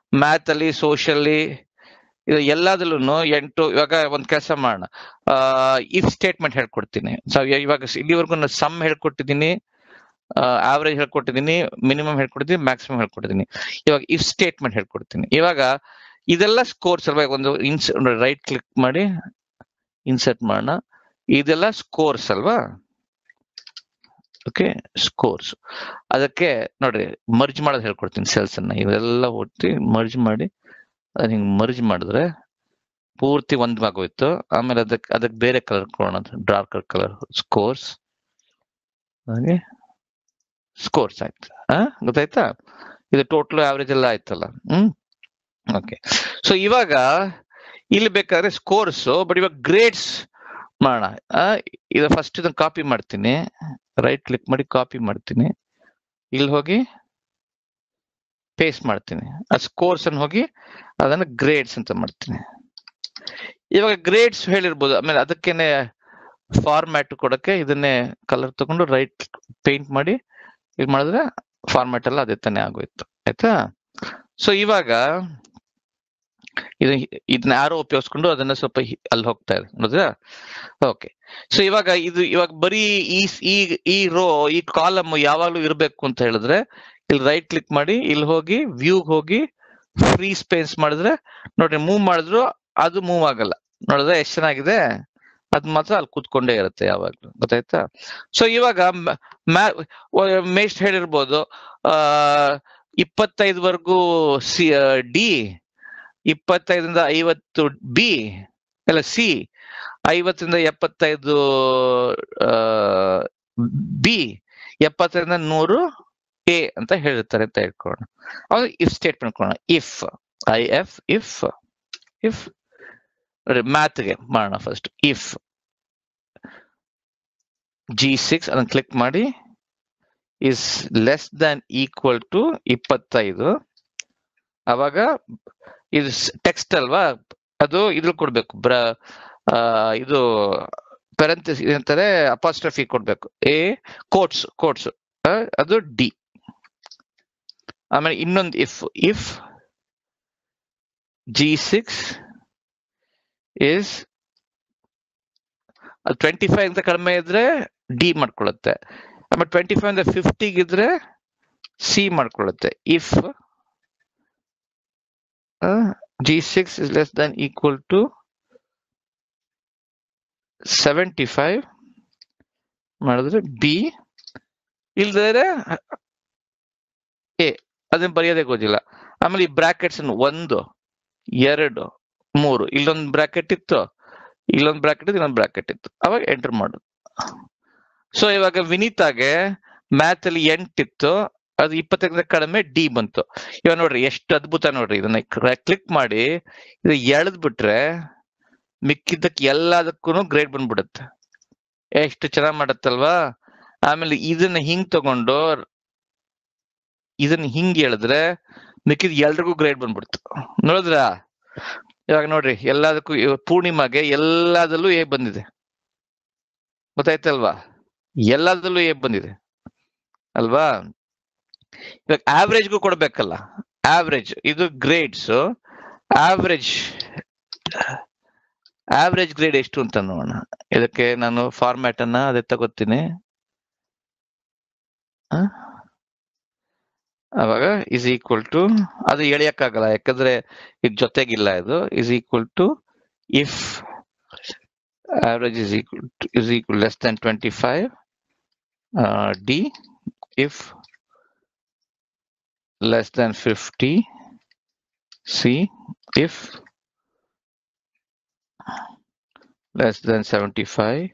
ಮ್ಯಾಥ್ ಅಲ್ಲಿ ಸೋಷಿಯಲಿ ಇದು ಎಲ್ಲದಲ್ಲೂ ಎಂಟು ಇವಾಗ ಒಂದ್ ಕೆಲಸ ಮಾಡೋಣ ಇಫ್ ಸ್ಟೇಟ್ಮೆಂಟ್ ಹೇಳ್ಕೊಡ್ತೀನಿ ಸೊ ಇವಾಗ ಇಲ್ಲಿವರೆಗೂ ನಾನು ಸಮ್ ಹೇಳ್ಕೊಟ್ಟಿದ್ದೀನಿ ಆವರೇಜ್ ಹೇಳ್ಕೊಟ್ಟಿದ್ದೀನಿ ಮಿನಿಮಮ್ ಹೇಳ್ಕೊಟ್ಟಿದ್ದೀನಿ ಮ್ಯಾಕ್ಸಿಮಮ್ ಹೇಳ್ಕೊಟ್ಟಿದ್ದೀನಿ ಇವಾಗ ಇಫ್ ಸ್ಟೇಟ್ಮೆಂಟ್ ಹೇಳ್ಕೊಡ್ತೀನಿ ಇವಾಗ ಇದೆಲ್ಲ ಸ್ಕೋರ್ಸ್ ಅಲ್ವಾ ಒಂದು ಇನ್ಸ್ ರೈಟ್ ಕ್ಲಿಕ್ ಮಾಡಿ ಇನ್ಸರ್ಟ್ ಮಾಡೋಣ ಇದೆಲ್ಲ ಸ್ಕೋರ್ಸ್ ಅಲ್ವಾ ಓಕೆ ಸ್ಕೋರ್ಸ್ ಅದಕ್ಕೆ ನೋಡ್ರಿ ಮರ್ಜ್ ಮಾಡೋದು ಹೇಳ್ಕೊಡ್ತೀನಿ ಸೆಲ್ಸ್ ಅನ್ನ ಇವೆಲ್ಲ ಒತ್ತಿ ಮರ್ಜ್ ಮಾಡಿ ಅದನ್ನ ಹಿಂಗ್ ಮರ್ಜ್ ಮಾಡಿದ್ರೆ ಪೂರ್ತಿ ಒಂದ್ ಆಗೋಯ್ತು ಆಮೇಲೆ ಅದಕ್ಕೆ ಅದಕ್ಕೆ ಬೇರೆ ಕಲರ್ ಕೊಡೋಣ ಡಾರ್ಕರ್ ಕಲರ್ ಸ್ಕೋರ್ಸ್ ಹಾಗೆ ಸ್ಕೋರ್ಸ್ ಆಯ್ತು ಆ ಗೊತ್ತಾಯ್ತಾ ಇದು ಟೋಟಲ್ ಆವರೇಜ್ ಎಲ್ಲ ಆಯ್ತಲ್ಲ ಹ್ಮ್ ಓಕೆ ಸೊ ಇವಾಗ ಇಲ್ಲಿ ಬೇಕಾದ್ರೆ ಸ್ಕೋರ್ಸ್ ಬಟ್ ಇವಾಗ ಗ್ರೇಡ್ಸ್ ಮಾಡೋಣ ಇದು ಫಸ್ಟ್ ಇದನ್ನ ಕಾಪಿ ಮಾಡ್ತೀನಿ ರೈಟ್ ಕ್ಲಿಕ್ ಮಾಡಿ ಕಾಪಿ ಮಾಡ್ತೀನಿ ಇಲ್ಲಿ ಹೋಗಿ ಪೇಸ್ಟ್ ಮಾಡ್ತೀನಿ ಆ ಸ್ಕೋರ್ಸ್ ಅನ್ನು ಹೋಗಿ ಅದನ್ನ ಗ್ರೇಡ್ಸ್ ಅಂತ ಮಾಡ್ತೀನಿ ಇವಾಗ ಗ್ರೇಡ್ಸ್ ಹೇಳಿರ್ಬೋದು ಆಮೇಲೆ ಅದಕ್ಕೇನೆ ಫಾರ್ಮ್ಯಾಟ್ ಕೊಡಕ್ಕೆ ಇದನ್ನೇ ಕಲರ್ ತಗೊಂಡು ರೈಟ್ ಪೇಂಟ್ ಮಾಡಿ ಇದು ಮಾಡಿದ್ರೆ ಫಾರ್ಮ್ಯಾಟ್ ಎಲ್ಲ ಅದೇ ತಾನೇ ಆಗೋಯ್ತು ಆಯ್ತಾ ಸೊ ಇವಾಗ ಇದು ಇದನ್ನ ಯಾರೋ ಉಪಯೋಗಿಸ್ಕೊಂಡು ಅದನ್ನ ಸ್ವಲ್ಪ ಹಿ- ಅಲ್ಲಿ ಹೋಗ್ತಾ ಇದೆ ನೋಡಿದ್ರಾ ಓಕೆ ಸೊ ಇವಾಗ ಇದು ಇವಾಗ ಬರೀ ಈ ಈ ಈ ರೋ ಈ ಕಾಲಮ್ ಯಾವಾಗ್ಲೂ ಇರಬೇಕು ಅಂತ ಹೇಳಿದ್ರೆ ಇಲ್ಲಿ ರೈಟ್ ಕ್ಲಿಕ್ ಮಾಡಿ ಇಲ್ಲಿ ಹೋಗಿ ವ್ಯೂಗ್ ಹೋಗಿ ಫ್ರೀ ಸ್ಪೇಸ್ ಮಾಡಿದ್ರೆ ನೋಡ್ರಿ ಮೂವ್ ಮಾಡಿದ್ರು ಅದು ಮೂವ್ ಆಗಲ್ಲ ನೋಡಿದ್ರೆ ಎಷ್ಟು ಚೆನ್ನಾಗಿದೆ ಅದ್ ಮಾತ್ರ ಅಲ್ಲಿ ಕೂತ್ಕೊಂಡೇ ಇರುತ್ತೆ ಯಾವಾಗ್ಲೂ ಗೊತ್ತಾಯ್ತಾ ಸೊ ಇವಾಗ ಮೇಸ್ಟ್ ಹೇಳಿರ್ಬೋದು ಆ ಇಪ್ಪತ್ತೈದವರೆಗೂ ಸಿ ಡಿ ಇಪ್ಪತ್ತೈದರಿಂದ ಐವತ್ತು ಬಿ ಅಲ್ಲ ಸಿ ಐವತ್ತರಿಂದ ಎಪ್ಪತ್ತೈದು ಬಿ ಎಪ್ಪತ್ತರಿಂದ ನೂರು ಎ ಅಂತ ಹೇಳಿರ್ತಾರೆ ಅಂತ ಹೇಳ್ಕೊಳ್ಳೋಣ ಅವಾಗ ಇಫ್ ಸ್ಟೇಟ್ಮೆಂಟ್ ಕೊಡೋಣ if I F if if ಮ್ಯಾತ್ಗೆ ಮಾಡೋಣ ಫಸ್ಟ್ ಇಫ್ ಜಿ ಸಿಕ್ಸ್ ಅದನ್ನ ಕ್ಲಿಕ್ ಮಾಡಿ is less than equal to ಇಪ್ಪತ್ತೈದು ಅವಾಗ ಇದು ಟೆಕ್ಸ್ಟ್ ಅಲ್ವಾ ಅದು ಇದ್ರ ಕೊಡ್ಬೇಕು ಬ್ರ ಆ, ಇದು ಪೆರಂತಿಸ್ ಏನಂತಾರೆ ಅಪಾಸ್ಟ್ರಫಿ ಕೊಡ್ಬೇಕು ಎ ಕೋಟ್ಸ್ ಕೋಟ್ಸ್ ಅದು ಡಿ ಆಮೇಲೆ ಇನ್ನೊಂದು if if G six is ಅದು ಟ್ವೆಂಟಿ ಫೈವ್ ಅಂತ ಕಡಿಮೆ ಇದ್ರೆ ಡಿ ಮಾಡ್ಕೊಳ್ಳುತ್ತೆ ಆಮೇಲೆ ಟ್ವೆಂಟಿ ಫೈವ್ ಇಂದ ಫಿಫ್ಟಿಗೆ ಇದ್ರೆ ಸಿ ಮಾಡ್ಕೊಳ್ಳುತ್ತೆ if G six is less than equal to seventy five ಮಾಡಿದ್ರೆ ಬಿ ಇಲ್ದರೆ ಎ ಅದನ್ನ ಬರೆಯೋದೇ ಗೊತ್ತಿಲ್ಲ ಆಮೇಲೆ ಈ ಬ್ರಾಕೆಟ್ಸ್ ಒಂದು ಎರಡು ಮೂರು ಇಲ್ಲೊಂದು ಬ್ರಾಕೆಟ್ ಇತ್ತು ಇಲ್ಲೊಂದು ಬ್ರಾಕೆಟ್ ಇತ್ತು ಇನ್ನೊಂದು ಬ್ರಾಕೆಟ್ ಇತ್ತು ಅವಾಗ ಎಂಟರ್ ಮಾಡೋದು ಸೊ ಇವಾಗ ವಿನೀತಾಗೆ ಮ್ಯಾಥ್ ಅಲ್ಲಿ ಎಂಟಿತ್ತು ಅದು ಇಪ್ಪತ್ತೈದರಿಂದ ಕಡಿಮೆ ಡಿ ಬಂತು ಇವಾಗ ನೋಡ್ರಿ ಎಷ್ಟು ಅದ್ಭುತ ನೋಡ್ರಿ ಇದನ್ನ ಕ್ಲಿಕ್ ಮಾಡಿ ಇದು ಎಳೆದ್ ಬಿಟ್ರೆ ಮಿಕ್ಕಿದ್ದಕ್ಕೆ ಎಲ್ಲದಕ್ಕೂ ಗ್ರೇಡ್ ಬಂದ್ಬಿಡುತ್ತೆ ಎಷ್ಟು ಚೆನ್ನಾಗ್ ಮಾಡತ್ತಲ್ವಾ ಆಮೇಲೆ ಇದನ್ನ ಹಿಂಗ್ ತಗೊಂಡು ಇದನ್ನ ಹಿಂಗ್ ಎಳೆದ್ರೆ ಮಿಕ್ಕಿದ ಎಲ್ರಿಗೂ ಗ್ರೇಡ್ ಬಂದ್ಬಿಡ್ತು ನೋಡಿದ್ರಾ ಇವಾಗ ನೋಡ್ರಿ ಎಲ್ಲದಕ್ಕೂ ಇವ- ಪೂರ್ಣಿಮಾಗೆ ಎಲ್ಲದಲ್ಲೂ ಎ ಬಂದಿದೆ ಗೊತ್ತಾಯ್ತಲ್ವಾ ಎಲ್ಲದಲ್ಲೂ ಎ ಬಂದಿದೆ ಅಲ್ವಾ ಇವಾಗ ಆವ್ರೇಜ್ಗೂ ಕೊಡ್ಬೇಕಲ್ಲ ಆವ್ರೇಜ್ ಇದು ಗ್ರೇಡ್ಸ್ ಆವ್ರೇಜ್ ಆವ್ರೇಜ್ ಗ್ರೇಡ್ ಎಷ್ಟು ಅಂತ ನೋಡೋಣ ಇದಕ್ಕೆ ನಾನು ಫಾರ್ಮ್ಯಾಟ್ ಅನ್ನ ಅದೇ ತಗೋತೀನಿ ಆ? ಅವಾಗ ಇಸ್ ಈಕ್ವಲ್ ಟು ಅದು ಎಳೆಯಕ್ಕಾಗಲ್ಲ ಯಾಕಂದ್ರೆ ಇದು ಜೊತೆಗಿಲ್ಲ ಇದು is equal to if average is equal to, is equal less than 25 uh, d if less than 50 c if less than 75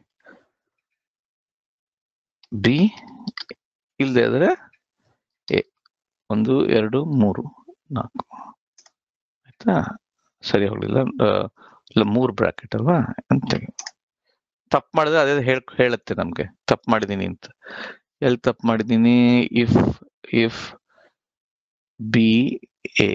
b ಇಲ್ಲದೆ ಇದ್ರೆ ಎ ಒಂದು ಎರಡು ಮೂರು ನಾಲ್ಕು ಆಯ್ತಾ ಸರಿ ಹೋಗ್ಲಿಲ್ಲ ಆ, ಇಲ್ಲ ಮೂರು ಬ್ರಾಕೆಟ್ ಅಲ್ವಾ ಅಂತ ತಪ್ಪು ಮಾಡಿದ್ರೆ ಅದೇ ಹೇಳ್ ಹೇಳುತ್ತೆ ನಮ್ಗೆ ತಪ್ಪು ಮಾಡಿದೀನಿ ಅಂತ ಎಲ್ಲಿ ತಪ್ಪು ಮಾಡಿದೀನಿ if if B A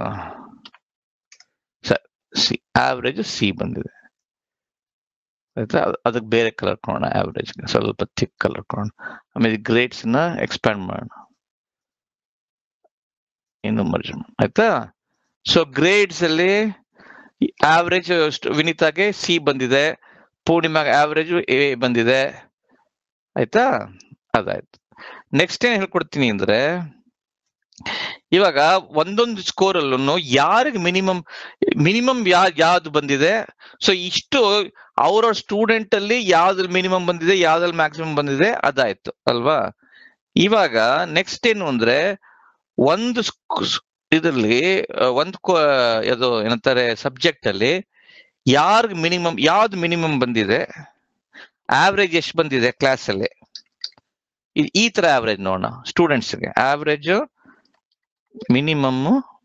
C average C ಬಂದಿದೆ ಆಯ್ತಾ ಅದ್- ಅದಕ್ಕೆ ಬೇರೆ ಕಲರ್ ಕೊಡೋಣ ಆವ್ರೇಜ್ ಸ್ವಲ್ಪ ಥಿಕ್ ಕಲರ್ ಕೊಡೋಣ ಆಮೇಲೆ ಗ್ರೇಡ್ಸ್ ನ ಎಕ್ಸ್ಪ್ಯಾಂಡ್ ಮಾಡೋಣ ಇನ್ನು ಮರ್ಜ್ ಆಯ್ತಾ ಸೊ ಗ್ರೇಡ್ಸ್ ಅಲ್ಲಿ ಆವರೇಜ್ ವಿನಿತಾಗೆ ಸಿ ಬಂದಿದೆ ಪೂರ್ಣಿಮಾಗೆ ಆವರೇಜ್ ಎ ಬಂದಿದೆ ಆಯ್ತಾ ಅದಾಯ್ತು ನೆಕ್ಸ್ಟ್ ಏನ್ ಹೇಳ್ಕೊಡ್ತೀನಿ ಅಂದ್ರೆ ಇವಾಗ ಒಂದೊಂದು ಸ್ಕೋರ್ ಅಲ್ಲೂ ಯಾರಿಗೆ ಮಿನಿಮಮ್ ಮಿನಿಮಮ್ ಯಾ ಯಾವ್ದು ಬಂದಿದೆ ಸೊ ಇಷ್ಟು ಅವ್ರವ್ರ ಸ್ಟೂಡೆಂಟ್ ಅಲ್ಲಿ ಯಾವ್ದ್ರಲ್ಲಿ ಮಿನಿಮಮ್ ಬಂದಿದೆ ಯಾವ್ದ್ರಲ್ಲಿ ಮ್ಯಾಕ್ಸಿಮಮ್ ಬಂದಿದೆ ಅದಾಯ್ತು ಅಲ್ವಾ ಇವಾಗ ನೆಕ್ಸ್ಟ್ ಏನು ಅಂದ್ರೆ ಒಂದು ಇದರಲ್ಲಿ ಒಂದು ಅದು ಏನಂತಾರೆ ಸಬ್ಜೆಕ್ಟ್ ಅಲ್ಲಿ ಯಾರ್ಗ್ ಮಿನಿಮಮ್ ಯಾವ್ದು ಮಿನಿಮಮ್ ಬಂದಿದೆ ಆವ್ರೇಜ್ ಎಷ್ಟು ಬಂದಿದೆ ಕ್ಲಾಸ್ ಅಲ್ಲಿ ಈ- ಈ ತರ ಆವ್ರೇಜ್ ನೋಡೋಣ ಸ್ಟೂಡೆಂಟ್ಸ್ಗೆ ಆವ್ರೇಜ್ ಮಿನಿಮಮ್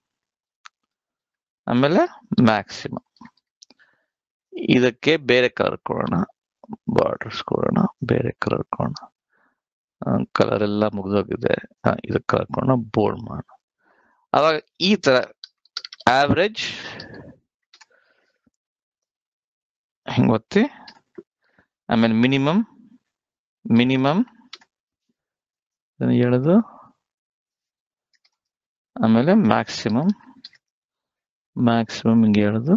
ಆಮೇಲೆ ಮ್ಯಾಕ್ಸಿಮಮ್ ಇದಕ್ಕೆ ಬೇರೆ ಕಲರ್ ಕೊಡೋಣ ಬಾರ್ಡರ್ಸ್ ಕೊಡೋಣ ಬೇರೆ ಕಲರ್ ಕೊಡೋಣ ಕಲರ್ ಎಲ್ಲ ಮುಗ್ದೋಗಿದೆ ಹಾ, ಇದಕ್ಕೆ ಕಲರ್ ಕೊಡೋಣ ಬೋಲ್ಡ್ ಮಾಡೋಣ ಅವಾಗ ಈ ತರ ಆವ್ರೇಜ್ ಹಿಂಗ್ ಒತ್ತಿ ಆಮೇಲೆ ಮಿನಿಮಮ್ ಮಿನಿಮಮ್ ಹೇಳುದು ಆಮೇಲೆ ಮ್ಯಾಕ್ಸಿಮಮ್ ಮ್ಯಾಕ್ಸಿಮಮ್ ಹಿಂಗೆ ಹೇಳುದು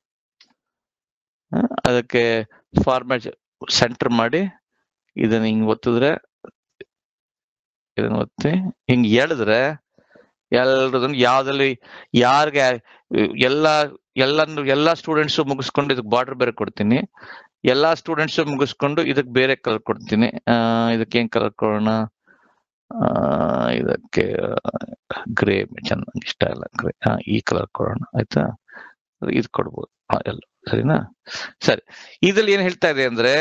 ಆ, ಅದಕ್ಕೆ ಫಾರ್ಮ್ಯಾಟ್ ಸೆಂಟರ್ ಮಾಡಿ ಇದನ್ನ ಹಿಂಗ್ ಒತ್ತಿದ್ರೆ ಇದನ್ನ ಒತ್ತಿ ಹಿಂಗ್ ಎಳೆದ್ರೆ ಎಲ್ರದನ್ನು ಯಾವ್ದ್ರಲ್ಲಿ ಯಾರಿಗೆ ಎಲ್ಲ ಎಲ್ಲ ಎಲ್ಲಾ ಸ್ಟೂಡೆಂಟ್ಸ್ ಮುಗಿಸ್ಕೊಂಡು ಇದಕ್ಕೆ ಬಾರ್ಡರ್ ಬೇರೆ ಕೊಡ್ತೀನಿ ಎಲ್ಲಾ ಸ್ಟೂಡೆಂಟ್ಸ್ ಮುಗಿಸ್ಕೊಂಡು ಇದಕ್ಕೆ ಬೇರೆ ಕಲರ್ ಕೊಡ್ತೀನಿ ಆ, ಇದಕ್ಕೆ ಏನ್ ಕಲರ್ ಕೊಡೋಣ ಆ, ಇದಕ್ಕೆ ಗ್ರೇ ಚೆನ್ನಾಗಿ ಇಷ್ಟ ಇಲ್ಲ ಗ್ರೇ ಈ ಕಲರ್ ಕೊಡೋಣ ಆಯ್ತಾ ಇದು ಕೊಡ್ಬೋದು ಆ, ಎಲ್ಲ ಸರಿನಾ ಸರಿ ಇದ್ರಲ್ಲಿ ಏನ್ ಹೇಳ್ತಾ ಇದೆ ಅಂದ್ರೆ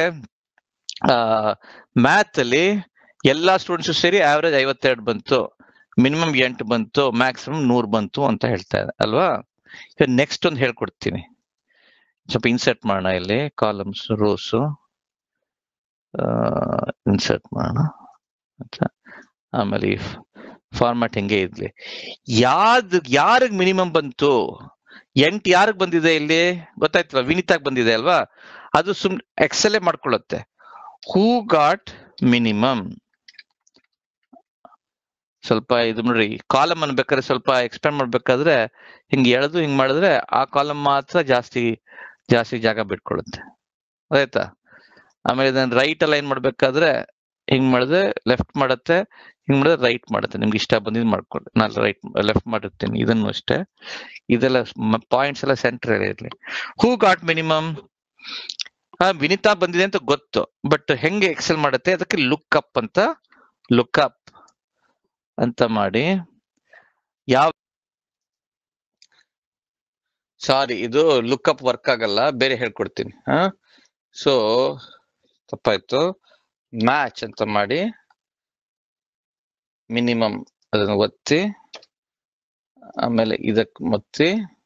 ಮ್ಯಾಥ್ ಅಲ್ಲಿ ಎಲ್ಲಾ ಸ್ಟೂಡೆಂಟ್ಸ್ ಸೇರಿ ಆವರೇಜ್ ಐವತ್ತೆರಡು ಬಂತು ಮಿನಿಮಮ್ ಎಂಟು ಬಂತು ಮ್ಯಾಕ್ಸಿಮಮ್ ನೂರ್ ಬಂತು ಅಂತ ಹೇಳ್ತಾ ಇದೆ ಅಲ್ವಾ ಈಗ ನೆಕ್ಸ್ಟ್ ಒಂದು ಹೇಳ್ಕೊಡ್ತೀನಿ ಸ್ವಲ್ಪ ಇನ್ಸರ್ಟ್ ಮಾಡೋಣ ಇಲ್ಲಿ ಕಾಲಮ್ಸ್ ರೋಸ್ ಇನ್ಸರ್ಟ್ ಮಾಡೋಣ ಆಯ್ತಾ ಆಮೇಲೆ ಫಾರ್ಮ್ಯಾಟ್ ಹೆಂಗೆ ಇರ್ಲಿ ಯಾವ್ದು ಯಾರಿಗ್ ಮಿನಿಮಮ್ ಬಂತು ಎಂಟ್ ಯಾರಿಗ್ ಬಂದಿದೆ ಇಲ್ಲಿ ಗೊತ್ತಾಯ್ತಲ್ಲ ವಿನಿತಾಗ್ ಬಂದಿದೆ ಅಲ್ವಾ ಅದು ಸುಮ್ ಎಕ್ಸೆಲ್ ಮಾಡ್ಕೊಳ್ಳುತ್ತೆ ಹೂ ಗಾಟ್ ಮಿನಿಮಮ್ ಸ್ವಲ್ಪ ಇದು ನೋಡ್ರಿ ಕಾಲಮ್ ಅನ್ಬೇಕಾದ್ರೆ ಸ್ವಲ್ಪ ಎಕ್ಸ್ಪ್ಯಾಂಡ್ ಮಾಡ್ಬೇಕಾದ್ರೆ ಹಿಂಗ್ ಎಳೆದು ಹಿಂಗ್ ಮಾಡಿದ್ರೆ ಆ ಕಾಲಮ್ ಮಾತ್ರ ಜಾಸ್ತಿ ಜಾಸ್ತಿ ಜಾಗ ಬಿಟ್ಕೊಳ್ಳುತ್ತೆ ಆಯ್ತಾ ಆಮೇಲೆ ಇದನ್ನ ರೈಟ್ ಅಲೈನ್ ಮಾಡ್ಬೇಕಾದ್ರೆ ಹಿಂಗ್ ಮಾಡಿದ್ರೆ ಲೆಫ್ಟ್ ಮಾಡುತ್ತೆ ಹಿಂಗ್ ಮಾಡಿದ್ರೆ ರೈಟ್ ಮಾಡುತ್ತೆ ನಿಮ್ಗೆ ಇಷ್ಟ ಬಂದಿದ್ ಮಾಡ್ಕೊಳ್ಳಿ ನಾನು ರೈಟ್ ಲೆಫ್ಟ್ ಮಾಡಿರ್ತೀನಿ ಇದನ್ನು ಅಷ್ಟೇ ಇದೆಲ್ಲ ಪಾಯಿಂಟ್ಸ್ ಎಲ್ಲ ಸೆಂಟರ್ ಇರಲಿ ಹೂ ಗಾಟ್ ಮಿನಿಮಮ್ ವಿನಿತಾ ಬಂದಿದೆ ಅಂತ ಗೊತ್ತು ಬಟ್ ಹೆಂಗೆ ಎಕ್ಸೆಲ್ ಮಾಡುತ್ತೆ ಅದಕ್ಕೆ ಲುಕ್ ಅಪ್ ಅಂತ ಲುಕ್ ಅಪ್ ಅಂತ ಮಾಡಿ ಯಾವ ಸಾರಿ ಇದು ಲುಕ್ ಅಪ್ ವರ್ಕ್ ಆಗಲ್ಲ ಬೇರೆ ಹೇಳ್ಕೊಡ್ತೀನಿ ಹಾ ಸೊ ತಪ್ಪಾಯ್ತು ಮ್ಯಾಚ್ ಅಂತ ಮಾಡಿ ಮಿನಿಮಮ್ ಅದನ್ನು ಒತ್ತಿ ಆಮೇಲೆ ಇದಕ್ ಒತ್ತಿ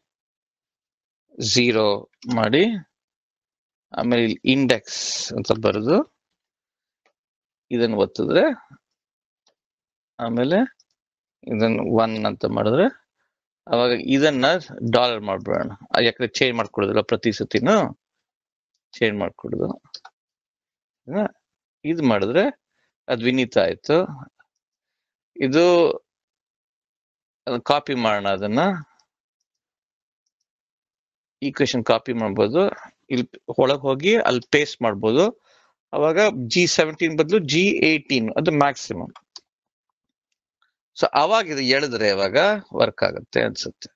ಝೀರೋ ಮಾಡಿ ಆಮೇಲೆ ಇಲ್ಲಿ ಇಂಡೆಕ್ಸ್ ಅಂತ ಬರೆದು ಇದನ್ನು ಒತ್ತಿದ್ರೆ ಆಮೇಲೆ ಇದನ್ನ ಒನ್ ಅಂತ ಮಾಡಿದ್ರೆ ಅವಾಗ ಇದನ್ನ ಡಾಲರ್ ಮಾಡ್ಬಿಡೋಣ ಅದ್ ಯಾಕಂದ್ರೆ ಚೇಂಜ್ ಮಾಡ್ಕೊಡುದಿಲ್ಲ ಪ್ರತಿ ಸತಿನೂ ಚೇಂಜ್ ಮಾಡ್ಕೊಡುದು ಆಯ್ತಾ? ಇದ್ ಮಾಡಿದ್ರೆ ಅದ್ ವಿನೀತ ಆಯ್ತು ಇದು ಕಾಪಿ ಮಾಡೋಣ ಅದನ್ನ ಈಕ್ವೇಶನ್ ಕಾಪಿ ಮಾಡ್ಬೋದು ಇಲ್ಲಿ ಒಳಗ್ ಹೋಗಿ ಅಲ್ಲಿ ಪೇಸ್ಟ್ ಮಾಡ್ಬೋದು ಅವಾಗ ಜಿ ಸೆವೆಂಟೀನ್ ಬದಲು ಜಿ ಏಯ್ಟೀನ್ ಅದು ಮ್ಯಾಕ್ಸಿಮಮ್ ಸೊ ಅವಾಗ ಇದು ಎಳೆದ್ರೆ ಅವಾಗ ವರ್ಕ್ ಆಗುತ್ತೆ ಅನ್ಸುತ್ತೆ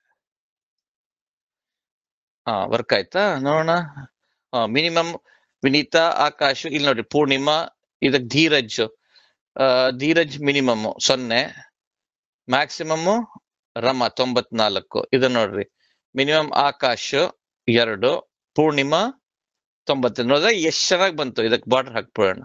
ಹಾ ವರ್ಕ್ ಆಯ್ತಾ ನೋಡೋಣ ಮಿನಿಮಮ್ ವಿನೀತಾ ಆಕಾಶ್ ಇಲ್ಲಿ ನೋಡ್ರಿ ಪೂರ್ಣಿಮಾ ಇದಕ್ ಧೀರಜ್ ಆ, ಧೀರಜ್ ಮಿನಿಮಮ್ ಸೊನ್ನೆ ಮ್ಯಾಕ್ಸಿಮಮ್ ರಮ ತೊಂಬತ್ನಾಲ್ಕು ಇದು ನೋಡ್ರಿ ಮಿನಿಮಮ್ ಆಕಾಶ್ ಎರಡು ಪೂರ್ಣಿಮಾ ತೊಂಬತ್ತು ನೋಡಿದ್ರೆ ಎಷ್ಟ್ ಚೆನ್ನಾಗಿ ಬಂತು ಇದಕ್ಕೆ ಬಾರ್ಡರ್ ಹಾಕ್ಬಿಡೋಣ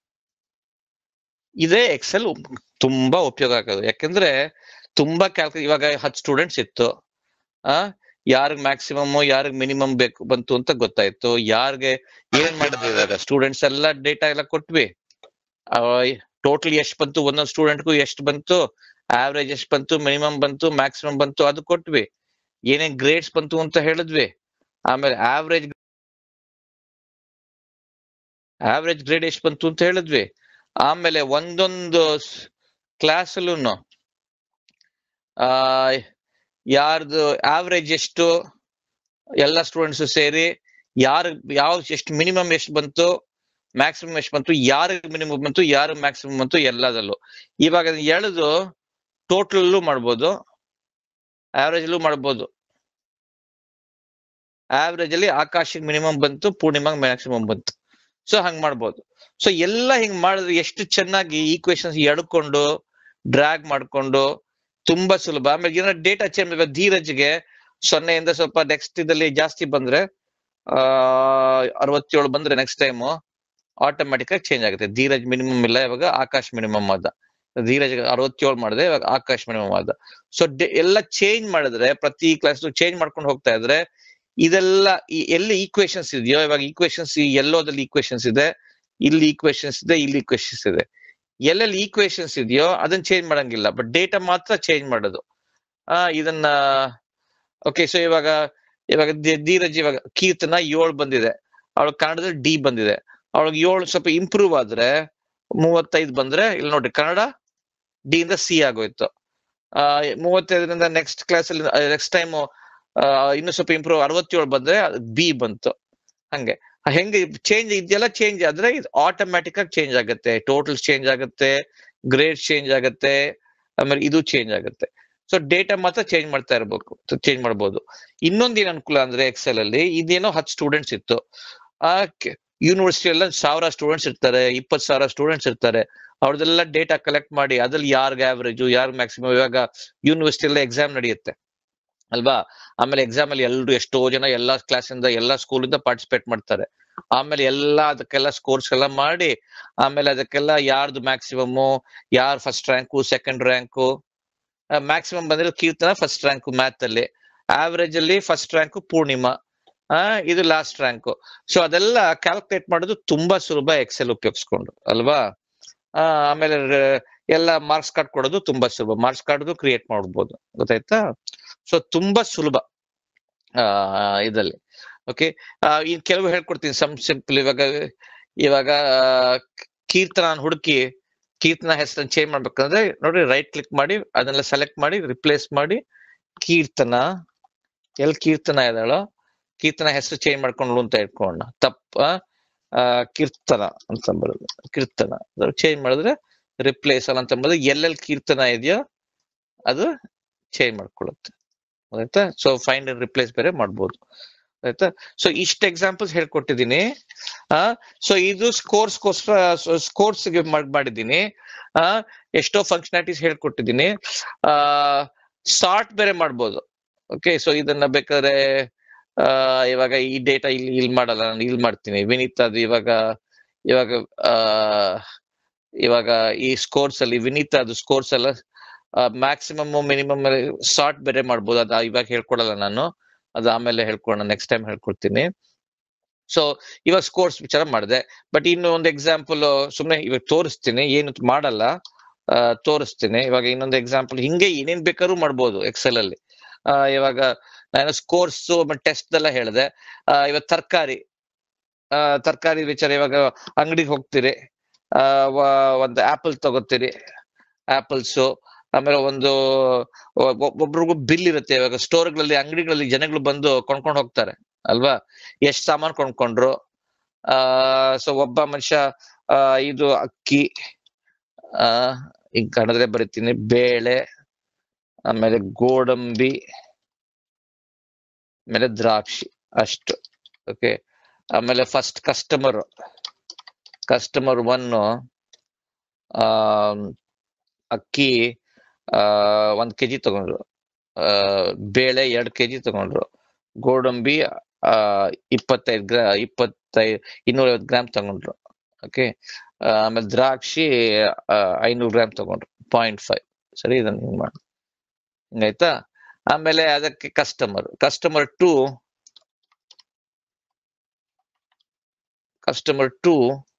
ಇದೇ ಎಕ್ಸೆಲ್ ತುಂಬಾ ಉಪಯೋಗ ಆಗೋದು ಯಾಕಂದ್ರೆ ತುಂಬಾ ಕ್ಯಾಲ್ಕು ಇವಾಗ ಹತ್ತು ಸ್ಟೂಡೆಂಟ್ಸ್ ಇತ್ತು ಆ ಯಾರಿಗ್ ಮ್ಯಾಕ್ಸಿಮಮ್ ಯಾರಿಗ್ ಮಿನಿಮಮ್ ಬೇಕು ಬಂತು ಅಂತ ಗೊತ್ತಾಯ್ತು ಯಾರಿಗೆ ಏನ್ ಮಾಡಿದ್ವಿ ಇವಾಗ ಸ್ಟೂಡೆಂಟ್ಸ್ ಎಲ್ಲ ಡೇಟಾ ಎಲ್ಲ ಕೊಟ್ವಿ ಟೋಟಲ್ ಎಷ್ಟ್ ಬಂತು ಒಂದೊಂದು ಸ್ಟೂಡೆಂಟ್ಗೂ ಎಷ್ಟು ಬಂತು ಆವ್ರೇಜ್ ಎಷ್ಟ್ ಬಂತು ಮಿನಿಮಮ್ ಬಂತು ಮ್ಯಾಕ್ಸಿಮಮ್ ಬಂತು ಅದು ಕೊಟ್ವಿ ಏನೇನ್ ಗ್ರೇಡ್ಸ್ ಬಂತು ಅಂತ ಹೇಳಿದ್ವಿ ಆಮೇಲೆ ಆವ್ರೇಜ್ ಆವ್ರೇಜ್ ಗ್ರೇಡ್ ಎಷ್ಟು ಬಂತು ಅಂತ ಹೇಳಿದ್ವಿ ಆಮೇಲೆ ಒಂದೊಂದು ಕ್ಲಾಸ್ ಅಲ್ಲೂ ಆ ಯಾರ್ದು ಆವರೇಜ್ ಎಷ್ಟು ಎಲ್ಲ ಸ್ಟೂಡೆಂಟ್ಸ್ ಸೇರಿ ಯಾರು ಯಾವ ಎಷ್ಟು ಮಿನಿಮಮ್ ಎಷ್ಟು ಬಂತು ಮ್ಯಾಕ್ಸಿಮಮ್ ಎಷ್ಟು ಬಂತು ಯಾರಿಗೆ ಮಿನಿಮಮ್ ಬಂತು ಯಾರು ಮ್ಯಾಕ್ಸಿಮಮ್ ಬಂತು ಎಲ್ಲದಲ್ಲೂ ಇವಾಗ ಅದನ್ನ ಎಳೆದು ಟೋಟಲ್ ಮಾಡ್ಬೋದು ಆವರೇಜ್ ಅಲ್ಲೂ ಮಾಡ್ಬೋದು ಆವರೇಜ್ ಅಲ್ಲಿ ಆಕಾಶಕ್ಕೆ ಮಿನಿಮಮ್ ಬಂತು ಪೂರ್ಣಿಮಾಗ್ ಮ್ಯಾಕ್ಸಿಮಮ್ ಬಂತು ಸೊ ಹಂಗ್ ಮಾಡ್ಬೋದು ಸೊ ಎಲ್ಲ ಹಿಂಗ್ ಮಾಡಿದ್ರೆ ಎಷ್ಟು ಚೆನ್ನಾಗಿ ಈಕ್ವೇಶನ್ಸ್ ಎಡ್ಕೊಂಡು ಡ್ರ್ಯಾಗ್ ಮಾಡ್ಕೊಂಡು ತುಂಬಾ ಸುಲಭ ಆಮೇಲೆ ಏನೋ ಡೇಟಾ ಚೇಂಜ್ ಧೀರಜ್ಗೆ ಸೊನ್ನೆಯಿಂದ ಸ್ವಲ್ಪ ನೆಕ್ಸ್ಟ್ ಇದಲ್ಲಿ ಜಾಸ್ತಿ ಬಂದ್ರೆ ಆ ಅರವತ್ತೇಳು ಬಂದ್ರೆ ನೆಕ್ಸ್ಟ್ ಟೈಮ್ ಆಟೋಮೆಟಿಕ್ ಆಗಿ ಚೇಂಜ್ ಆಗುತ್ತೆ ಧೀರಜ್ ಮಿನಿಮಮ್ ಇಲ್ಲ ಇವಾಗ ಆಕಾಶ್ ಮಿನಿಮಮ್ ಆದ ಧೀರಜ್ ಅರವತ್ತೇಳು ಮಾಡಿದ್ರೆ ಇವಾಗ ಆಕಾಶ್ ಮಿನಿಮಮ್ ಆದ ಸೊ ಎಲ್ಲ ಚೇಂಜ್ ಮಾಡಿದ್ರೆ ಪ್ರತಿ ಕ್ಲಾಸ್ ಚೇಂಜ್ ಮಾಡ್ಕೊಂಡು ಹೋಗ್ತಾ ಇದ್ರೆ ಇದೆಲ್ಲ ಈ- ಎಲ್ಲಿ ಈಕ್ವೇಶನ್ಸ್ ಇದೆಯೋ ಇವಾಗ ಈಕ್ವೇಶನ್ಸ್ ಎಲ್ಲೋದಲ್ಲಿ ಈಕ್ವೇಶನ್ಸ್ ಇದೆ ಇಲ್ಲಿ ಈಕ್ವೇಶನ್ಸ್ ಇದೆ ಇಲ್ಲಿ ಈಕ್ವೇಶನ್ಸ್ ಇದೆ ಎಲ್ಲೆಲ್ಲಿ ಈಕ್ವೇಶನ್ಸ್ ಇದೆಯೋ ಅದನ್ನ ಚೇಂಜ್ ಮಾಡಂಗಿಲ್ಲ ಬಟ್ ಡೇಟಾ ಮಾತ್ರ ಚೇಂಜ್ ಮಾಡೋದು ಆ ಇದನ್ನ ಓಕೆ ಸೊ ಇವಾಗ ಇವಾಗ ಧೀ- ಧೀರಜ್ ಇವಾಗ ಕೀರ್ತನ ಏಳು ಬಂದಿದೆ ಅವಳು ಕನ್ನಡದಲ್ಲಿ ಡಿ ಬಂದಿದೆ ಅವಳಿಗೆ ಏಳು ಸ್ವಲ್ಪ ಇಂಪ್ರೂವ್ ಆದ್ರೆ ಮೂವತ್ತೈದು ಬಂದ್ರೆ ಇಲ್ಲಿ ನೋಡ್ರಿ ಕನ್ನಡ ಡಿ ಇಂದ ಸಿ ಆಗೋಯ್ತು ಆ ಮೂವತ್ತೈದರಿಂದ ನೆಕ್ಸ್ಟ್ ಕ್ಲಾಸ್ ಅಲ್ಲಿ ನೆಕ್ಸ್ಟ್ ಟೈಮ್ ಇನ್ನು ಸ್ವಲ್ಪ ಇಂಪ್ರೂವ್ ಅರವತ್ತೇಳು ಬಂದ್ರೆ ಬಿ ಬಂತು ಹಂಗೆ ಹೆಂಗೆ ಚೇಂಜ್ ಇದೆಲ್ಲ ಚೇಂಜ್ ಆದ್ರೆ ಇದು ಆಟೋಮ್ಯಾಟಿಕ್ ಆಗಿ ಚೇಂಜ್ ಆಗುತ್ತೆ ಟೋಟಲ್ಸ್ ಚೇಂಜ್ ಆಗುತ್ತೆ ಗ್ರೇಡ್ ಚೇಂಜ್ ಆಗುತ್ತೆ ಆಮೇಲೆ ಇದು ಚೇಂಜ್ ಆಗುತ್ತೆ ಸೊ ಡೇಟಾ ಮಾತ್ರ ಚೇಂಜ್ ಮಾಡ್ತಾ ಇರ್ಬೇಕು ಚೇಂಜ್ ಮಾಡ್ಬೋದು ಇನ್ನೊಂದ್ ಏನ್ ಅನುಕೂಲ ಅಂದ್ರೆ ಎಕ್ಸೆಲ್ ಅಲ್ಲಿ ಇದೇನೋ ಹತ್ತು ಸ್ಟೂಡೆಂಟ್ಸ್ ಇತ್ತು ಆ ಯೂನಿವರ್ಸಿಟಿ ಎಲ್ಲ ಸಾವಿರ ಸ್ಟೂಡೆಂಟ್ಸ್ ಇರ್ತಾರೆ ಇಪ್ಪತ್ತು ಸಾವಿರ ಸ್ಟೂಡೆಂಟ್ಸ್ ಇರ್ತಾರೆ ಅವ್ರದೆಲ್ಲ ಡೇಟಾ ಕಲೆಕ್ಟ್ ಮಾಡಿ ಅದ್ರಲ್ಲಿ ಯಾರ್ಗ್ ಆವರೇಜು ಯಾರ್ಗ್ ಮ್ಯಾಕ್ಸಿಮಮ್ ಇವಾಗ ಯೂನಿವರ್ಸಿಟಿ ಎಲ್ಲ ಎಕ್ಸಾಮ್ ನಡೆಯುತ್ತೆ ಅಲ್ವಾ ಆಮೇಲೆ ಎಕ್ಸಾಮ್ ಅಲ್ಲಿ ಎಲ್ರು ಎಷ್ಟೋ ಜನ ಎಲ್ಲಾ ಕ್ಲಾಸ್ ಇಂದ ಎಲ್ಲಾ ಸ್ಕೂಲ್ ಇಂದ ಪಾರ್ಟಿಸಿಪೇಟ್ ಮಾಡ್ತಾರೆ ಆಮೇಲೆ ಎಲ್ಲಾ ಅದಕ್ಕೆಲ್ಲ ಸ್ಕೋರ್ಸ್ ಎಲ್ಲ ಮಾಡಿ ಆಮೇಲೆ ಅದಕ್ಕೆಲ್ಲ ಯಾರ್ದು ಮ್ಯಾಕ್ಸಿಮಮ್ ಯಾರ್ first rank second rank maximum ಬಂದ್ರೆ ಕೀರ್ತನ ಫಸ್ಟ್ ರ್ಯಾಂಕು ಮ್ಯಾಥ್ ಅಲ್ಲಿ ಆವರೇಜ್ ಅಲ್ಲಿ ಫಸ್ಟ್ ರ್ಯಾಂಕು ಪೂರ್ಣಿಮಾ ಆ ಇದು ಲಾಸ್ಟ್ ರ್ಯಾಂಕು ಸೊ ಅದೆಲ್ಲ ಕ್ಯಾಲ್ಕುಲೇಟ್ ಮಾಡೋದು ತುಂಬಾ ಸುಲಭ ಎಕ್ಸೆಲ್ ಉಪಯೋಗಿಸ್ಕೊಂಡು ಅಲ್ವಾ ಆ, ಆಮೇಲೆ ರ- ಎಲ್ಲ ಮಾರ್ಕ್ಸ್ ಕಾರ್ಡ್ ಕೊಡೋದು ತುಂಬಾ ಸುಲಭ ಮಾರ್ಕ್ಸ್ ಕಾರ್ಡ್ ಕ್ರಿಯೇಟ್ ಮಾಡ್ಬೋದು ಗೊತ್ತಾಯ್ತಾ ಸೊ ತುಂಬಾ ಸುಲಭ ಆ ಇದಲ್ಲಿ ಓಕೆ ಇನ್ ಕೆಲವು ಹೇಳ್ಕೊಡ್ತೀನಿ ಸಮ್ ಸಿಂಪಲ್ ಇವಾಗ ಇವಾಗ ಆ, ಕೀರ್ತನ ಹುಡುಕಿ ಕೀರ್ತನ ಹೆಸರನ್ನ ಚೇಂಜ್ ಮಾಡ್ಬೇಕಂದ್ರೆ ನೋಡ್ರಿ ರೈಟ್ ಕ್ಲಿಕ್ ಮಾಡಿ ಅದನ್ನೆಲ್ಲ ಸೆಲೆಕ್ಟ್ ಮಾಡಿ ರಿಪ್ಲೇಸ್ ಮಾಡಿ ಕೀರ್ತನ ಎಲ್ ಕೀರ್ತನ ಇದ್ದಾಳೋ ಕೀರ್ತನ ಹೆಸರು ಚೇಂಜ್ ಮಾಡ್ಕೊಂಡು ಅಂತ ಇಟ್ಕೊಂಡ ತಪ್ಪ ಆ, ಕೀರ್ತನ ಅಂತ ಬರೋದು ಕೀರ್ತನ ಚೇಂಜ್ ಮಾಡಿದ್ರೆ ರಿಪ್ಲೇಸ್ ಅಲ್ಲ ಅಂತ ಬರೋದು ಎಲ್ಲೆಲ್ಲಿ ಕೀರ್ತನ ಇದೆಯೋ ಅದು ಚೇಂಜ್ ಮಾಡ್ಕೊಳ್ಳುತ್ತೆ ಆಯ್ತಾ ಸೊ ಫೈಂಡ್ ಅಂಡ್ ರಿಪ್ಲೇಸ್ ಬೇರೆ ಮಾಡ್ಬೋದು ಆಯ್ತಾ ಸೊ ಇಷ್ಟು ಎಕ್ಸಾಂಪಲ್ಸ್ ಹೇಳ್ಕೊಟ್ಟಿದ್ದೀನಿ ಆ ಸೊ ಇದು ಸ್ಕೋರ್ಸ್ ಕೋಸ್ಕರ ಸ್ಕೋರ್ಸ್ ಗೆ ಮಾಡ್- ಮಾಡಿದ್ದೀನಿ ಆ ಎಷ್ಟೋ ಫಂಕ್ಷನಾಲಿಟೀಸ್ ಹೇಳ್ಕೊಟ್ಟಿದ್ದೀನಿ ಆ ಸಾರ್ಟ್ ಬೇರೆ ಮಾಡ್ಬೋದು ಓಕೆ ಸೊ ಇದನ್ನ ಬೇಕಾದ್ರೆ ಆ ಇವಾಗ ಈ ಡೇಟಾ ಇಲ್ಲಿ ಇಲ್ಲಿ ಮಾಡಲ್ಲ ನಾನು ಇಲ್ಲಿ ಮಾಡ್ತೀನಿ ವಿನೀತ್ ಅದು ಇವಾಗ ಇವಾಗ ಆ ಇವಾಗ ಈ ಸ್ಕೋರ್ಸ್ ಅಲ್ಲಿ ವಿನೀತ್ ಅದು ಸ್ಕೋರ್ಸ್ ಎಲ್ಲ ಮ್ಯಾಕ್ಸಿಮಮ್ ಮಿನಿಮಮ್ ಸಾರ್ಟ್ ಬೇರೆ ಮಾಡ್ಬೋದು ಅದು ಇವಾಗ ಹೇಳ್ಕೊಡಲ್ಲ ನಾನು ಅದು ಆಮೇಲೆ ಹೇಳ್ಕೊಡೋಣ ನೆಕ್ಸ್ಟ್ ಟೈಮ್ ಹೇಳ್ಕೊಡ್ತೀನಿ ಸೊ ಇವಾಗ ಸ್ಕೋರ್ಸ್ ವಿಚಾರ ಮಾಡಿದೆ ಬಟ್ ಇನ್ನು ಒಂದು ಎಕ್ಸಾಂಪಲ್ ಸುಮ್ಮನೆ ಇವಾಗ ತೋರಿಸ್ತೀನಿ ಏನು ಮಾಡಲ್ಲ ಆ, ತೋರಿಸ್ತೀನಿ ಇವಾಗ ಇನ್ನೊಂದು ಎಕ್ಸಾಂಪಲ್ ಹಿಂಗೆ ಏನೇನ್ ಬೇಕಾದ್ರೂ ಮಾಡ್ಬೋದು ಎಕ್ಸೆಲ್ ಅಲ್ಲಿ ಆ, ಇವಾಗ ನಾನು ಸ್ಕೋರ್ಸ್ ಟೆಸ್ಟ್ ಎಲ್ಲ ಹೇಳಿದೆ ಆ, ಇವಾಗ ತರಕಾರಿ ತರಕಾರಿ ವಿಚಾರ ಇವಾಗ ಅಂಗಡಿಗೆ ಹೋಗ್ತೀರಿ ಆ, ವ- ಒಂದು ಆಪಲ್ ತಗೋತೀರಿ ಆಪಲ್ಸ್ ಆಮೇಲೆ ಒಂದು ಒ- ಒ- ಒಬ್ರಿಗೂ ಬಿಲ್ ಇರುತ್ತೆ ಇವಾಗ ಸ್ಟೋರ್ಗಳಲ್ಲಿ ಅಂಗಡಿಗಳಲ್ಲಿ ಜನಗಳು ಬಂದು ಕೊಂಡ್ಕೊಂಡು ಹೋಗ್ತಾರೆ ಅಲ್ವಾ ಎಷ್ಟ್ ಸಾಮಾನು ಕೊಂಡ್ಕೊಂಡ್ರು ಆ ಸೊ ಒಬ್ಬ ಮನುಷ್ಯ ಆ ಇದು ಅಕ್ಕಿ ಆ ಈಗ ಕನ್ನಡದಲ್ಲೇ ಬರಿತೀನಿ ಬೇಳೆ ಆಮೇಲೆ ಗೋಡಂಬಿ ಆಮೇಲೆ ದ್ರಾಕ್ಷಿ ಅಷ್ಟು ಓಕೆ ಆಮೇಲೆ ಫಸ್ಟ್ ಕಸ್ಟಮರ್ ಕಸ್ಟಮರ್ ಒನ್ ಆ ಅಕ್ಕಿ ಆ ಒಂದ್ ಕೆಜಿ ತಗೊಂಡ್ರು ಆ ಬೇಳೆ ಎರಡ್ ಕೆಜಿ ತಗೊಂಡ್ರು ಗೋಡಂಬಿ ಆ ಇಪ್ಪತ್ತೈದು ಗ್ರಾ ಇಪ್ಪತ್ತೈದು ಇನ್ನೂರೈವತ್ತು ಗ್ರಾಮ್ ತಗೊಂಡ್ರು ಓಕೆ ಆಮೇಲೆ ದ್ರಾಕ್ಷಿ ಐನೂರು ಗ್ರಾಮ್ ತಗೊಂಡ್ರು ಪಾಯಿಂಟ್ ಫೈವ್ ಸರಿ ಇದನ್ನ ಹಿಂಗ್ ಮಾಡಿ ಹಿಂಗಾಯ್ತಾ ಆಮೇಲೆ ಅದಕ್ಕೆ customer customer two customer two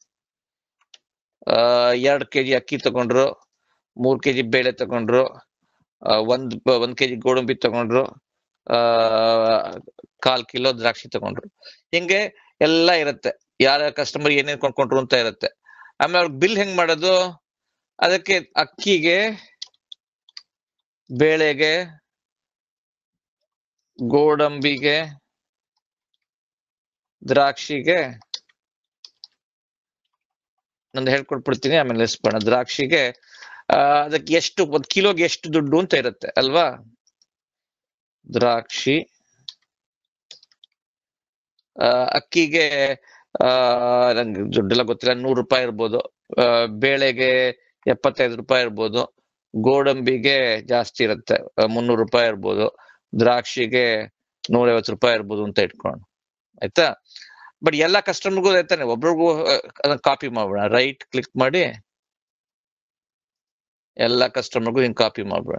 ಎರಡ್ ಕೆಜಿ ಅಕ್ಕಿ ತಗೊಂಡ್ರು ಮೂರ್ ಕೆಜಿ ಬೇಳೆ ತಗೊಂಡ್ರು ಆ, ಒಂದ್ ಬ- ಒಂದ್ ಕೆಜಿ ಗೋಡಂಬಿ ತಗೊಂಡ್ರು ಆ ಕಾಲ್ ಕಿಲೋ ದ್ರಾಕ್ಷಿ ತಗೊಂಡ್ರು ಹಿಂಗೆ ಎಲ್ಲ ಇರುತ್ತೆ ಯಾರ ಕಸ್ಟಮರ್ ಏನೇನ್ ಕೊಂಡ್ಕೊಂಡ್ರು ಅಂತ ಇರುತ್ತೆ ಆಮೇಲೆ ಅವ್ರಿಗೆ ಬಿಲ್ ಹೆಂಗ್ ಮಾಡೋದು ಅದಕ್ಕೆ ಅಕ್ಕಿಗೆ ಬೇಳೆಗೆ ಗೋಡಂಬಿಗೆ ದ್ರಾಕ್ಷಿಗೆ ನಂದು ಹೇಳ್ಕೊಟ್ಬಿಡ್ತೀನಿ ಆಮೇಲೆ ಎಸ್ಬೋಣ ದ್ರಾಕ್ಷಿಗೆ ಆ, ಅದಕ್ಕೆ ಎಷ್ಟು ಒಂದ್ ಕಿಲೋಗೆ ಎಷ್ಟು ದುಡ್ಡು ಅಂತ ಇರುತ್ತೆ ಅಲ್ವಾ ದ್ರಾಕ್ಷಿ ಆ, ಅಕ್ಕಿಗೆ ಆ ನಂಗೆ ದುಡ್ಡೆಲ್ಲ ಗೊತ್ತಿಲ್ಲ ನೂರು ರೂಪಾಯಿ ಇರ್ಬೋದು ಆ, ಬೇಳೆಗೆ ಎಪ್ಪತ್ತೈದು ರೂಪಾಯಿ ಇರ್ಬೋದು ಗೋಡಂಬಿಗೆ ಜಾಸ್ತಿ ಇರುತ್ತೆ ಆ, ಮುನ್ನೂರು ರೂಪಾಯಿ ಇರ್ಬೋದು ದ್ರಾಕ್ಷಿಗೆ ನೂರೈವತ್ತು ರೂಪಾಯಿ ಇರ್ಬೋದು ಅಂತ ಇಟ್ಕೊಂಡು ಆಯ್ತಾ ಬಟ್ ಎಲ್ಲ ಕಸ್ಟಮರ್ಗೂ ಆಯ್ತಾನೆ ಒಬ್ರಿಗೂ ಅದನ್ನ ಕಾಪಿ ಮಾಡ್ಬಿಡ ರೈಟ್ ಕ್ಲಿಕ್ ಮಾಡಿ ಎಲ್ಲ ಕಸ್ಟಮರ್ಗೂ ಹಿಂಗ್ ಕಾಪಿ ಮಾಡ್ಬಿಡೋಣ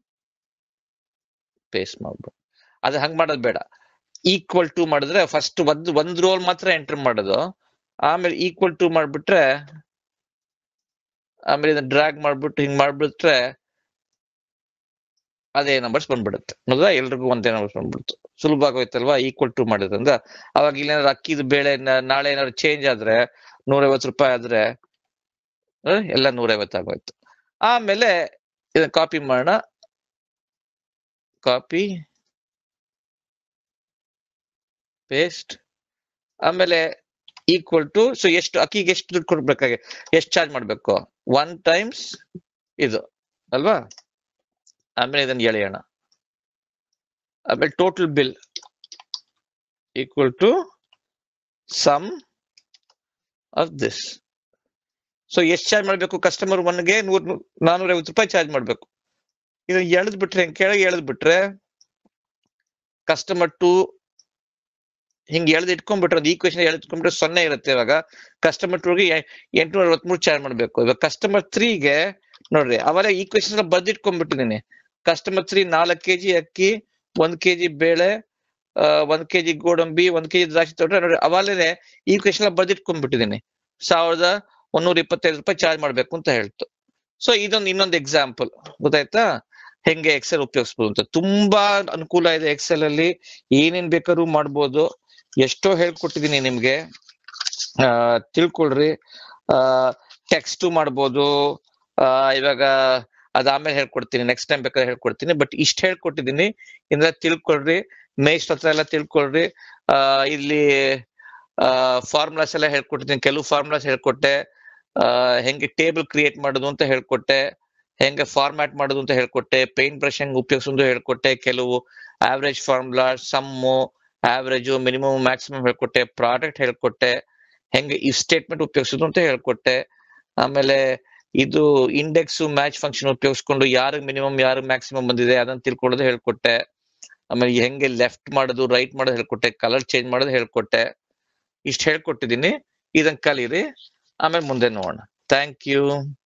ಪೇಸ್ಟ್ ಮಾಡ್ಬಿಡ ಅದು ಹಂಗ್ ಮಾಡೋದು ಬೇಡ ಈಕ್ವಲ್ ಟು ಮಾಡಿದ್ರೆ ಫಸ್ಟ್ ಒಂದ್ ಒಂದ್ ರೋಲ್ ಮಾತ್ರ ಎಂಟರ್ ಮಾಡೋದು ಆಮೇಲೆ ಈಕ್ವಲ್ ಟು ಮಾಡ್ಬಿಟ್ರೆ ಆಮೇಲೆ ಇದನ್ನ ಡ್ರ್ಯಾಗ್ ಮಾಡ್ಬಿಟ್ಟು ಹಿಂಗ್ ಮಾಡ್ಬಿಟ್ರೆ ಅದೇ ನಂಬರ್ಸ್ ಬಂದ್ಬಿಡುತ್ತೆ ಹೌದಾ ಎಲ್ರಿಗೂ ಒಂದೇ ನಂಬರ್ಸ್ ಬಂದ್ಬಿಡ್ತು ಸುಲಭ ಆಗೋಯ್ತಲ್ವಾ ಈಕ್ವಲ್ ಟು ಮಾಡಿದ್ರಿಂದ ಅವಾಗ ಇಲ್ಲೇನಾದ್ರು ಅಕ್ಕಿದ ಬೇಳೆ ನ- ನಾಳೆ ಏನಾದ್ರು ಚೇಂಜ್ ಆದ್ರೆ ನೂರೈವತ್ತು ರೂಪಾಯಿ ಆದ್ರೆ ಆ, ಎಲ್ಲ ನೂರೈವತ್ತು ಆಗೋಯ್ತು ಆಮೇಲೆ ಇದನ್ನ ಕಾಪಿ ಮಾಡೋಣ ಕಾಪಿ ಪೇಸ್ಟ್ ಆಮೇಲೆ ಈಕ್ವಲ್ ಟು ಸೊ ಎಷ್ಟು ಅಕ್ಕಿಗೆ ಎಷ್ಟು ದುಡ್ಡು ಕೊಡ್ಬೇಕಾಗಿ ಎಷ್ಟು ಚಾರ್ಜ್ ಮಾಡ್ಬೇಕು ಒನ್ ಟೈಮ್ಸ್ ಇದು ಅಲ್ವಾ ಆಮೇಲೆ ಇದನ್ನ ಎಳೆಯೋಣ ಆಮೇಲೆ total bill equal to sum of this so ಎಷ್ಟು ಚಾರ್ಜ್ ಮಾಡ್ಬೇಕು ಕಸ್ಟಮರ್ ಒನ್ಗೆ ನೂರ್ ನಾನೂರ ಐವತ್ತು ರೂಪಾಯಿ ಚಾರ್ಜ್ ಮಾಡ್ಬೇಕು ಇದನ್ನ ಎಳೆದ್ ಬಿಟ್ರೆ ಕೆಳಗೆ ಎಳೆದ್ ಬಿಟ್ರೆ ಕಸ್ಟಮರ್ ಟು ಹಿಂಗ್ ಎಳ್ದು ಇಟ್ಕೊಂಡ್ಬಿಟ್ರೆ ಅದು ಈಕ್ವೇಶನ್ ಎಳ್ದು ಇಟ್ಕೊಂಡ್ಬಿಟ್ರೆ ಸೊನ್ನೆ ಇರುತ್ತೆ ಇವಾಗ ಕಸ್ಟಮರ್ ಟೂಗೆ ಎಂಟುನೂರ ಅರವತ್ಮೂರು ಚಾರ್ಜ್ ಮಾಡ್ಬೇಕು ಇವಾಗ ಕಸ್ಟಮರ್ ತ್ರೀಗೆ ನೋಡ್ರಿ ಅವಾಗ ಈಕ್ವೇಶನ್ ಬರ್ದಿಟ್ಕೊಂಡ್ಬಿಟ್ಟಿದೀನಿ ಕಸ್ಟಮರ್ ತ್ರೀ ನಾಲ್ಕು ಕೆಜಿ ಅಕ್ಕಿ ಒಂದ್ ಕೆಜಿ ಬೇಳೆ ಆ, ಒಂದ್ ಕೆಜಿ ಗೋಡಂಬಿ ಒಂದ್ ಕೆಜಿ ದ್ರಾಕ್ಷಿ ತೊಗೊಂಡ್ರೆ ನೋಡ್ರಿ ಅವಾಗಲೇ ಈಕ್ವೇಶನ್ ಬರ್ದಿಟ್ಕೊಂಡ್ಬಿಟ್ಟಿದೀನಿ ಸಾವಿರದ ಒಂದೂರ ಇಪ್ಪತ್ತೈದು ರೂಪಾಯಿ ಚಾರ್ಜ್ ಮಾಡ್ಬೇಕು ಅಂತ ಹೇಳ್ತು ಸೊ ಇದೊಂದು ಇನ್ನೊಂದು ಎಕ್ಸಾಂಪಲ್ ಗೊತ್ತಾಯ್ತಾ ಹೆಂಗೆ ಎಕ್ಸೆಲ್ ಉಪಯೋಗಿಸ್ಬೋದು ಅಂತ ತುಂಬಾ ಅನುಕೂಲ ಇದೆ ಎಕ್ಸೆಲ್ ಅಲ್ಲಿ ಏನೇನ್ ಬೇಕಾದ್ರೂ ಮಾಡ್ಬೋದು ಎಷ್ಟೋ ಹೇಳ್ಕೊಟ್ಟಿದೀನಿ ನಿಮ್ಗೆ ಆ ತಿಳ್ಕೊಳ್ರಿ ಆ ಟೆಕ್ಸ್ಟ್ ಮಾಡ್ಬೋದು ಆ ಇವಾಗ ಅದಾದ್ಮೇಲೆ ಹೇಳ್ಕೊಡ್ತೀನಿ ನೆಕ್ಸ್ಟ್ ಟೈಮ್ ಬೇಕಾದ್ರೆ ಹೇಳ್ಕೊಡ್ತೀನಿ ಬಟ್ ಇಷ್ಟ ಹೇಳ್ಕೊಟ್ಟಿದೀನಿ ಇಂದ ತಿಳ್ಕೊಳ್ರಿ ಮೇಸ್ಟ್ ಹತ್ರ ಎಲ್ಲ ತಿಳ್ಕೊಳ್ರಿ ಆ ಇಲ್ಲಿ ಆ ಫಾರ್ಮುಲಾಸ್ ಎಲ್ಲ ಹೇಳ್ಕೊಟ್ಟಿದ್ದೀನಿ ಕೆಲವು ಫಾರ್ಮುಲಾಸ್ ಹೇಳ್ಕೊಟ್ಟೆ ಆ ಹೆಂಗೆ ಟೇಬಲ್ ಕ್ರಿಯೇಟ್ ಮಾಡೋದು ಅಂತ ಹೇಳ್ಕೊಟ್ಟೆ ಹೆಂಗೆ ಫಾರ್ಮ್ಯಾಟ್ ಮಾಡೋದು ಅಂತ ಹೇಳ್ಕೊಟ್ಟೆ ಪೇಂಟ್ ಬ್ರಷ್ ಹೆಂಗ್ ಉಪಯೋಗಿಸೋದು ಹೇಳ್ಕೊಟ್ಟೆ ಕೆಲವು average formula sum average minimum maximum ಹೇಳ್ಕೊಟ್ಟೆ ಪ್ರಾಡಕ್ಟ್ ಹೇಳ್ಕೊಟ್ಟೆ ಹೆಂಗೆ ಈ ಸ್ಟೇಟ್ಮೆಂಟ್ ಉಪಯೋಗಿಸೋದು ಅಂತ ಹೇಳ್ಕೊಟ್ಟೆ ಆಮೇಲೆ ಇದು ಇಂಡೆಕ್ಸ್ ಮ್ಯಾಚ್ ಫಂಕ್ಷನ್ ಉಪಯೋಗಿಸ್ಕೊಂಡು ಯಾರಿಗೆ ಮಿನಿಮಮ್ ಯಾರಿಗೆ ಮ್ಯಾಕ್ಸಿಮಮ್ ಬಂದಿದೆ ಅದನ್ನ ತಿಳ್ಕೊಳ್ಳೋದು ಹೇಳ್ಕೊಟ್ಟೆ ಆಮೇಲೆ ಹೆಂಗೆ ಲೆಫ್ಟ್ ಮಾಡೋದು ರೈಟ್ ಮಾಡೋದು ಹೇಳ್ಕೊಟ್ಟೆ ಕಲರ್ ಚೇಂಜ್ ಮಾಡೋದು ಹೇಳ್ಕೊಟ್ಟೆ ಇಷ್ಟು ಹೇಳ್ಕೊಟ್ಟಿದ್ದೀನಿ ಇದನ್ನ ಕಲೀರಿ ಆಮೇಲೆ ಮುಂದೆ ನೋಡೋಣ ಥ್ಯಾಂಕ್ ಯು